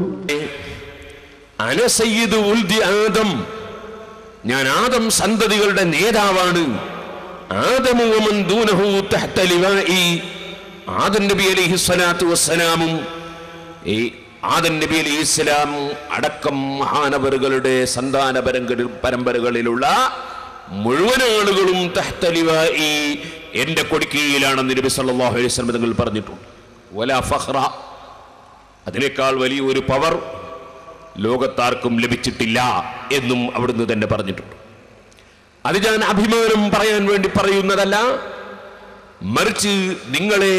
അനസയ്യിദ് ഉൽദി ആദം ഞാൻ ആദം സന്തതികളുടെ നേതാവാണ് ആദമു വമൻ ദൂനഹു തഹ്ത ലിവാഇ ആദം നബി അലൈഹി സ്വലാത്തു വസ്സലാമും ഈ ആദം നബി അലൈഹി സ്വലാം അടക്കം മഹാനവറുകളുടെ സന്താന പരമ്പര പരമ്പരകളിലുള്ള മുഴുവൻ ആളുകളും തഹ്ത ലിവാഇ എന്റെ കൊടിക്കീഴിലാണെന്ന് നബി സല്ലല്ലാഹു അലൈഹി വസല്ലം തങ്ങൾ പറഞ്ഞിട്ടുണ്ട് വല ഫഖ്റ അതിനേക്കാൾ വലിയ ഒരു പവർ ലോകത്താർക്കും ലഭിച്ചിട്ടില്ല എന്നും അവിടുന്ന് തന്നെ പറഞ്ഞിട്ടുണ്ട് അത് ഞാൻ അഭിമാനം പറയാൻ വേണ്ടി പറയുന്നതല്ല മറിച്ച് നിങ്ങളെ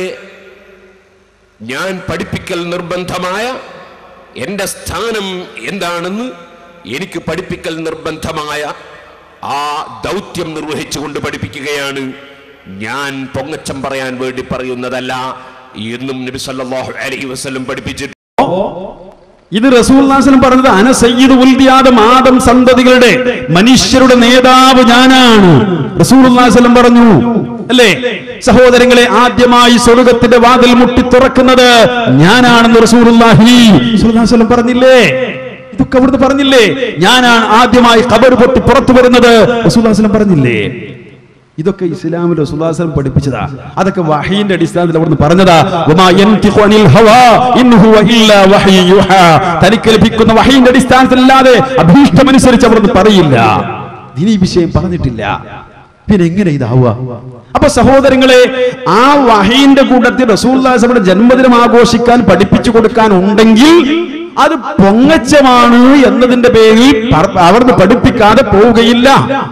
ഞാൻ പഠിപ്പിക്കൽ നിർബന്ധമായ എൻ്റെ സ്ഥാനം എന്താണെന്ന് എനിക്ക് പഠിപ്പിക്കൽ നിർബന്ധമായ ആ ദൗത്യം നിർവഹിച്ചുകൊണ്ട് പഠിപ്പിക്കുകയാണ് ഞാൻ പൊങ്ങച്ചം പറയാൻ വേണ്ടി പറയുന്നതല്ല എന്നും നബി സല്ലല്ലാഹു അലൈഹി വസല്ലം പഠിപ്പിച്ചിട്ട് ഇത് റസൂൽനാസനം പറഞ്ഞത് അന സയ്യിദ് ഉൽദിയാദം ആദം സന്തതികളുടെ മനുഷ്യരുടെ നേതാവ് ഞാനാണ് റസൂൽനാസനം പറഞ്ഞു അല്ലേ സഹോദരങ്ങളെ ആദ്യമായി സ്വർഗത്തിന്റെ വാതിൽ മുട്ടി തുറക്കുന്നത് ഞാനാണെന്ന് റസൂലുള്ളാഹി റസൂൽനാസനം പറഞ്ഞില്ലേ ഇതൊക്കെ അവിടുന്ന് പറഞ്ഞില്ലേ ഞാനാണ് ആദ്യമായി ഖബർ പൊട്ടി പുറത്തു വരുന്നത് റസൂൽനാസനം പറഞ്ഞില്ലേ ഇതൊക്കെ ഇസ്ലാമിൽ റസൂലുള്ളാഹി പഠിപ്പിച്ചതാ അതൊക്കെ വഹീന്റെ അടിസ്ഥാനത്തിൽ അവിടുന്ന് പറഞ്ഞതാ വമാ യൻതിഖു അനിൽ ഹവാ ഇൻ ഹുവ ഇല്ലാ വഹ്യു യുഹാ തനിക്ക് ലഭിക്കുന്ന വഹീന്റെ അടിസ്ഥാനത്തിലല്ലാതെ അഭീഷ്ടമനുസരിച്ച് അവിടുന്ന് പറയില്ല ഇനി ഈ വിഷയം പറഞ്ഞിട്ടില്ല പിന്നെ എങ്ങനെ ഇതാവുക അപ്പൊ സഹോദരങ്ങളെ ആ വഹീന്റെ കൂട്ടത്തിൽ റസൂൽദാസയുടെ ജന്മദിനം ആഘോഷിക്കാൻ പഠിപ്പിച്ചു കൊടുക്കാൻ ഉണ്ടെങ്കിൽ അത് പൊങ്ങച്ചമാണ് എന്നതിന്റെ പേരിൽ പറ- അവിടുന്ന് പഠിപ്പിക്കാതെ പോവുകയില്ല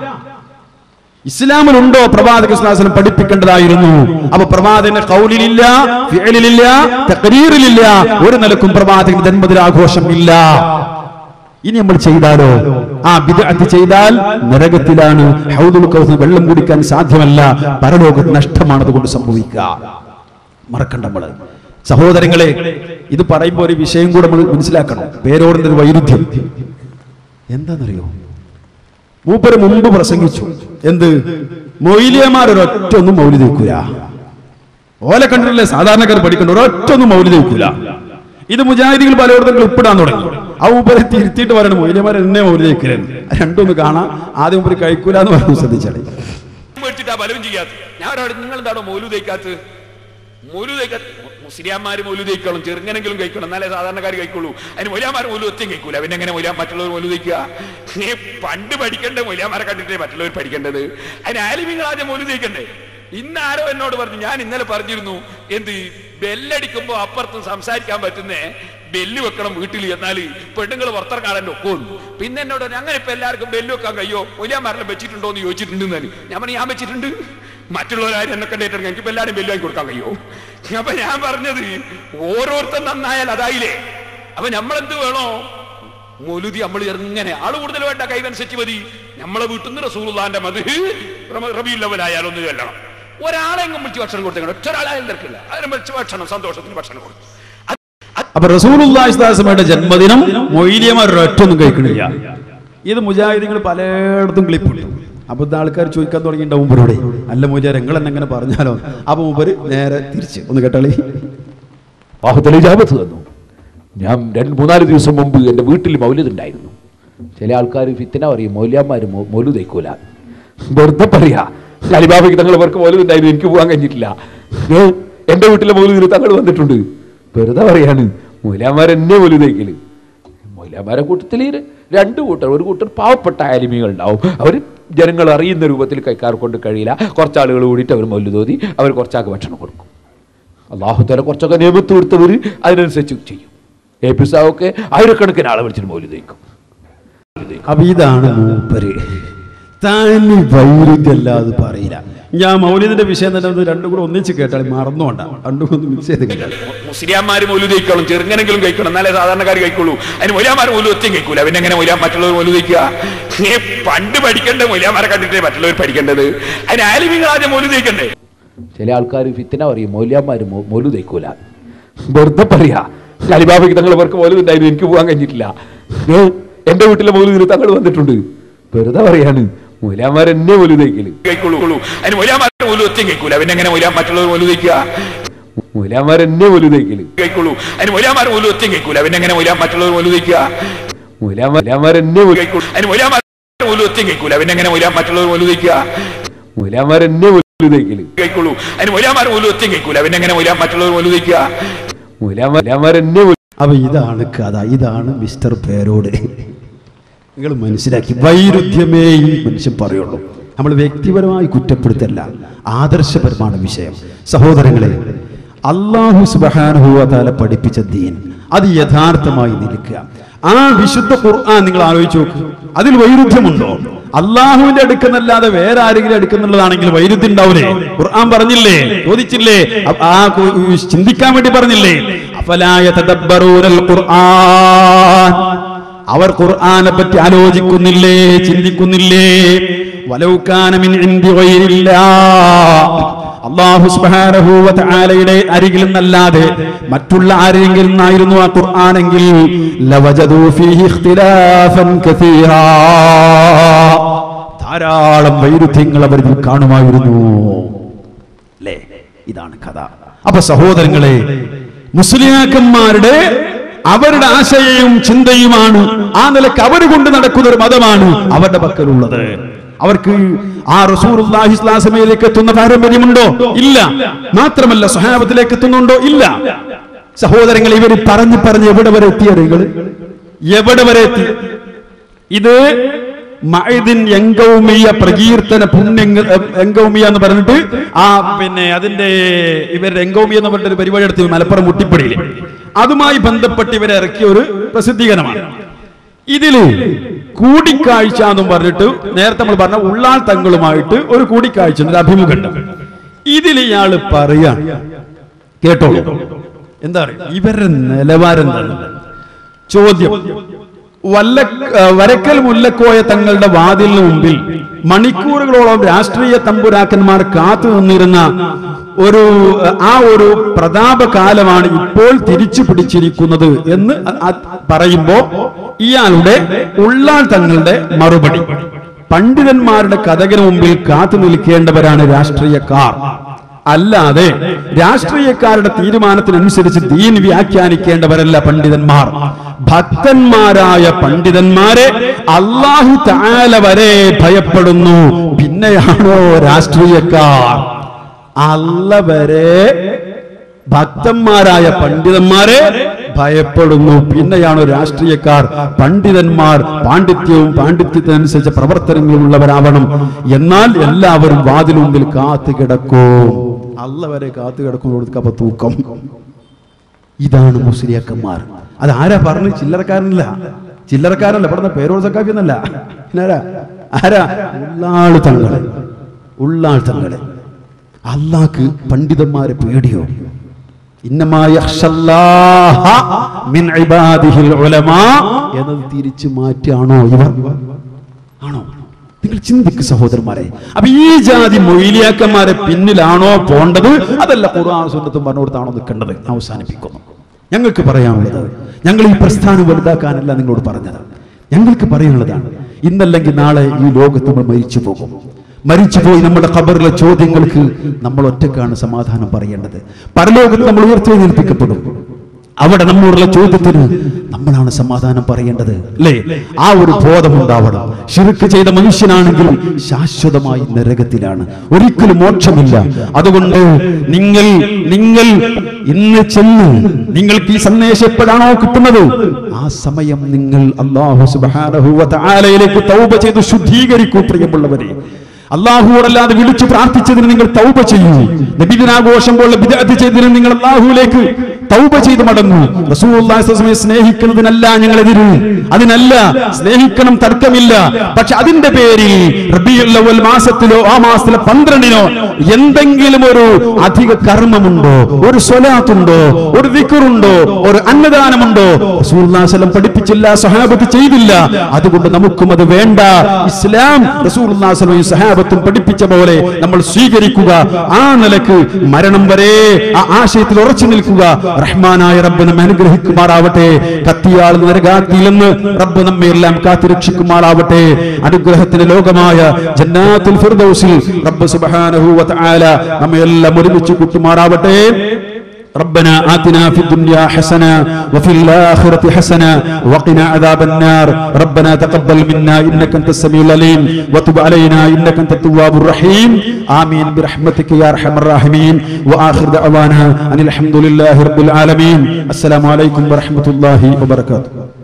ഇസ്ലാമിലുണ്ടോ പ്രവാചക സ്നാസനം പഠിപ്പിക്കേണ്ടതായിരുന്നു അപ്പൊ പ്രവാചകന്റെ കൗലിലില്ല ഫിഅലിലില്ല തക്രീറിലില്ല ഒരു നിലക്കും പ്രവാചകന്റെ ജന്മദിനാഘോഷം ഇല്ല ഇനി നമ്മൾ ചെയ്താലോ ആ ബിദ്അത്ത് ചെയ്താൽ നരകത്തിലാണ് ഹൗദുൽ കൗസിൽ വെള്ളം കുടിക്കാൻ സാധ്യമല്ല പരലോകത്ത് നഷ്ടമാണ് അതുകൊണ്ട് സംഭവിക്കുക മറക്കണ്ട നമ്മള് സഹോദരങ്ങളെ ഇത് പറയുമ്പോൾ ഒരു വിഷയം കൂടെ നമ്മൾ മനസ്സിലാക്കണം പേരോടിന്റെ ഒരു വൈരുദ്ധ്യം എന്താണെന്നറിയോ മൂപ്പര് മുമ്പ് പ്രസംഗിച്ചു എന്ത് മൊയിലിയമാർ ഒരൊറ്റ ഒന്നും മൗലി തേക്കൂല ഓലെ കണ്ടിട്ടില്ലേ സാധാരണക്കാർ പഠിക്കണ്ട ഒരൊറ്റ ഒന്നും മൗലി തേക്കൂല ഇത് മുജാഹിദികൾ പലയിടത്തും ഉപ്പിടാൻ തുടങ്ങി ആ മൂപ്പരെ തിരുത്തിയിട്ട് പറയണം മൊയിലിയമാർ എന്നെ മൗലി തേക്കലെന്ന് രണ്ടൊന്ന് കാണാം ആദ്യം മൂപ്പര് കഴിക്കൂല എന്ന് പറഞ്ഞു ശ്രദ്ധിച്ചാളെ മേടിച്ചിട്ടാ ബലവും ചെയ്യാത്ത ഞാൻ ഒരാൾ നിങ്ങൾ എന്താണോ മോലു തേക്കാത്ത മോലു തേക്കാത്ത മുസ്ലിയാന്മാര് മോലു തേക്കണം ചെറുങ്ങനെങ്കിലും കഴിക്കണം എന്നാലേ സാധാരണക്കാർ കഴിക്കുള്ളൂ അതിന് മൊലിയാമാർ മോലു ഒത്തിയും കഴിക്കൂല പിന്നെ എങ്ങനെ മൊലിയാ മറ്റുള്ളവർ മോലു തേക്കുക നീ പണ്ട് പഠിക്കേണ്ട മൊലിയാമാരെ കണ്ടിട്ടേ മറ്റുള്ളവർ പഠിക്കേണ്ടത് അതിന് ആലിമിങ്ങൾ ആദ്യം മോലു തേക്കണ്ടേ ഇന്ന് ആരോ എന്നോട് പറഞ്ഞു ഞാൻ ഇന്നലെ പറഞ്ഞിരുന്നു എന്ത് ബെല്ലടിക്കുമ്പോ അപ്പുറത്ത് സംസാരിക്കാൻ പറ്റുന്നേ ബെല്ല് വെക്കണം വീട്ടിൽ എന്നാൽ പെണ്ണുങ്ങൾ പുറത്തിറങ്ങാൻ ഒക്കും പിന്നെ എന്നോട് പറഞ്ഞു, അങ്ങനെ ഇപ്പൊ എല്ലാവർക്കും ബെല്ല് വെക്കാൻ കഴിയോ ഒലിയാമാരെല്ലാം വെച്ചിട്ടുണ്ടോ എന്ന് ചോദിച്ചിട്ടുണ്ട് ഞാൻ ഞാൻ പറഞ്ഞു ഞാൻ വെച്ചിട്ടുണ്ട് മറ്റുള്ളവരാരും എന്നെ കണ്ടിട്ട് എനിക്ക് ഇപ്പൊ എല്ലാവരും ബെല്ല് വാങ്ങി കൊടുക്കാൻ കഴിയോ അപ്പൊ ഞാൻ പറഞ്ഞത് ഓരോരുത്തർ നന്നായാൽ അതായില്ലേ അപ്പൊ നമ്മളെന്ത് വേണോ മൊലുതി നമ്മൾ എങ്ങനെ ആള് കൂടുതൽ വേണ്ട കൈവനുസരിച്ച് മതി നമ്മളെ വീട്ടിൽ നിന്ന് റസൂലുള്ളാന്റെ മത് റബി ലെവലായാലും ഒന്ന് ചൊല്ലണം ഒരാളെങ്കിലും വിളിച്ച് ഭക്ഷണം കൊടുത്തേക്കണം ഒറ്റ ഒരാളായാലും തിരക്കില്ല അതിനെ വിളിച്ച് ഭക്ഷണം സന്തോഷത്തിന് ഭക്ഷണം കൊടുക്കും അപ്പൊ റസൂലുള്ളാഹിസ്ലാസമയുടെ ജന്മദിനം മൊയ്ലിയമാർ ഒറ്റൊന്നും കഴിക്കണില്ല ഇത് മുജാഹിദികൾ പലയിടത്തും ക്ലിപ്പിട്ടു അപ്പൊ ഇത് ആൾക്കാർ ചോദിക്കാൻ തുടങ്ങിയിട്ടുണ്ടാവും മൂപ്പരോടെ അല്ല മൂല്യ നിങ്ങൾ എന്നെ എങ്ങനെ പറഞ്ഞാലോ അപ്പൊ മൂപ്പര് നേരെ തിരിച്ച് ഒന്ന് കേട്ടാളി ബാഹുത്തലി ജാപത്ത് തന്നു ഞാൻ രണ്ട് മൂന്നാല് ദിവസം മുമ്പ് എൻ്റെ വീട്ടിൽ മൗലിദുണ്ടായിരുന്നു ചില ആൾക്കാർ ഫിത്തിന പറയും മൗല്യാന്മാർ മൗലു തയ്ക്കൂല വെറുതെ പറയാ അലിബാബയ്ക്ക് തങ്ങൾ പേർക്ക് മൗലിദുണ്ടായിരുന്നു എനിക്ക് പോകാൻ കഴിഞ്ഞിട്ടില്ല ഏ, എൻ്റെ വീട്ടിലെ മൗലിദിന് തങ്ങൾ വന്നിട്ടുണ്ട് വെറുതെ പറയാണ് മൗല്യാന്മാർ എന്നെ മൗലു തയ്ക്കല് മൗല്യാന്മാരെ കൂട്ടത്തിൽ ഈ രണ്ട് കൂട്ടർ ഒരു കൂട്ടർ പാവപ്പെട്ട ആലിമികൾ ഉണ്ടാവും അവർ ജനങ്ങൾ അറിയുന്ന രൂപത്തിൽ കൈക്കാർ കൊണ്ട് കഴിയില്ല കുറച്ച് ആളുകൾ കൂടിയിട്ട് അവർ മൗലു തോതി അവർ കുറച്ചാൾക്ക് ഭക്ഷണം കൊടുക്കും അള്ളാഹുത്തല കുറച്ചൊക്കെ നിയമത്ത് കൊടുത്തവർ അതിനനുസരിച്ച് ചെയ്യും എ പി സാവൊക്കെ ആയിരക്കണക്കിന് ആളെ വിളിച്ചിട്ട് മൗലി തയ്ക്കും അപ്പൊ ഇതാണ് മൂപ്പര് താനി വൈരുദ്ധ്യല്ലാതെ പറയില്ല ഞാൻ മൗലിദിന്റെ വിഷയം തന്നെ ഒന്ന് രണ്ടും കൂടെ ഒന്നിച്ച് കേട്ടാൽ മറന്നോണ്ട രണ്ടും കൂടെ ഒന്ന് മിക്സ് ചെയ്ത് കേട്ടാൽ മുസ്ലിയാന്മാര് മോലു തയ്ക്കണം ചെറുങ്ങനെങ്കിലും കഴിക്കണം എന്നാലേ സാധാരണക്കാർ കഴിക്കുള്ളൂ അതിന് മൊലിയാമാർ മോലു ഒത്തിയും കഴിക്കൂല പിന്നെ എങ്ങനെ മൊലിയാ മറ്റുള്ളവർ മോലു തയ്ക്കുക നീ പണ്ട് പഠിക്കേണ്ട മൊലിയാമാരെ കണ്ടിട്ടേ മറ്റുള്ളവർ പഠിക്കേണ്ടത് അതിന് ആലിമിങ്ങൾ ആദ്യം മോലു തയ്ക്കണ്ടേ ചില ആൾക്കാർ ഫിത്തിന പറയും മൗല്യാന്മാർ മൗലു തയ്ക്കൂല വെറുതെ പറയാ അലിബാബയ്ക്ക് തങ്ങൾ പേർക്ക് മൗലു ഉണ്ടായിരുന്നു എനിക്ക് പോകാൻ കഴിഞ്ഞിട്ടില്ല ഏ, എൻ്റെ വീട്ടിലെ മൗലുദിന് തങ്ങൾ വന്നിട്ടുണ്ട് വെറുതെ പറയാണ് മൗല്യാന്മാർ എന്നെ മൗലു തയ്ക്കല് കഴിക്കുള്ളൂ അതിന് മൊലിയാമാർ മോലു ഒത്തിയും കഴിക്കൂല പിന്നെ എങ്ങനെ മൊലിയാ മറ്റുള്ളവർ മോലു തയ്ക്കുക മൗല്യാന്മാർ എന്നെ മൗലു തയ്ക്കല് കഴിക്കുള്ളൂ അതിന് മൊലിയാമാർ മോലു ഒത്തിയും കഴിക്കൂല പിന്നെ എങ്ങനെ മൊലിയാ മറ്റുള്ളവർ മോലു തയ്ക്കുക മൗല്യാന്മാർ എന്നെ മൗലു കഴിക്കുള്ളൂ അതിന് മൊലിയാമാർ മോലു ഒത്തിയും കഴിക്കൂല പിന്നെ എങ്ങനെ മൊലിയാ മറ്റുള്ളവർ മോലു തയ്ക്കുക മൗല്യാന്മാർ എന്നെ മൗലു തയ്ക്കല് കഴിക്കുള്ളൂ അതിന് മൊലിയാമാർ മോലു ഒത്തിയും കഴിക്കൂല പിന്നെ എങ്ങനെ മൊലിയാ മറ്റുള്ളവർ മോലു തയ്ക്കുക മൗല്യാന്മാർ എന്നെ മൗലു- അപ്പൊ ഇതാണ് കഥ ഇതാണ് മിസ്റ്റർ പേരോട് നിങ്ങൾ മനസ്സിലാക്കി വൈരുദ്ധ്യമേ ഈ മനുഷ്യൻ പറയുള്ളൂ നമ്മൾ വ്യക്തിപരമായി കുറ്റപ്പെടുത്തല്ല ആദർശപരമാണ് വിഷയം സഹോദരങ്ങളെ അള്ളാഹു സുബാനുഭവത്താല പഠിപ്പിച്ച ദീൻ അത് യഥാർത്ഥമായി നിൽക്കുക ആ വിശുദ്ധ ഖുർആൻ നിങ്ങൾ ആലോചിച്ച് നോക്ക് അതിൽ വൈരുദ്ധ്യമുണ്ടോ അള്ളാഹുവിന്റെ അടുക്കുന്നല്ലാതെ വേറെ ആരെങ്കിലും അടുക്കുന്നുള്ളതാണെങ്കിൽ വൈരുദ്ധ്യം ഉണ്ടാവില്ലേ ഖുർആൻ പറഞ്ഞില്ലേ ചോദിച്ചില്ലേ അ- ആ കു- ചിന്തിക്കാൻ വേണ്ടി പറഞ്ഞില്ലേ അഫലായ തദബ്ബറൂനൽ ഖുർആൻ അവർ ഖുർആനെ പറ്റി ആലോചിക്കുന്നില്ലേ ചിന്തിക്കുന്നില്ലേ വലൗക്കാനമിൻ ഇന്ത്യ അള്ളാഹു സുബ്ഹാനഹു വ തആലയുടെ അരികിൽ നിന്നല്ലാതെ മറ്റുള്ള ആരെങ്കിലും നിന്നായിരുന്നു ആ ഖുർആനെങ്കിൽ ലവജദൂ ഫീഹി ഇഖ്തിലാഫൻ കസീറാ ധാരാളം വൈരുദ്ധ്യങ്ങൾ അവർ ഇതിൽ കാണുമായിരുന്നു അല്ലേ ഇതാണ് കഥ അപ്പൊ സഹോദരങ്ങളെ മുസ്ലിയാക്കന്മാരുടെ അവരുടെ ആശയവും ചിന്തയുമാണ് ആ നിലക്ക് അവർ കൊണ്ട് നടക്കുന്ന ഒരു മതമാണ് അവരുടെ പക്കലുള്ളത് അവർക്ക് ആ റസൂറുല്ലാഹി ഇസ്ലാസമയിലേക്ക് എത്തുന്ന പാരമ്പര്യമുണ്ടോ ഇല്ല മാത്രമല്ല സ്വഹാബത്തിലേക്ക് എത്തുന്നുണ്ടോ ഇല്ല സഹോദരങ്ങൾ ഇവർ പറഞ്ഞു പറഞ്ഞ് എവിടെ വരെ എത്തിയ നിങ്ങൾ എവിടെ വരെ എത്തി ഇത് മൈദിൻ എങ്കൗമിയ പ്രകീർത്തന പുണ്യ എങ്കൗമിയ എന്ന് പറഞ്ഞിട്ട് ആ പിന്നെ അതിന്റെ ഇവരുടെ എങ്കൗമിയ എന്ന് പറഞ്ഞിട്ട് ഒരു പരിപാടി എടുത്ത് മലപ്പുറം മുട്ടിപ്പടിയിൽ അതുമായി ബന്ധപ്പെട്ട് ഇവരെ ഇറക്കിയ ഒരു പ്രസിദ്ധീകരണമാണ് ഇതില് കൂടിക്കാഴ്ച എന്നും പറഞ്ഞിട്ട് നേരത്തെ നമ്മൾ പറഞ്ഞ ഉള്ളാൾ തങ്ങളുമായിട്ട് ഒരു കൂടിക്കാഴ്ച ഒരു അഭിമുഖമുണ്ട് ഇതിൽ ഇയാള് പറയാണ് കേട്ടോളൂ എന്താ പറയുക ഇവരുടെ നിലവാരം എന്താണ് ചോദ്യം വല്ല ആ, വരക്കൽ മുല്ലക്കോയ തങ്ങളുടെ വാതിലിന് മുമ്പിൽ മണിക്കൂറുകളോളം രാഷ്ട്രീയ തമ്പുരാക്കന്മാർ കാത്തു നിന്നിരുന്ന ഒരു ആ ഒരു പ്രതാപകാലമാണ് ഇപ്പോൾ തിരിച്ചു പിടിച്ചിരിക്കുന്നത് എന്ന് അ- അ- പറയുമ്പോ ഇയാളുടെ ഉള്ളാൾ തങ്ങളുടെ മറുപടി പണ്ഡിതന്മാരുടെ കഥകിന് മുമ്പിൽ കാത്തു നിൽക്കേണ്ടവരാണ് രാഷ്ട്രീയക്കാർ അല്ലാതെ രാഷ്ട്രീയക്കാരുടെ തീരുമാനത്തിനനുസരിച്ച് ദീൻ വ്യാഖ്യാനിക്കേണ്ടവരല്ല പണ്ഡിതന്മാർ ഭക്തന്മാരായ പണ്ഡിതന്മാരെ അള്ളാഹു താല വരെ ഭയപ്പെടുന്നു പിന്നെയാണോ രാഷ്ട്രീയക്കാർ അല്ല വരെ ഭക്തന്മാരായ പണ്ഡിതന്മാരെ ഭയപ്പെടുന്നു പിന്നെയാണ് രാഷ്ട്രീയക്കാർ പണ്ഡിതന്മാർ പാണ്ഡിത്യവും പാണ്ഡിത്യത്തിനനുസരിച്ച പ്രവർത്തനങ്ങളും ഉള്ളവരാവണം എന്നാൽ എല്ലാവരും വാതിൽ മുമ്പിൽ കാത്തു കിടക്കും അല്ല വരെ കാത്തു കിടക്കുന്നവർക്ക് തൂക്കം ഇതാണ് മുസ്ലിയാക്കന്മാർ അത് ആരാ പറഞ്ഞു ചില്ലറക്കാരനല്ല ചില്ലറക്കാരനല്ല ഇവിടുന്ന് പേരോട് സക്കാഫി എന്നല്ല പിന്നാരാ ആരാ ഉള്ളാള് തങ്ങള് ഉള്ളാൾ തങ്ങള് അള്ളാക്ക് പണ്ഡിതന്മാരെ പേടിയോ ഇന്നമാ യഖ്ഷല്ലാഹ മിൻ ഇബാദിഹിൽ ഉലമാ എന്നത് തിരിച്ചു മാറ്റാണോ ഇവർ ആണോ നിങ്ങൾ ചിന്തിക്ക് സഹോദരന്മാരെ അപ്പൊ ഈ ജാതി മൊയിലിയാക്കന്മാരെ പിന്നിലാണോ പോണ്ടത് അതല്ല ഖുർആൻ സുന്നത്തും പറഞ്ഞുകൊടുത്താണോ നിൽക്കേണ്ടത് ഞാൻ അവസാനിപ്പിക്കുന്നു ഞങ്ങൾക്ക് പറയാനുള്ളത് ഞങ്ങൾ ഈ പ്രസ്ഥാനം വലുതാക്കാനല്ല നിങ്ങളോട് പറഞ്ഞത് ഞങ്ങൾക്ക് പറയാനുള്ളതാണ് ഇന്നല്ലെങ്കിൽ നാളെ ഈ ലോകത്ത് നമ്മൾ മരിച്ചു പോകും മരിച്ചുപോയി നമ്മുടെ ഖബറിലെ ചോദ്യങ്ങൾക്ക് നമ്മൾ ഒറ്റക്കാണ് സമാധാനം പറയേണ്ടത് പരലോകത്ത് നമ്മൾ ഉയർത്തെഴുന്നേൽപ്പിക്കപ്പെടും അവിടെ നമ്മോടുള്ള ചോദ്യത്തിന് നമ്മളാണ് സമാധാനം പറയേണ്ടത് അല്ലേ ആ ഒരു ബോധം ഉണ്ടാവണം ശിർക്ക് ചെയ്ത മനുഷ്യനാണെങ്കിലും ശാശ്വതമായി നരകത്തിലാണ് ഒരിക്കലും മോക്ഷമില്ല അതുകൊണ്ട് നിങ്ങൾ നിങ്ങൾ ഇന്ന് ചെന്ന് നിങ്ങൾക്ക് ഈ സന്ദേശം എപ്പോഴാണോ കിട്ടുന്നത് ആ സമയം നിങ്ങൾ അള്ളാഹു സുബ്ഹാനഹു വ തആലയിലേക്ക് തൗബ ചെയ്ത് ശുദ്ധീകരിക്കൂ പ്രിയമുള്ളവരെ അള്ളാഹുവോടല്ലാതെ വിളിച്ചു പ്രാർത്ഥിച്ചതിന് നിങ്ങൾ തൗബ ചെയ്യൂ നബിദിനാഘോഷം പോലെ വിദഗ്ധ ചെയ്തതിന് നിങ്ങൾ അള്ളാഹുവിലേക്ക് തൗബ ചെയ്ത് മടങ്ങൂ റസൂലുള്ളാഹി സ്വല്ലല്ലാഹു അലൈഹി വസല്ലമയെ സ്നേഹിക്കുന്നതിനല്ല ഞങ്ങൾ എതിര് അതിനല്ല സ്നേഹിക്കണം തർക്കമില്ല പക്ഷെ അതിന്റെ പേരിൽ റബീഉൽ അവൽ മാസത്തിലോ ആ മാസത്തിലെ പന്ത്രണ്ടിനോ എന്തെങ്കിലും ഒരു അധിക കർമ്മമുണ്ടോ ഒരു സ്വലാത്തുണ്ടോ ഒരു വിക്കറുണ്ടോ ഒരു അന്നദാനമുണ്ടോ റസൂലുള്ളാഹി സ്വല്ലല്ലാഹു അലൈഹി വസല്ലം പഠിപ്പിച്ചില്ല സഹാബത്ത് ചെയ്തില്ല അതുകൊണ്ട് നമുക്കും അത് വേണ്ട ഇസ്ലാം റസൂലുള്ളാഹി സ്വല്ലല്ലാഹു അലൈഹി വസല്ലം സഹാബത്തും പഠിപ്പിച്ച പോലെ നമ്മൾ സ്വീകരിക്കുക ആ നിലക്ക് മരണം വരെ ആ ആശയത്തിൽ ഉറച്ചു നിൽക്കുക റഹ്മാനായ റബ്ബ് നമ്മെ അനുഗ്രഹിക്കുമാറാവട്ടെ കത്തിയാൾ നരകാത്തിൽ നിന്ന് റബ്ബ് നമ്മെ എല്ലാം കാത്തുരക്ഷിക്കുമാറാവട്ടെ അനുഗ്രഹത്തിന്റെ ലോകമായ ജന്നാത്തുൽ ഫിർദൗസിൽ റബ്ബ് സുബ്ഹാനഹു വ തആല നമ്മെ എല്ലാം ഒരുമിച്ച് കൂട്ടുമാറാവട്ടെ ربنا آتنا في الدنيا حسنة وفي الآخرة حسنة وقنا عذاب النار ربنا تقبل منا إنك أنت السميع العليم وتب علينا إنك أنت التواب الرحيم آمين برحمتك يا أرحم الراحمين وآخر دعوانا أن الحمد لله رب العالمين السلام عليكم ورحمة الله وبركاته